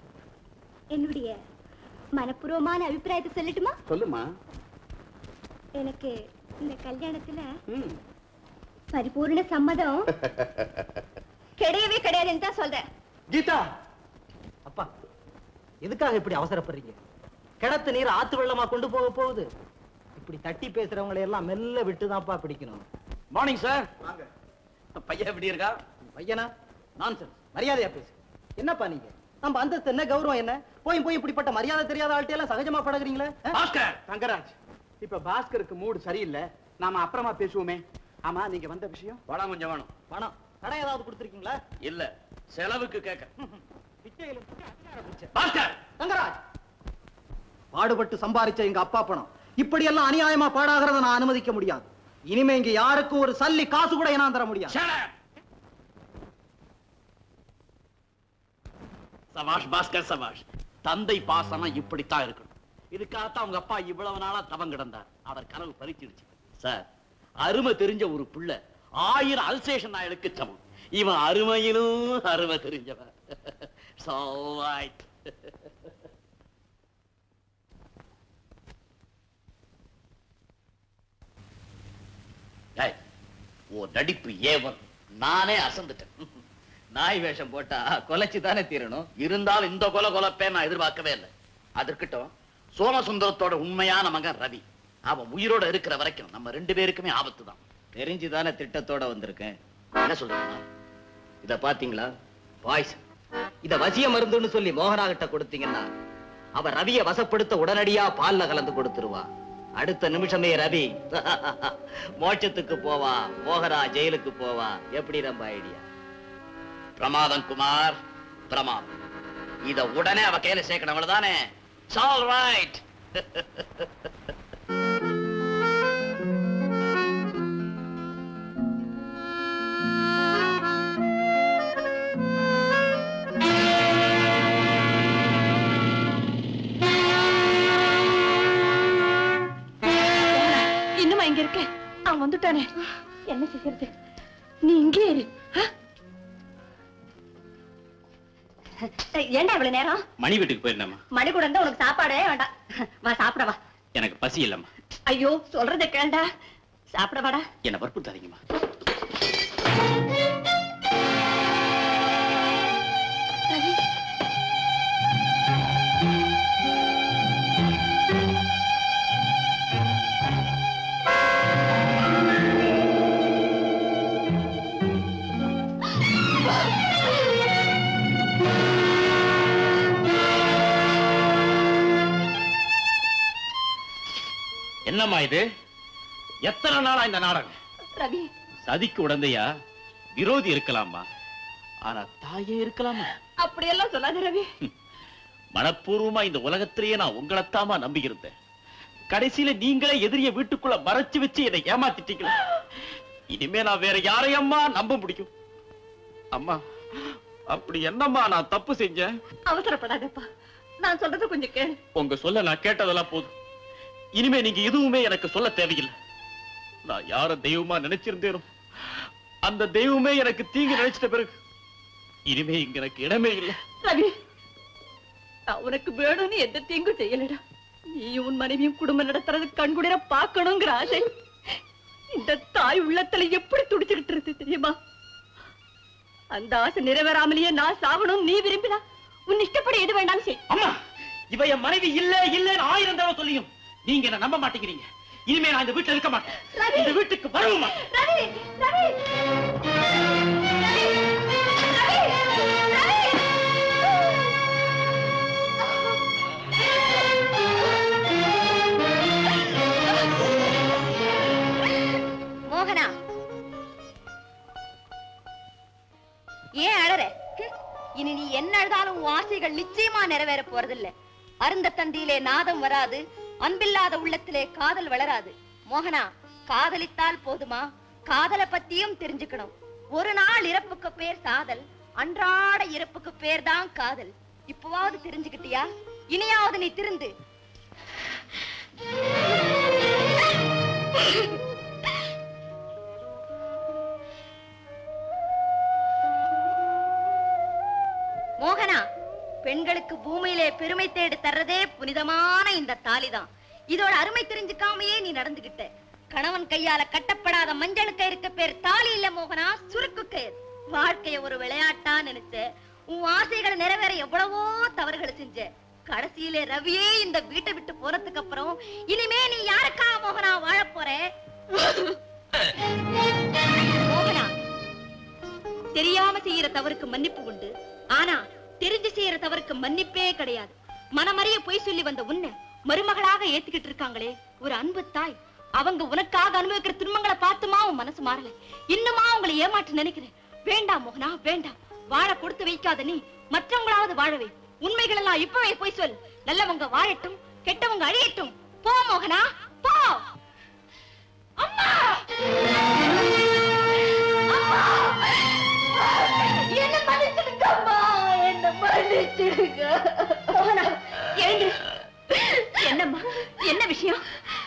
என்னுடைய மனப்பூர்வமான அபிப்பிராயத்தை சொல்லட்டுமா சொல்லுமா எனக்கு இந்த கல்யாணத்துல பரிபூர்ண சம்மதம் கிடையவே கிடையாதுன்னு தான் சொல்றேன் கீதா அப்பா எதுக்காக இப்படி அவசரப்படுறீங்க கிணத்து நீர் ஆத்து வெள்ளமா கொண்டு போக போகுது இப்படி தட்டி பேசுறவங்களை எல்லாம் மெல்ல விட்டுதான்ப்பா பிடிக்கணும் மார்னிங் சார் பையன் எப்படி இருக்கா பையனா நான்சென்ஸ் மரியாதையா பேசு என்னப்பா நீங்க நம்ம அந்தஸ்து என்ன கௌரவம் என்ன போய் போய் இப்படிப்பட்ட மரியாதை தெரியாத ஆள்கிட்ட எல்லாம் சகஜமா பழகுறீங்களே ஆ? பாஸ்கர் தங்கராஜ் இப்ப பாஸ்கருக்கு மூடு சரியில்லை நாம அப்புறமா பேசுவோமே ஆமா நீங்க வந்த விஷயம் பணம் கொஞ்சம் வேணும் பணம் கடன் ஏதாவது கொடுத்துருக்கீங்களா இல்ல செலவுக்கு கேட்க பிச்சையில பிச்சை, அதிகார பிச்சை. பாஸ்கர் தங்கராஜ் பாடுபட்டு சம்பாரிச்ச எங்க அப்பா பணம் இப்படி எல்லாம் அநியாயமா பாடாகிறத நான் அனுமதிக்க முடியாது இனிமே இங்க யாருக்கும் ஒரு சல்லி காசு கூட நான் தர முடியாது சபாஷ் பாஸ்கர் சபாஷ் தந்தை பாசனம் இப்படித்தான் இருக்கணும் இதுக்காகத்தான் அவங்க அப்பா இவ்வளவு நாளா தவம் கிடந்தார் அவர் கனவு பறிச்சிடுச்சு சார் அருமை தெரிஞ்ச ஒரு புள்ள ஆயிரம் அல்சேஷன் நாயலுக்கு சமம் இவன் அருமையிலும் அருமை தெரிஞ்சவன் So right. ஏய், உன் நடிப்பு ஏவன் நானே அசந்துட்டேன் நாய் வேஷம் போட்டா கொலைச்சு தானே தீரணும் இருந்தாலும் இந்த கொலை கொலைப்பே நான் எதிர்பார்க்கவே இல்லை அதற்கிட்டும் சோமசுந்தரத்தோட உண்மையான மகன் ரவி அவன் உயிரோட இருக்கிற வரைக்கும் நம்ம ரெண்டு பேருக்குமே ஆபத்து தான் தெரிஞ்சுதானே திட்டத்தோட வந்திருக்கேன் என்ன சொல்றீங்க இத பாத்தீங்களா பாய்ஸ் இத வசிய மருந்துன்னு சொல்லி மோகனா கிட்ட கொடுத்தீங்கன்னா அவ ரவிய வசப்படுத்த உடனடியா பால்ல கலந்து கொடுத்துருவா அடுத்த நிமிஷமே ரவி மோட்சத்துக்கு போவா மோகனா ஜெயிலுக்கு போவா எப்படி நம்ம ஐடியா பிரமாதம் குமார் பிரமாதம் இத உடனே அவ கையில சேர்க்கணும் அவ்வளவுதானே ஆல் ரைட் இன்னுமா இங்க இருக்க அவன் வந்துட்டானே என்ன செய்யறது நீ இங்கே இரு ஆ? ஏன்டா இவ்வளவு நேரம் மணி வீட்டுக்கு போயிருந்தேம்மா மணி கூட இருந்தா உனக்கு சாப்பாடே வேண்டாம் வா சாப்பிட வா எனக்கு பசி இல்லம்மா ஐயோ சொல்றத கேண்டா சாப்பிட வாடா என்ன வற்புறுத்தாதீங்கம்மா ரவி என்னம்மா இது எத்தனை நாளா இந்த நாடகம் ரவி சதிக்கு உடந்தையா விரோதி இருக்கலாமா ஆனா தாயே இருக்கலாமா அப்படியெல்லாம் சொல்லாத ரவி மனப்பூர்வமா இந்த உலகத்திலேயே நான் உங்களைத்தாமா நம்பியிருந்தேன் கடைசியில நீங்களே எதிரிய வீட்டுக்குள்ள மறைச்சு வச்சு என்னை ஏமாத்திட்டீங்களா இனிமே நான் வேற யாரையம்மா நம்ப முடியும் அம்மா அப்படி என்னம்மா நான் தப்பு செஞ்சேன் அவசரப்படாதப்பா நான் சொல்றது கொஞ்சம் கேளு உங்க சொல்ல நான் கேட்டதெல்லாம் போதும் இனிமே நீங்க எதுவுமே எனக்கு சொல்ல தேவையில்லை நான் யார தெய்வமா நினைச்சிருந்தேனோ அந்த தெய்வமே எனக்கு தீங்கு நினைச்சிட்ட பிறகு இனிமே இங்க எனக்கு இடமே இல்லை ரவி நான் உனக்கு வேணும்னு எந்த தீங்கும் செய்யலடா நீ உன் மனைவியும் குடும்பம் நடத்துறது கண்குளிர பார்க்கணுங்கிற ஆசை இந்த தாய் உள்ளத்துல எப்படி துடிச்சுக்கிட்டு இருக்கு தெரியுமா அந்த ஆசை நிறைவேறாமலேயே நான் சாகணும் நீ விரும்பினா உன் இஷ்டப்படி எது வேண்டாம் செய் அம்மா இவ என் மனைவி இல்ல இல்லன்னு ஆயிரம் தடவை சொல்லியும் நீங்க என்ன நம்ப மாட்டேங்கிறீங்க இனிமே நான் இந்த வீட்டுல இருக்க மாட்டேன் இந்த வீட்டுக்கு வரவும் மாட்டேன் ரவி ரவி மோகனா ஏன் அழற ஹம், இனி நீ என்ன அழுதாலும் உன் ஆசைகள் நிச்சயமா நிறைவேற போறதில்ல அருந்த தந்தியிலே நாதம் வராது அன்பில்லாத உள்ளத்திலே காதல் வளராது மோகனா காதலித்தால் போதுமா காதலை பத்தியும் தெரிஞ்சுக்கணும் ஒரு நாள் இறப்புக்கு பேர் சாதல் அன்றாட இறப்புக்கு பேர் தான் காதல் இப்பவாவது தெரிஞ்சுக்கிட்டியா இனியாவது நீ திருந்து மோகனா பெண்களுக்கு பூமியிலே பெருமை தேடி தர்றதே புனிதமான இந்த தாலிதான் இதோட அருமை தெரிஞ்சுக்காமையே நீ நடந்துகிட்ட கணவன் கையால கட்டப்படாத மஞ்சள் கயிறுக்கு பேர் தாலி இல்ல மோகனா சுருக்கு கயிறு வாழ்க்கைய ஒரு விளையாட்டா நினைச்ச உன் ஆசைகளை நிறைவேற எவ்வளவோ தவறுகளை செஞ்ச கடைசியிலே ரவியே இந்த வீட்டை விட்டு போறதுக்கு அப்புறம் இனிமே நீ யாருக்காக மோகனா வாழப் போற மோகனா தெரியாம செய்யற தவறுக்கு மன்னிப்பு உண்டு ஆனா தெரிஞ்சு செய்யற தவறுக்கு மன்னிப்பே கிடையாது மனமறிய பொய் சொல்லி வந்த உன்னை மருமகளாக ஏத்துக்கிட்டு இருக்காங்களே ஒரு அன்பு தாய் அவங்க உனக்காக அனுபவிக்கிற துன்பங்களை பார்த்துமா உன் மனசு மாறல இன்னுமா உங்களை ஏமாற்ற நினைக்கிறேன் வேண்டாம் மோகனா வேண்டாம் வாழ கொடுத்து வைக்காத நீ மற்றவங்களாவது வாழவே உண்மைகள் எல்லாம் இப்பவே போய் சொல் நல்லவங்க வாழட்டும் கெட்டவங்க அழியட்டும் போ மோகனா போ அம்மா என்ன மன்னிச்சிடுங்க அம்மா என்ன மன்னிச்சிடுங்க மோகனா எழுந்து என்னம்மா என்ன விஷயம்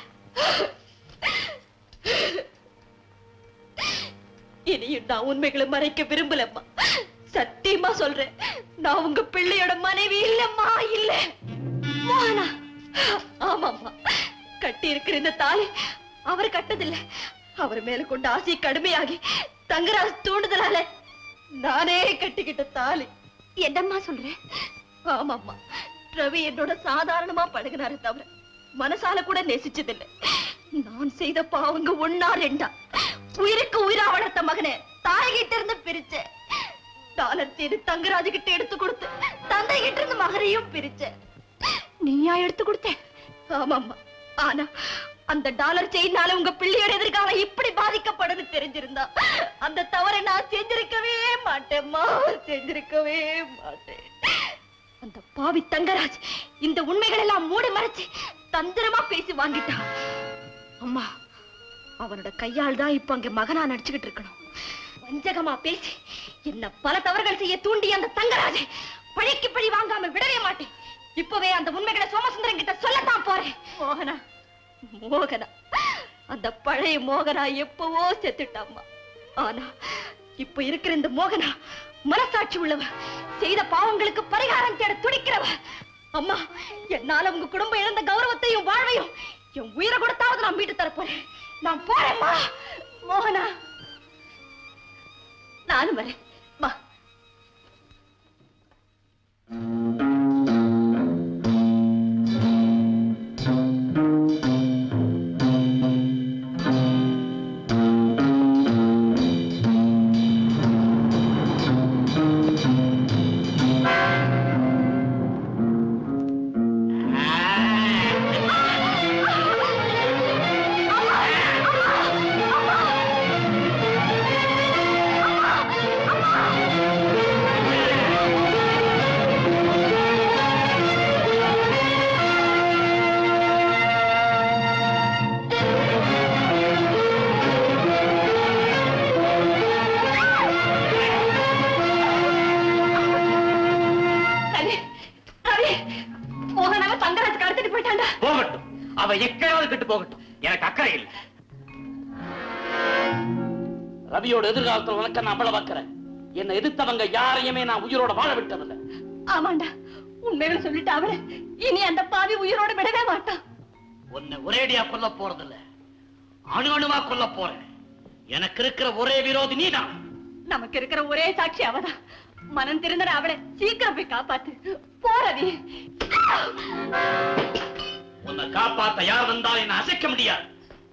இனியும் நான் உண்மைகளை மறைக்க விரும்பலம்மா சத்தியமா சொல்றேன் நான் உங்க பிள்ளையோட மனைவி இல்லம்மா இல்ல மோகனா ஆமாம்மா கட்டி இருக்கிற இந்த தாலி அவர் கட்டதில்ல அவர் மேல கொண்ட ஆசை கடுமையாகி தங்கராஜ் தூண்டுதலால நானே கட்டிக்கிட்ட தாலி என்னம்மா சொல்றேன் ஆமாம்மா ரவி என்னோட சாதாரணமா பழகினாரு தவிர மனசால கூட நேசிச்சதில்லை நான் செய்த பாவங்க ஒன்னா ரெண்டா உயிருக்கு உயிரா வளர்த்த மகனே தாய்கிட்ட இருந்து பிரிச்ச டாலர் தேடி தங்கராஜ் கிட்ட எடுத்து கொடுத்து தந்தை கிட்ட இருந்து மகனையும் பிரிச்ச நீயா எடுத்து கொடுத்த ஆமாம்மா ஆனா அந்த டாலர் செயினால உங்க பிள்ளையோட எதிர்காலம் இப்படி பாதிக்கப்படுன்னு தெரிஞ்சிருந்தா அந்த தவறை நான் செஞ்சிருக்கவே மாட்டேம்மா செஞ்சிருக்கவே மாட்டேன் அந்த பாவி தங்கராஜ் இந்த உண்மைகள் எல்லாம் மூடி மறைச்சு தந்திரமா பேசி வாங்கிட்டான் அம்மா அவனோட கையால் தான் இப்ப அங்க மகனா நடிச்சுக்கிட்டு இருக்கணும் வஞ்சகமா பேசி என்ன பல தவறுகள் செய்ய தூண்டி அந்த தங்கராஜை பழிக்கு பழி வாங்காம விடவே மாட்டேன் இப்பவே அந்த உண்மைகளை சோமசுந்தரம் கிட்ட சொல்லத்தான் போறேன் மோகனா மோகனா அந்த பழைய மோகனா எப்பவோ செத்துட்டாம்மா ஆனா இப்ப இருக்கிற இந்த மோகனா மனசாட்சி உள்ளவ செய்த பாவங்களுக்கு பரிகாரம் தேட துடிக்கிறவ அம்மா என்னால உங்க குடும்பம் இழந்த கௌரவத்தையும் வாழ்வையும் என் உயிரை கொடுத்தாவது நான் மீட்டு தர போறேன் நான் போறேம்மா மோகனா நானும் வரேன் வா ரவி ரவி மோகனாவை தங்கராஜ் கடத்திட்டு போயிட்டாண்டா போகட்டும் அவ எக்கேடாவது கெட்டு போகட்டும் எனக்கு அக்கறை இல்லை ரவியோட எதிர்காலத்துல உனக்கு நான் அவ்வளவு வைக்கிறேன் என்னை எதிர்த்தவங்க யாரையுமே நான் உயிரோட வாழ விட்டதில்லை ஆமாண்டா உண்மைகளை சொல்லிட்டு அவளை இனி அந்த பாவி உயிரோட விடவே மாட்டான் உன்னை ஒரேடியா கொல்ல போறதில்ல அணு அணுவா கொல்ல போறேன் எனக்கு இருக்கிற ஒரே விரோதி நீதான் நமக்கு இருக்கிற ஒரே சாட்சி அவதான் மனம் திருந்தற அவளை சீக்கிரம் போய் காப்பாத்து போறவி உன்னை காப்பாத்த யார் வந்தாலும் என்ன அசைக்க முடியாது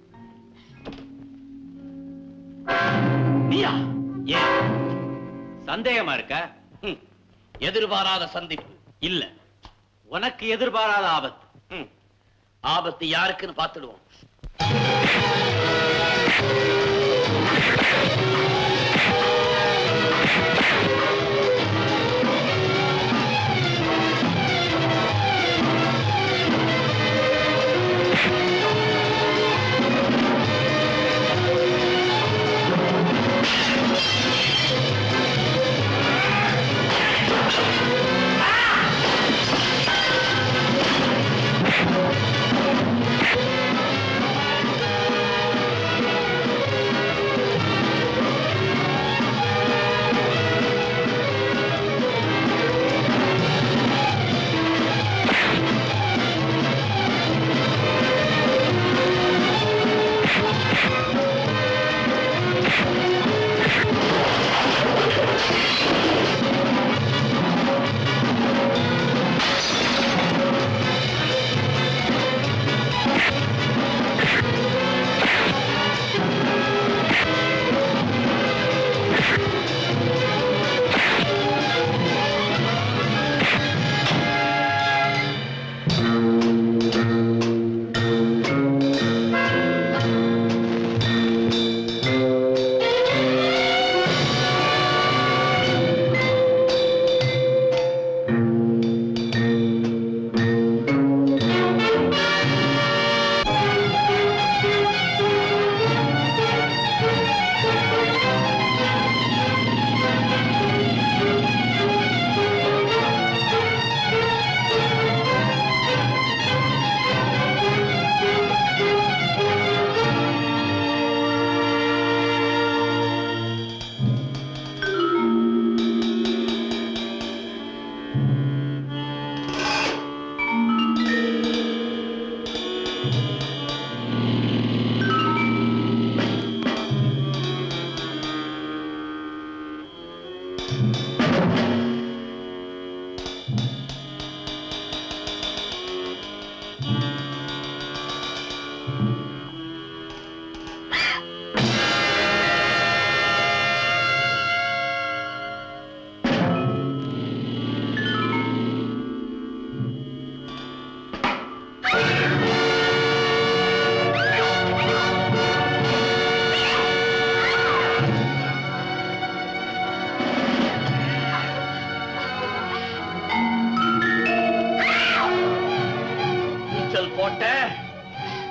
நீயா ஏன் சந்தேகமா இருக்க ம். எதிர்பாராத சந்திப்பு இல்ல உனக்கு எதிர்பாராத ஆபத்து ம். ஆபத்து யாருக்குன்னு பார்த்துடுவோம்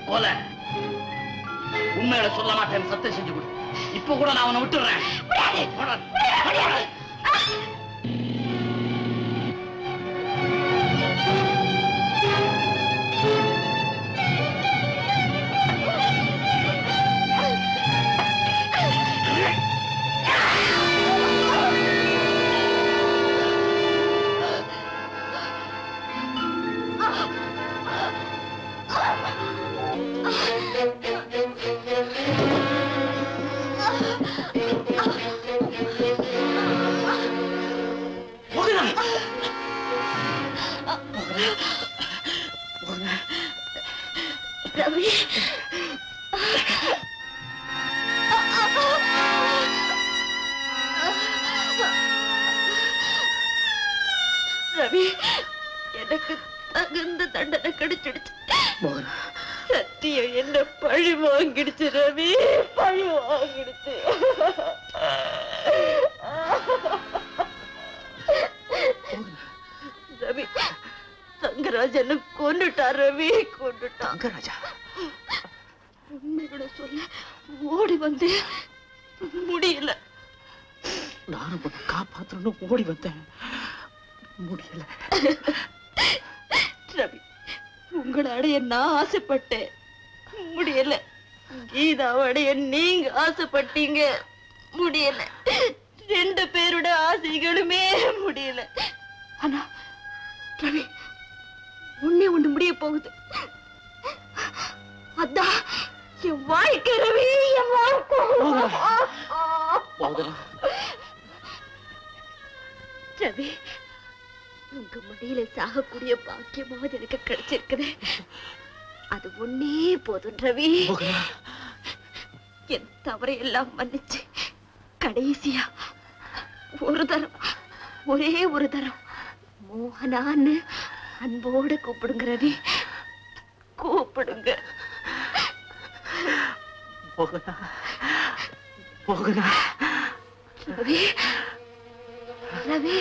கொலை உண்மையில சொல்ல மாட்டேன்னு சத்தியம் செஞ்சு கொடு இப்ப கூட நான் அவனை விட்டுறேன் ரவி ரவி எனக்கு தகுந்த தண்டனை கிடைச்சிடுச்சு சத்தியம் என்ன பழி வாங்கிடுச்சு ரவி பழி வாங்கிடுச்சு ரவி தங்கராஜனை கொண்டுட்டான் ரவி கொண்டுட்டான் தங்கராஜா உண்மைகளை சொல்ல ஓடி வந்து முடியல நானும் உன்னை காப்பாத்தணும்னு ஓடி வந்தேன் முடியல ரவி உங்களை அடைய நான் ஆசைப்பட்டேன் முடியல கீதாவை அடைய நீங்க ஆசைப்பட்டீங்க முடியல ரெண்டு பேரோட ஆசைகளுமே முடியல ஆனா ரவி ஒண்ணே ஒண்ணு முடிய போகுது அதான் என் வாழ்க்கை ரவி என் வாழ்க்கை ரவி உங்க மடியில சாகக்கூடிய பாக்கியமாவது எனக்கு கிடைச்சிருக்குது அது ஒன்னே போதும் ரவி என் தவறையெல்லாம் மன்னிச்சு கடைசியா ஒரு தரம் ஒரே ஒரு தரம் மோகனான்னு அன்போடு கூப்பிடுங்க ரவி கூப்பிடுங்க போகனா போகனா ரவி ரவி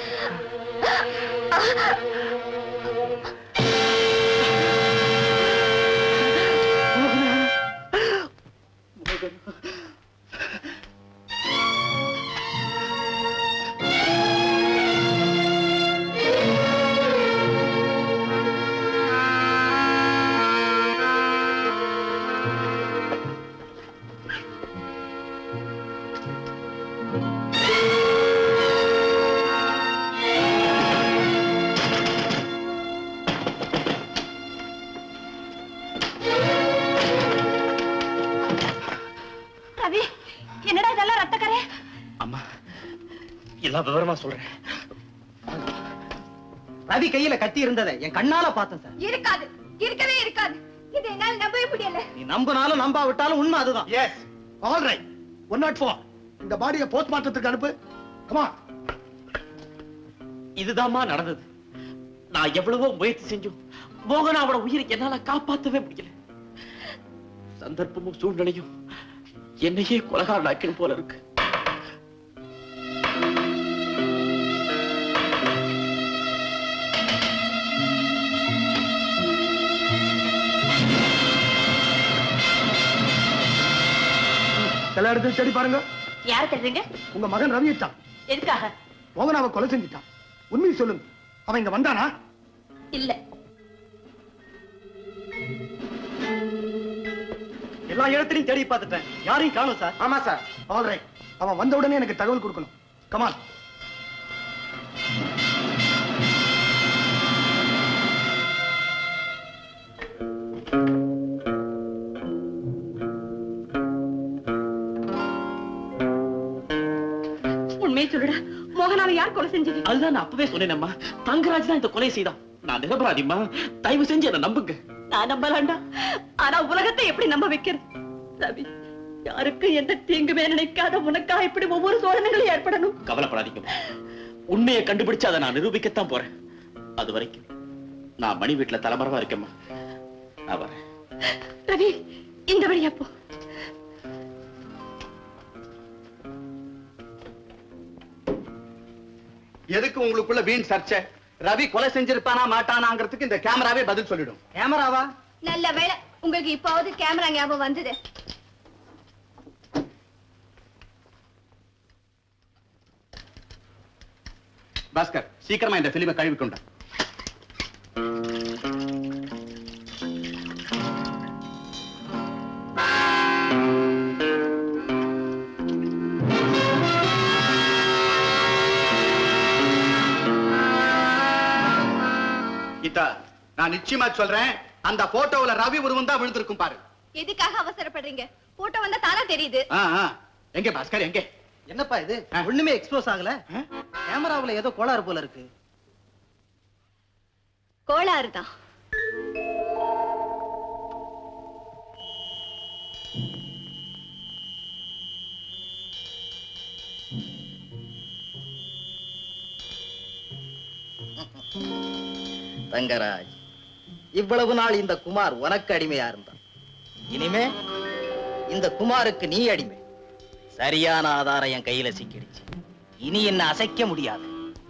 ரவி என்னடா இதெல்லாம் ரத்தக்கரை அம்மா எல்லாம் விவரமா சொல்றேன் ரவி கையில கத்தி இருந்ததை என் கண்ணால பார்த்தேன் சார் இருக்காது இருக்கவே இருக்காது இது என்னால நம்பவே முடியல நீ நம்பினாலும் நம்பாவிட்டாலும் உண்மை அதுதான் yes all right one nought four இந்த பாடியை போஸ்ட்மார்ட்டத்துக்கு அனுப்பு கமா இதுதாம்மா நடந்தது நான் எவ்வளவோ முயற்சி செஞ்சும் மோகனாவோட உயிரை என்னால காப்பாத்தவே முடியல சந்தர்ப்பமும் சூழ்நிலையும் என்னையே கொலகாரனாக்கணும் போல இருக்கு எல்லா இடத்தையும் தேடி பாருங்க யார் தெரியுங்க உங்க மகன் ரவி தான் எதுக்காக மோகனாவை கொலை செஞ்சுட்டான் உண்மையை சொல்லுங்க அவன் இங்க வந்தானா இல்ல எல்லா இடத்துலயும் தேடி பார்த்துட்டேன் யாரையும் காணும் சார் ஆமா சார் ஆல் ரைட் அவன் வந்த உடனே எனக்கு தகவல் கொடுக்கணும் கமான் உண்மையை சொல்லுடா மோகனாவை யார் கொலை செஞ்சது அதுதான் நான் அப்பவே சொன்னேனம்மா தங்கராஜ் தான் இந்த கொலை செய்தான் நான் நிரபராதிம்மா தயவு செஞ்சு என்ன நம்புங்க நான் நம்பலாண்டா ஆனா உலகத்தை எப்படி நம்ப வைக்கிறது ரவி யாருக்கு எந்த தீங்குமே நினைக்காத உனக்கா இப்படி ஒவ்வொரு சோதனைகளும் ஏற்படணும் கவலைப்படாதீங்கம்மா உண்மையை கண்டுபிடிச்சு அதை நான் நிரூபிக்கத்தான் போறேன் அது வரைக்கும் நான் மணி வீட்டுல தலைமறைவா இருக்கேம்மா நான் வரேன் ரவி இந்த வழியா போ எதுக்கு உங்களுக்குள்ள வீண் சர்ச்சை ரவி கொலை செஞ்சிருப்பானா மாட்டானாங்கிறதுக்கு இந்த கேமராவே பதில் சொல்லிடும் கேமராவா நல்ல வேளை உங்களுக்கு இப்பாவது கேமரா ஞாபகம் வந்தது பாஸ்கர் சீக்கிரமா இந்த பிலிமை கழுவி கொண்ட கீதா நான் நிச்சயமா சொல்றேன் அந்த போட்டோவுல ரவி உருவம் தான் விழுந்திருக்கும் பாரு எதுக்காக அவசரப்படுறீங்க போட்டோ வந்தா தானா தெரியுது ஆ, ஆ. எங்க பாஸ்கர் எங்க என்னப்பா இது ஒண்ணுமே எக்ஸ்போஸ் ஆகல கேமராவுல ஏதோ கோளாறு போல இருக்கு கோளாறு தான் தங்கராஜ் இவ்வளவு நாள் இந்த குமார் உனக்கு அடிமையா இருந்தான் இனிமே இந்த குமாருக்கு நீ அடிமை சரியான ஆதாரம் என் கையில சிக்கிடுச்சு இனி என்ன அசைக்க முடியாது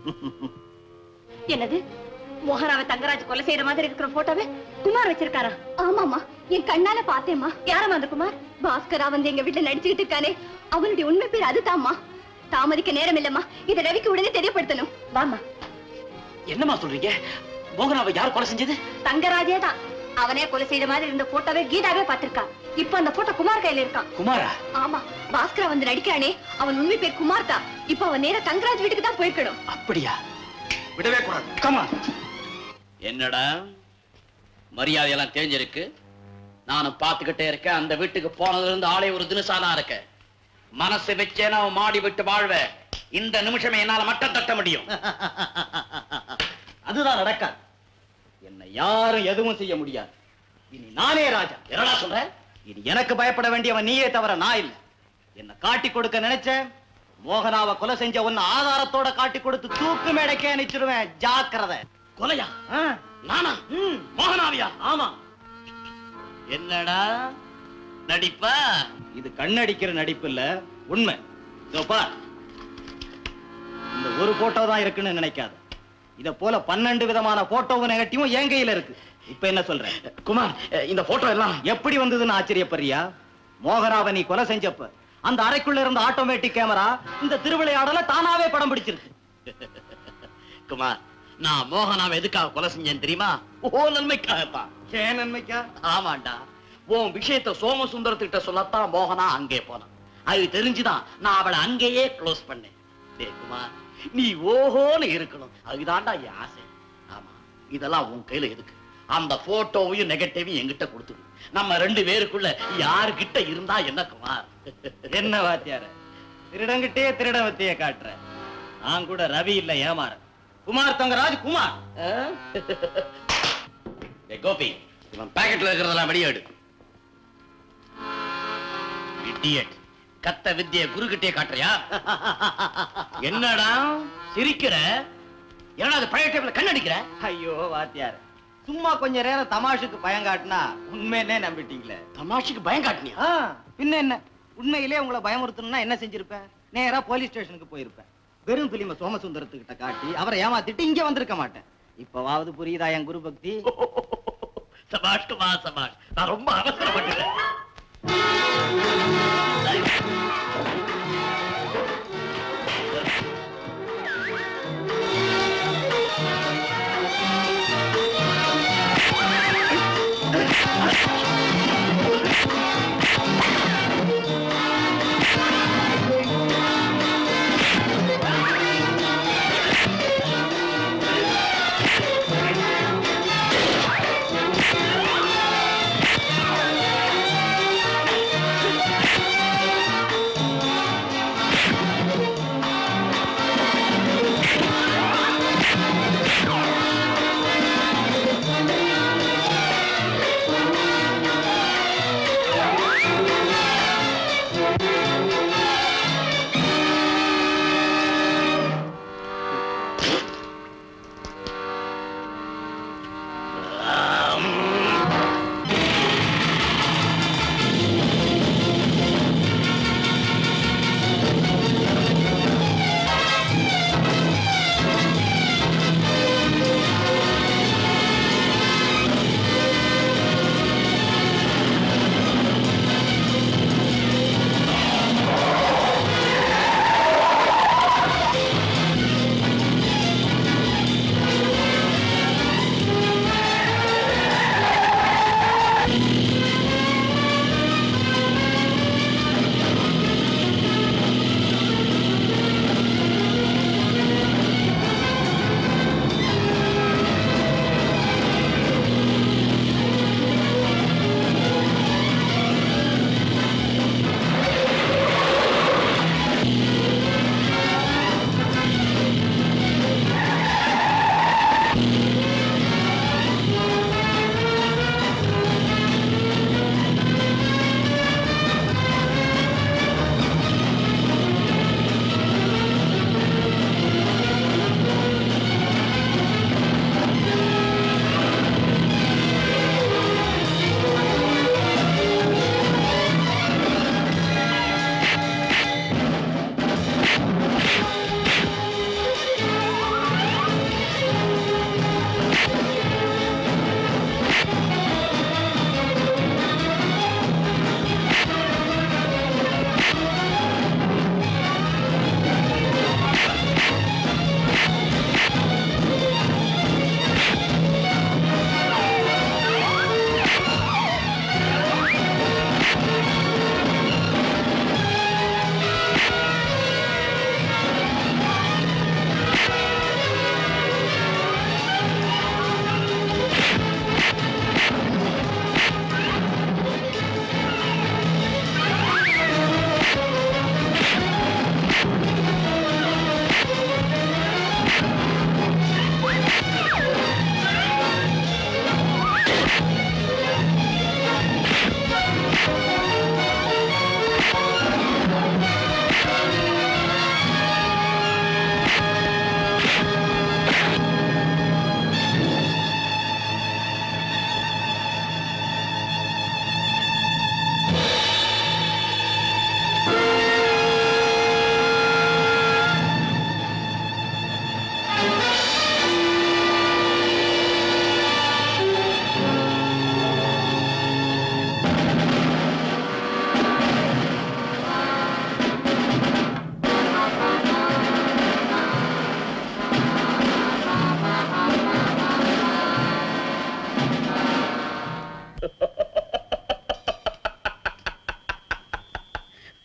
என்னது மோகனாவை தங்கராஜ் கொலை செய்யற மாதிரி இருக்கிற போட்டோவை குமார் வச்சிருக்காரா ஆமாமா என் கண்ணால பார்த்தேம்மா யாரம்மா அந்த குமார் பாஸ்கரா வந்து எங்க வீட்டுல நடிச்சுக்கிட்டு இருக்கானே அவனுடைய உண்மை பேர் அதுதாம்மா தாமதிக்க நேரம் இல்லம்மா இதை ரவிக்கு உடனே தெரியப்படுத்தணும் வாமா என்னம்மா சொல்றீங்க மோகனாவை யார் கொலை செஞ்சது தங்கராஜே தான் அவனே கொலை செய்த மாதிரி இருந்த போட்டோவை கீதாவே பார்த்திருக்கா இப்ப அந்த போட்டோ குமார் கையில இருக்கான் குமாரா ஆமா பாஸ்கரா வந்து நடிக்கிறானே அவன் உண்மை பேர் குமார் தான் இப்ப அவன் நேரா தங்கராஜ் வீட்டுக்கு தான் போயிருக்கணும் அப்படியா விடவே கூடாது கமா என்னடா மரியாதையெல்லாம் தெரிஞ்சிருக்கு நானும் பார்த்துக்கிட்டே இருக்கேன் அந்த வீட்டுக்கு போனதுல இருந்து ஆளே ஒரு தினசானா இருக்க மனசு வச்சேனா அவன் மாடி விட்டு வாழ்வ இந்த நிமிஷமே என்னால மட்டம் தட்ட முடியும் அதுதான் நடக்காது என்னை யாரும் எதுவும் செய்ய முடியாது இனி நானே ராஜா என்னடா சொல்ற இனி எனக்கு பயப்பட வேண்டியவன் நீயே தவிர நான் இல்ல என்ன காட்டி கொடுக்க நினைச்சேன் மோகனாவை கொலை செஞ்ச உன்னை ஆதாரத்தோட காட்டி கொடுத்து தூக்கு மேடைக்கே அனுப்பிச்சிடுவேன் ஜாக்கிரதை கொலையா ஆ, நானா மோகனாவியா ஆமா என்னடா நடிப்பா இது கண்ணடிக்கிற நடிப்பு இல்ல உண்மை இதோ பார் இந்த ஒரு போட்டோ தான் இருக்குன்னு நினைக்காத இத போல பன்னெண்டு விதமான போட்டோவும் நெகட்டிவும் என் கையில இருக்கு இப்ப என்ன சொல்ற குமார் இந்த போட்டோ எல்லாம் எப்படி வந்ததுன்னு ஆச்சரியப்படுறியா மோகனாவை நீ கொலை செஞ்சப்ப அந்த அறைக்குள்ள இருந்த ஆட்டோமேட்டிக் கேமரா இந்த திருவிளையாடல தானாவே படம் பிடிச்சிருக்கு குமார் நான் மோகனாவை எதுக்காக கொலை செஞ்சேன் தெரியுமா ஓ நன்மைக்காகத்தான் ஏன் நன்மைக்கா ஆமாண்டா உன் விஷயத்த சோமசுந்தரத்துக்கிட்ட சொல்லத்தான் மோகனா அங்கே போனான் அது தெரிஞ்சுதான் நான் அவளை அங்கேயே க்ளோஸ் பண்ணேன் டேய் குமார் நீ ஓஹோன்னு இருக்கணும் அதுதான்டா என் ஆசை ஆமா இதெல்லாம் உன் கையில எதுக்கு அந்த போட்டோவையும் நெகட்டிவையும் என்கிட்ட கொடுத்துடு நம்ம ரெண்டு பேருக்குள்ள யாருகிட்ட இருந்தா என்ன குமார் என்ன வாத்தியார திருடங்கிட்டே திருட வத்திய காட்டுற நான் கூட ரவி இல்ல ஏமாற குமார் தங்கராஜ் குமார் டேய் கோபி இவன் பாக்கெட்ல இருக்கிறதெல்லாம் வெளியே எடு இடியட் கத்த வித்திய குருகிட்டே காட்டுறியா என்னடா சிரிக்கிற என்னடா அது பழைய டேபிள்ல கண்ணடிக்கிற ஐயோ வாத்தியார் சும்மா கொஞ்ச நேரம் தமாஷுக்கு பயம் காட்டினா உண்மைன்னே நம்பிட்டீங்களே தமாஷுக்கு பயம் காட்டினியா ஆ, பின்ன என்ன உண்மையிலே உங்களை பயமுறுத்தணும்னா என்ன செஞ்சிருப்பேன் நேரா போலீஸ் ஸ்டேஷனுக்கு போயிருப்பேன் வெறும் பிலிம சோமசுந்தரத்துக்கிட்ட காட்டி அவரை ஏமாத்திட்டு இங்க வந்திருக்க மாட்டேன் இப்பவாவது புரியுதா என் குரு பக்தி சபாஷ் குமார் சபாஷ் நான் ரொம்ப அவசரப்பட்டுட்டேன் ஆ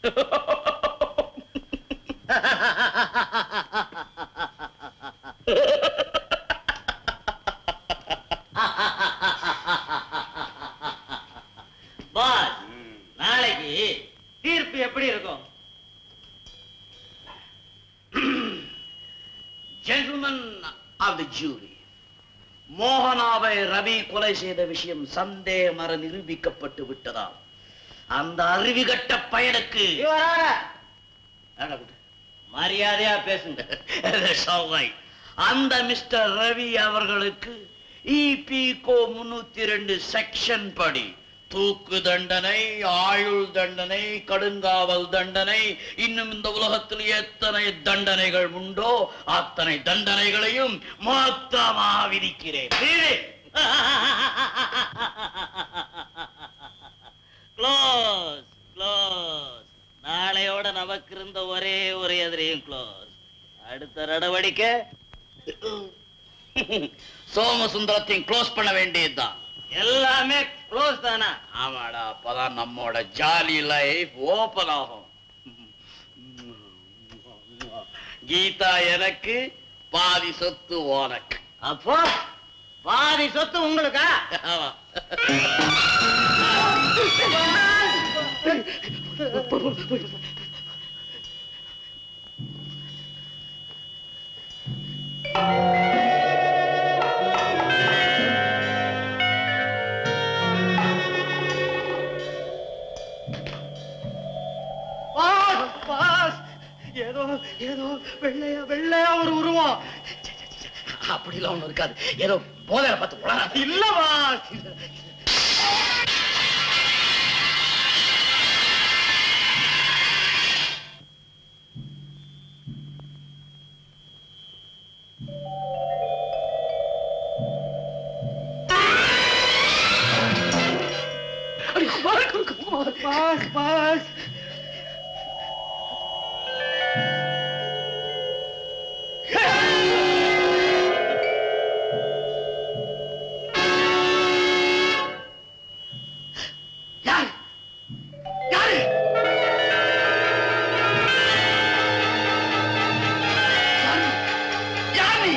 பாஸ் நாளைக்கு தீர்ப்பு எப்படி இருக்கும் ஜென்டில்மன் ஆஃப் தி ஜூரி மோகனாவை ரவி கொலை செய்த விஷயம் சந்தேகமர நிரூபிக்கப்பட்டு விட்டதாம் அந்த அறிவுகட்ட பயனுக்கு மரியாதையா பேசுங்க That's all right. அந்த மிஸ்டர் ரவி அவர்களுக்கு இபி கோ முன்னூத்தி ரெண்டு செக்ஷன் படி தூக்கு தண்டனை ஆயுள் தண்டனை கடுங்காவல் தண்டனை இன்னும் இந்த உலகத்தில் எத்தனை தண்டனைகள் உண்டோ அத்தனை தண்டனைகளையும் மொத்தமா விதிக்கிறேன் க்ளோஸ் க்ளோஸ் நாளையோட நமக்கு இருந்த ஒரே ஒரு எதிரியும் க்ளோஸ் அடுத்த நடவடிக்கை சோமசுந்தரத்தையும் க்ளோஸ் பண்ண வேண்டியதுதான் எல்லாமே க்ளோஸ் தானா ஆமாடா அப்பதான் நம்மோட ஜாலி லைஃப் ஓபன் ஆகும் கீதா எனக்கு பாதி சொத்து உனக்கு அப்போ பாதி சொத்து உங்களுக்கா ஆமா பாஸ் பாஸ் ஏதோ ஏதோ வெள்ளையா வெள்ளையா ஒரு உருவம் அப்படிலாம் ஒண்ணும் இருக்காது ஏதோ போதையில பார்த்து உளறாத. இல்ல பாஸ் பாஸ் பாஸ் யார் யாரு யார் நீ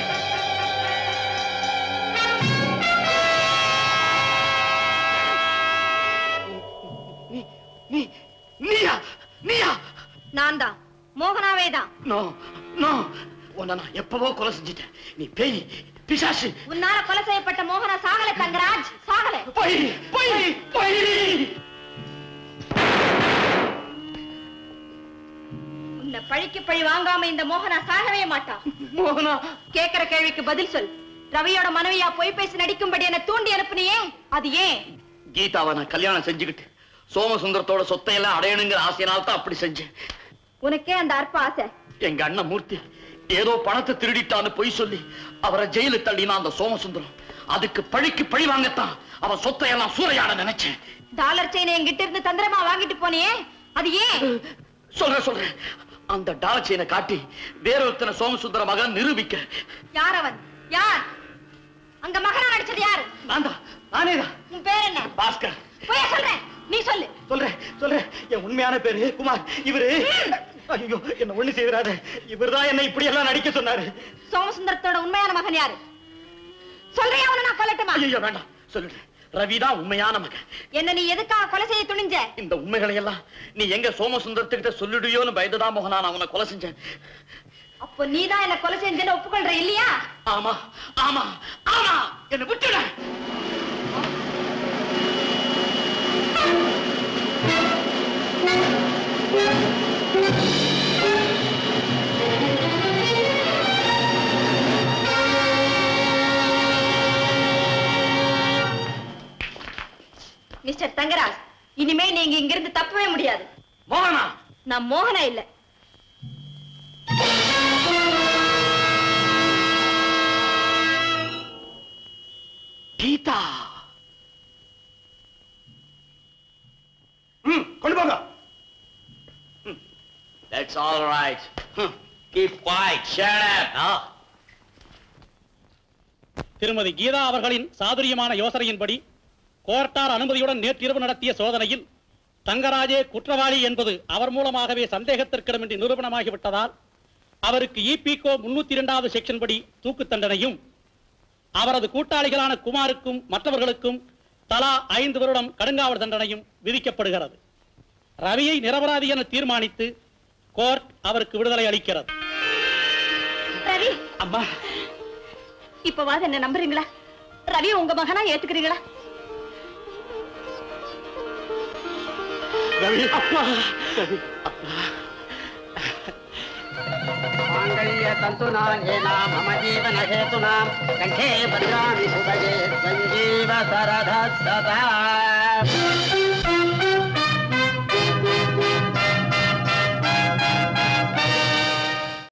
நீ நீயா நீயா நான் தான் மோகனாவே தான் நோ நோ உன்னை நான் எப்பவோ கொலை செஞ்சுட்டேன் நீ பேய் பிசாசு உன்னால கொலை செய்யப்பட்ட மோகனா சாகல தங்கராஜ் சாகல பொய் பொய் பொய் உன்னை பழிக்கு பழி வாங்காம இந்த மோகனா சாகவே மாட்டான் மோகனா கேக்குற கேள்விக்கு பதில் சொல் ரவியோட மனைவியா பொய் பேசி நடிக்கும்படி என்ன தூண்டி அனுப்புனியே அது ஏன் கீதாவை நான் கல்யாணம் செஞ்சுக்கிட்டு சோமசுந்தரத்தோட சொத்தை எல்லாம் அடையணுங்கிற ஆசையினால தான் அப்படி செஞ்சேன் உனக்கே அந்த அற்ப ஆசை எங்க அண்ணன் மூர்த்தி ஏதோ பணத்தை திருடிட்டான்னு பொய் சொல்லி அவரை ஜெயிலு தள்ளினா அந்த சோமசுந்தரம் அதுக்கு பழிக்கு பழி வாங்கத்தான் அவன் சொத்தை எல்லாம் சூறையாட நினைச்சேன் டாலர் செயினை என்கிட்ட இருந்து தந்திரமா வாங்கிட்டு போனியே அது ஏன் சொல்றேன் சொல்றேன் அந்த டாலர் செயினை காட்டி வேறொருத்தனை சோமசுந்தர மகன் நிரூபிக்க யார் அவன் யார் அங்க மகனா நடிச்சது யாரு நான் தான் நானே தான் உன் பேர் என்ன பாஸ்கர் போய் சொல்றேன் நீ சொல்லு சொல்றேன் சொல்றேன் என் உண்மையான பேரு குமார் இவரு ஐயோ என்ன ஒண்ணு செய்யறாரு இவர்தான் என்ன இப்படி எல்லாம் நடிக்க சொன்னாரு சோமசுந்தரத்தோட உண்மையான மகன் யாரு சொல்றியா அவனை நான் கொல்லட்டுமா ஐயோ வேண்டாம் சொல்லுறேன் ரவிதான் உண்மையான மகன் என்ன நீ எதுக்காக கொலை செய்ய துணிஞ்ச இந்த உண்மைகளை எல்லாம் நீ எங்க சோமசுந்தரத்துக்கிட்ட சொல்லிடுயோன்னு பயந்துதான் மோகனா நான் அவனை கொலை செஞ்சேன் அப்போ நீதான் என்ன கொலை செஞ்சேன்னு ஒப்புக்கொள்ற இல்லையா ஆமா ஆமா ஆமா என்ன விட்டுட மிஸ்டர் தங்கராஜ் இனிமே நீங்க இங்கிருந்து தப்பவே முடியாது மோகனா நான் மோகனா இல்ல கீதா ம் கொண்டு போங்க That's all right. Hmm. Keep quiet. Shut up. Huh? திருமதி கீதா அவர்களின் சாதுரியமான யோசனையின்படி கோர்ட்டார் அனுமதியுடன் நேற்றிரவு நடத்திய சோதனையில் தங்கராஜே குற்றவாளி என்பது அவர் மூலமாகவே சந்தேகத்திற்கிடமின்றி நிரூபணமாகிவிட்டதால் அவருக்கு இபிகோ முன்னூத்தி இரண்டாவது செக்ஷன் படி தூக்கு தண்டனையும் அவரது கூட்டாளிகளான குமாருக்கும் மற்றவர்களுக்கும் தலா ஐந்து வருடம் கடுங்காவல் தண்டனையும் விதிக்கப்படுகிறது ரவியை நிரபராதி என தீர்மானித்து கோர்ட் அவருக்கு விடுதலை அளிக்கிறது ரவி அம்மா இப்பவாது என்ன நம்புறீங்களா ரவி உங்க மகனா ஏத்துக்கிறீங்களா ரவி அப்பா माङ्गल्य तन्तुना येना मम जीवन हेतुना कण्ठे भद्राणि सुभगे सञ्जीव सरधः सदा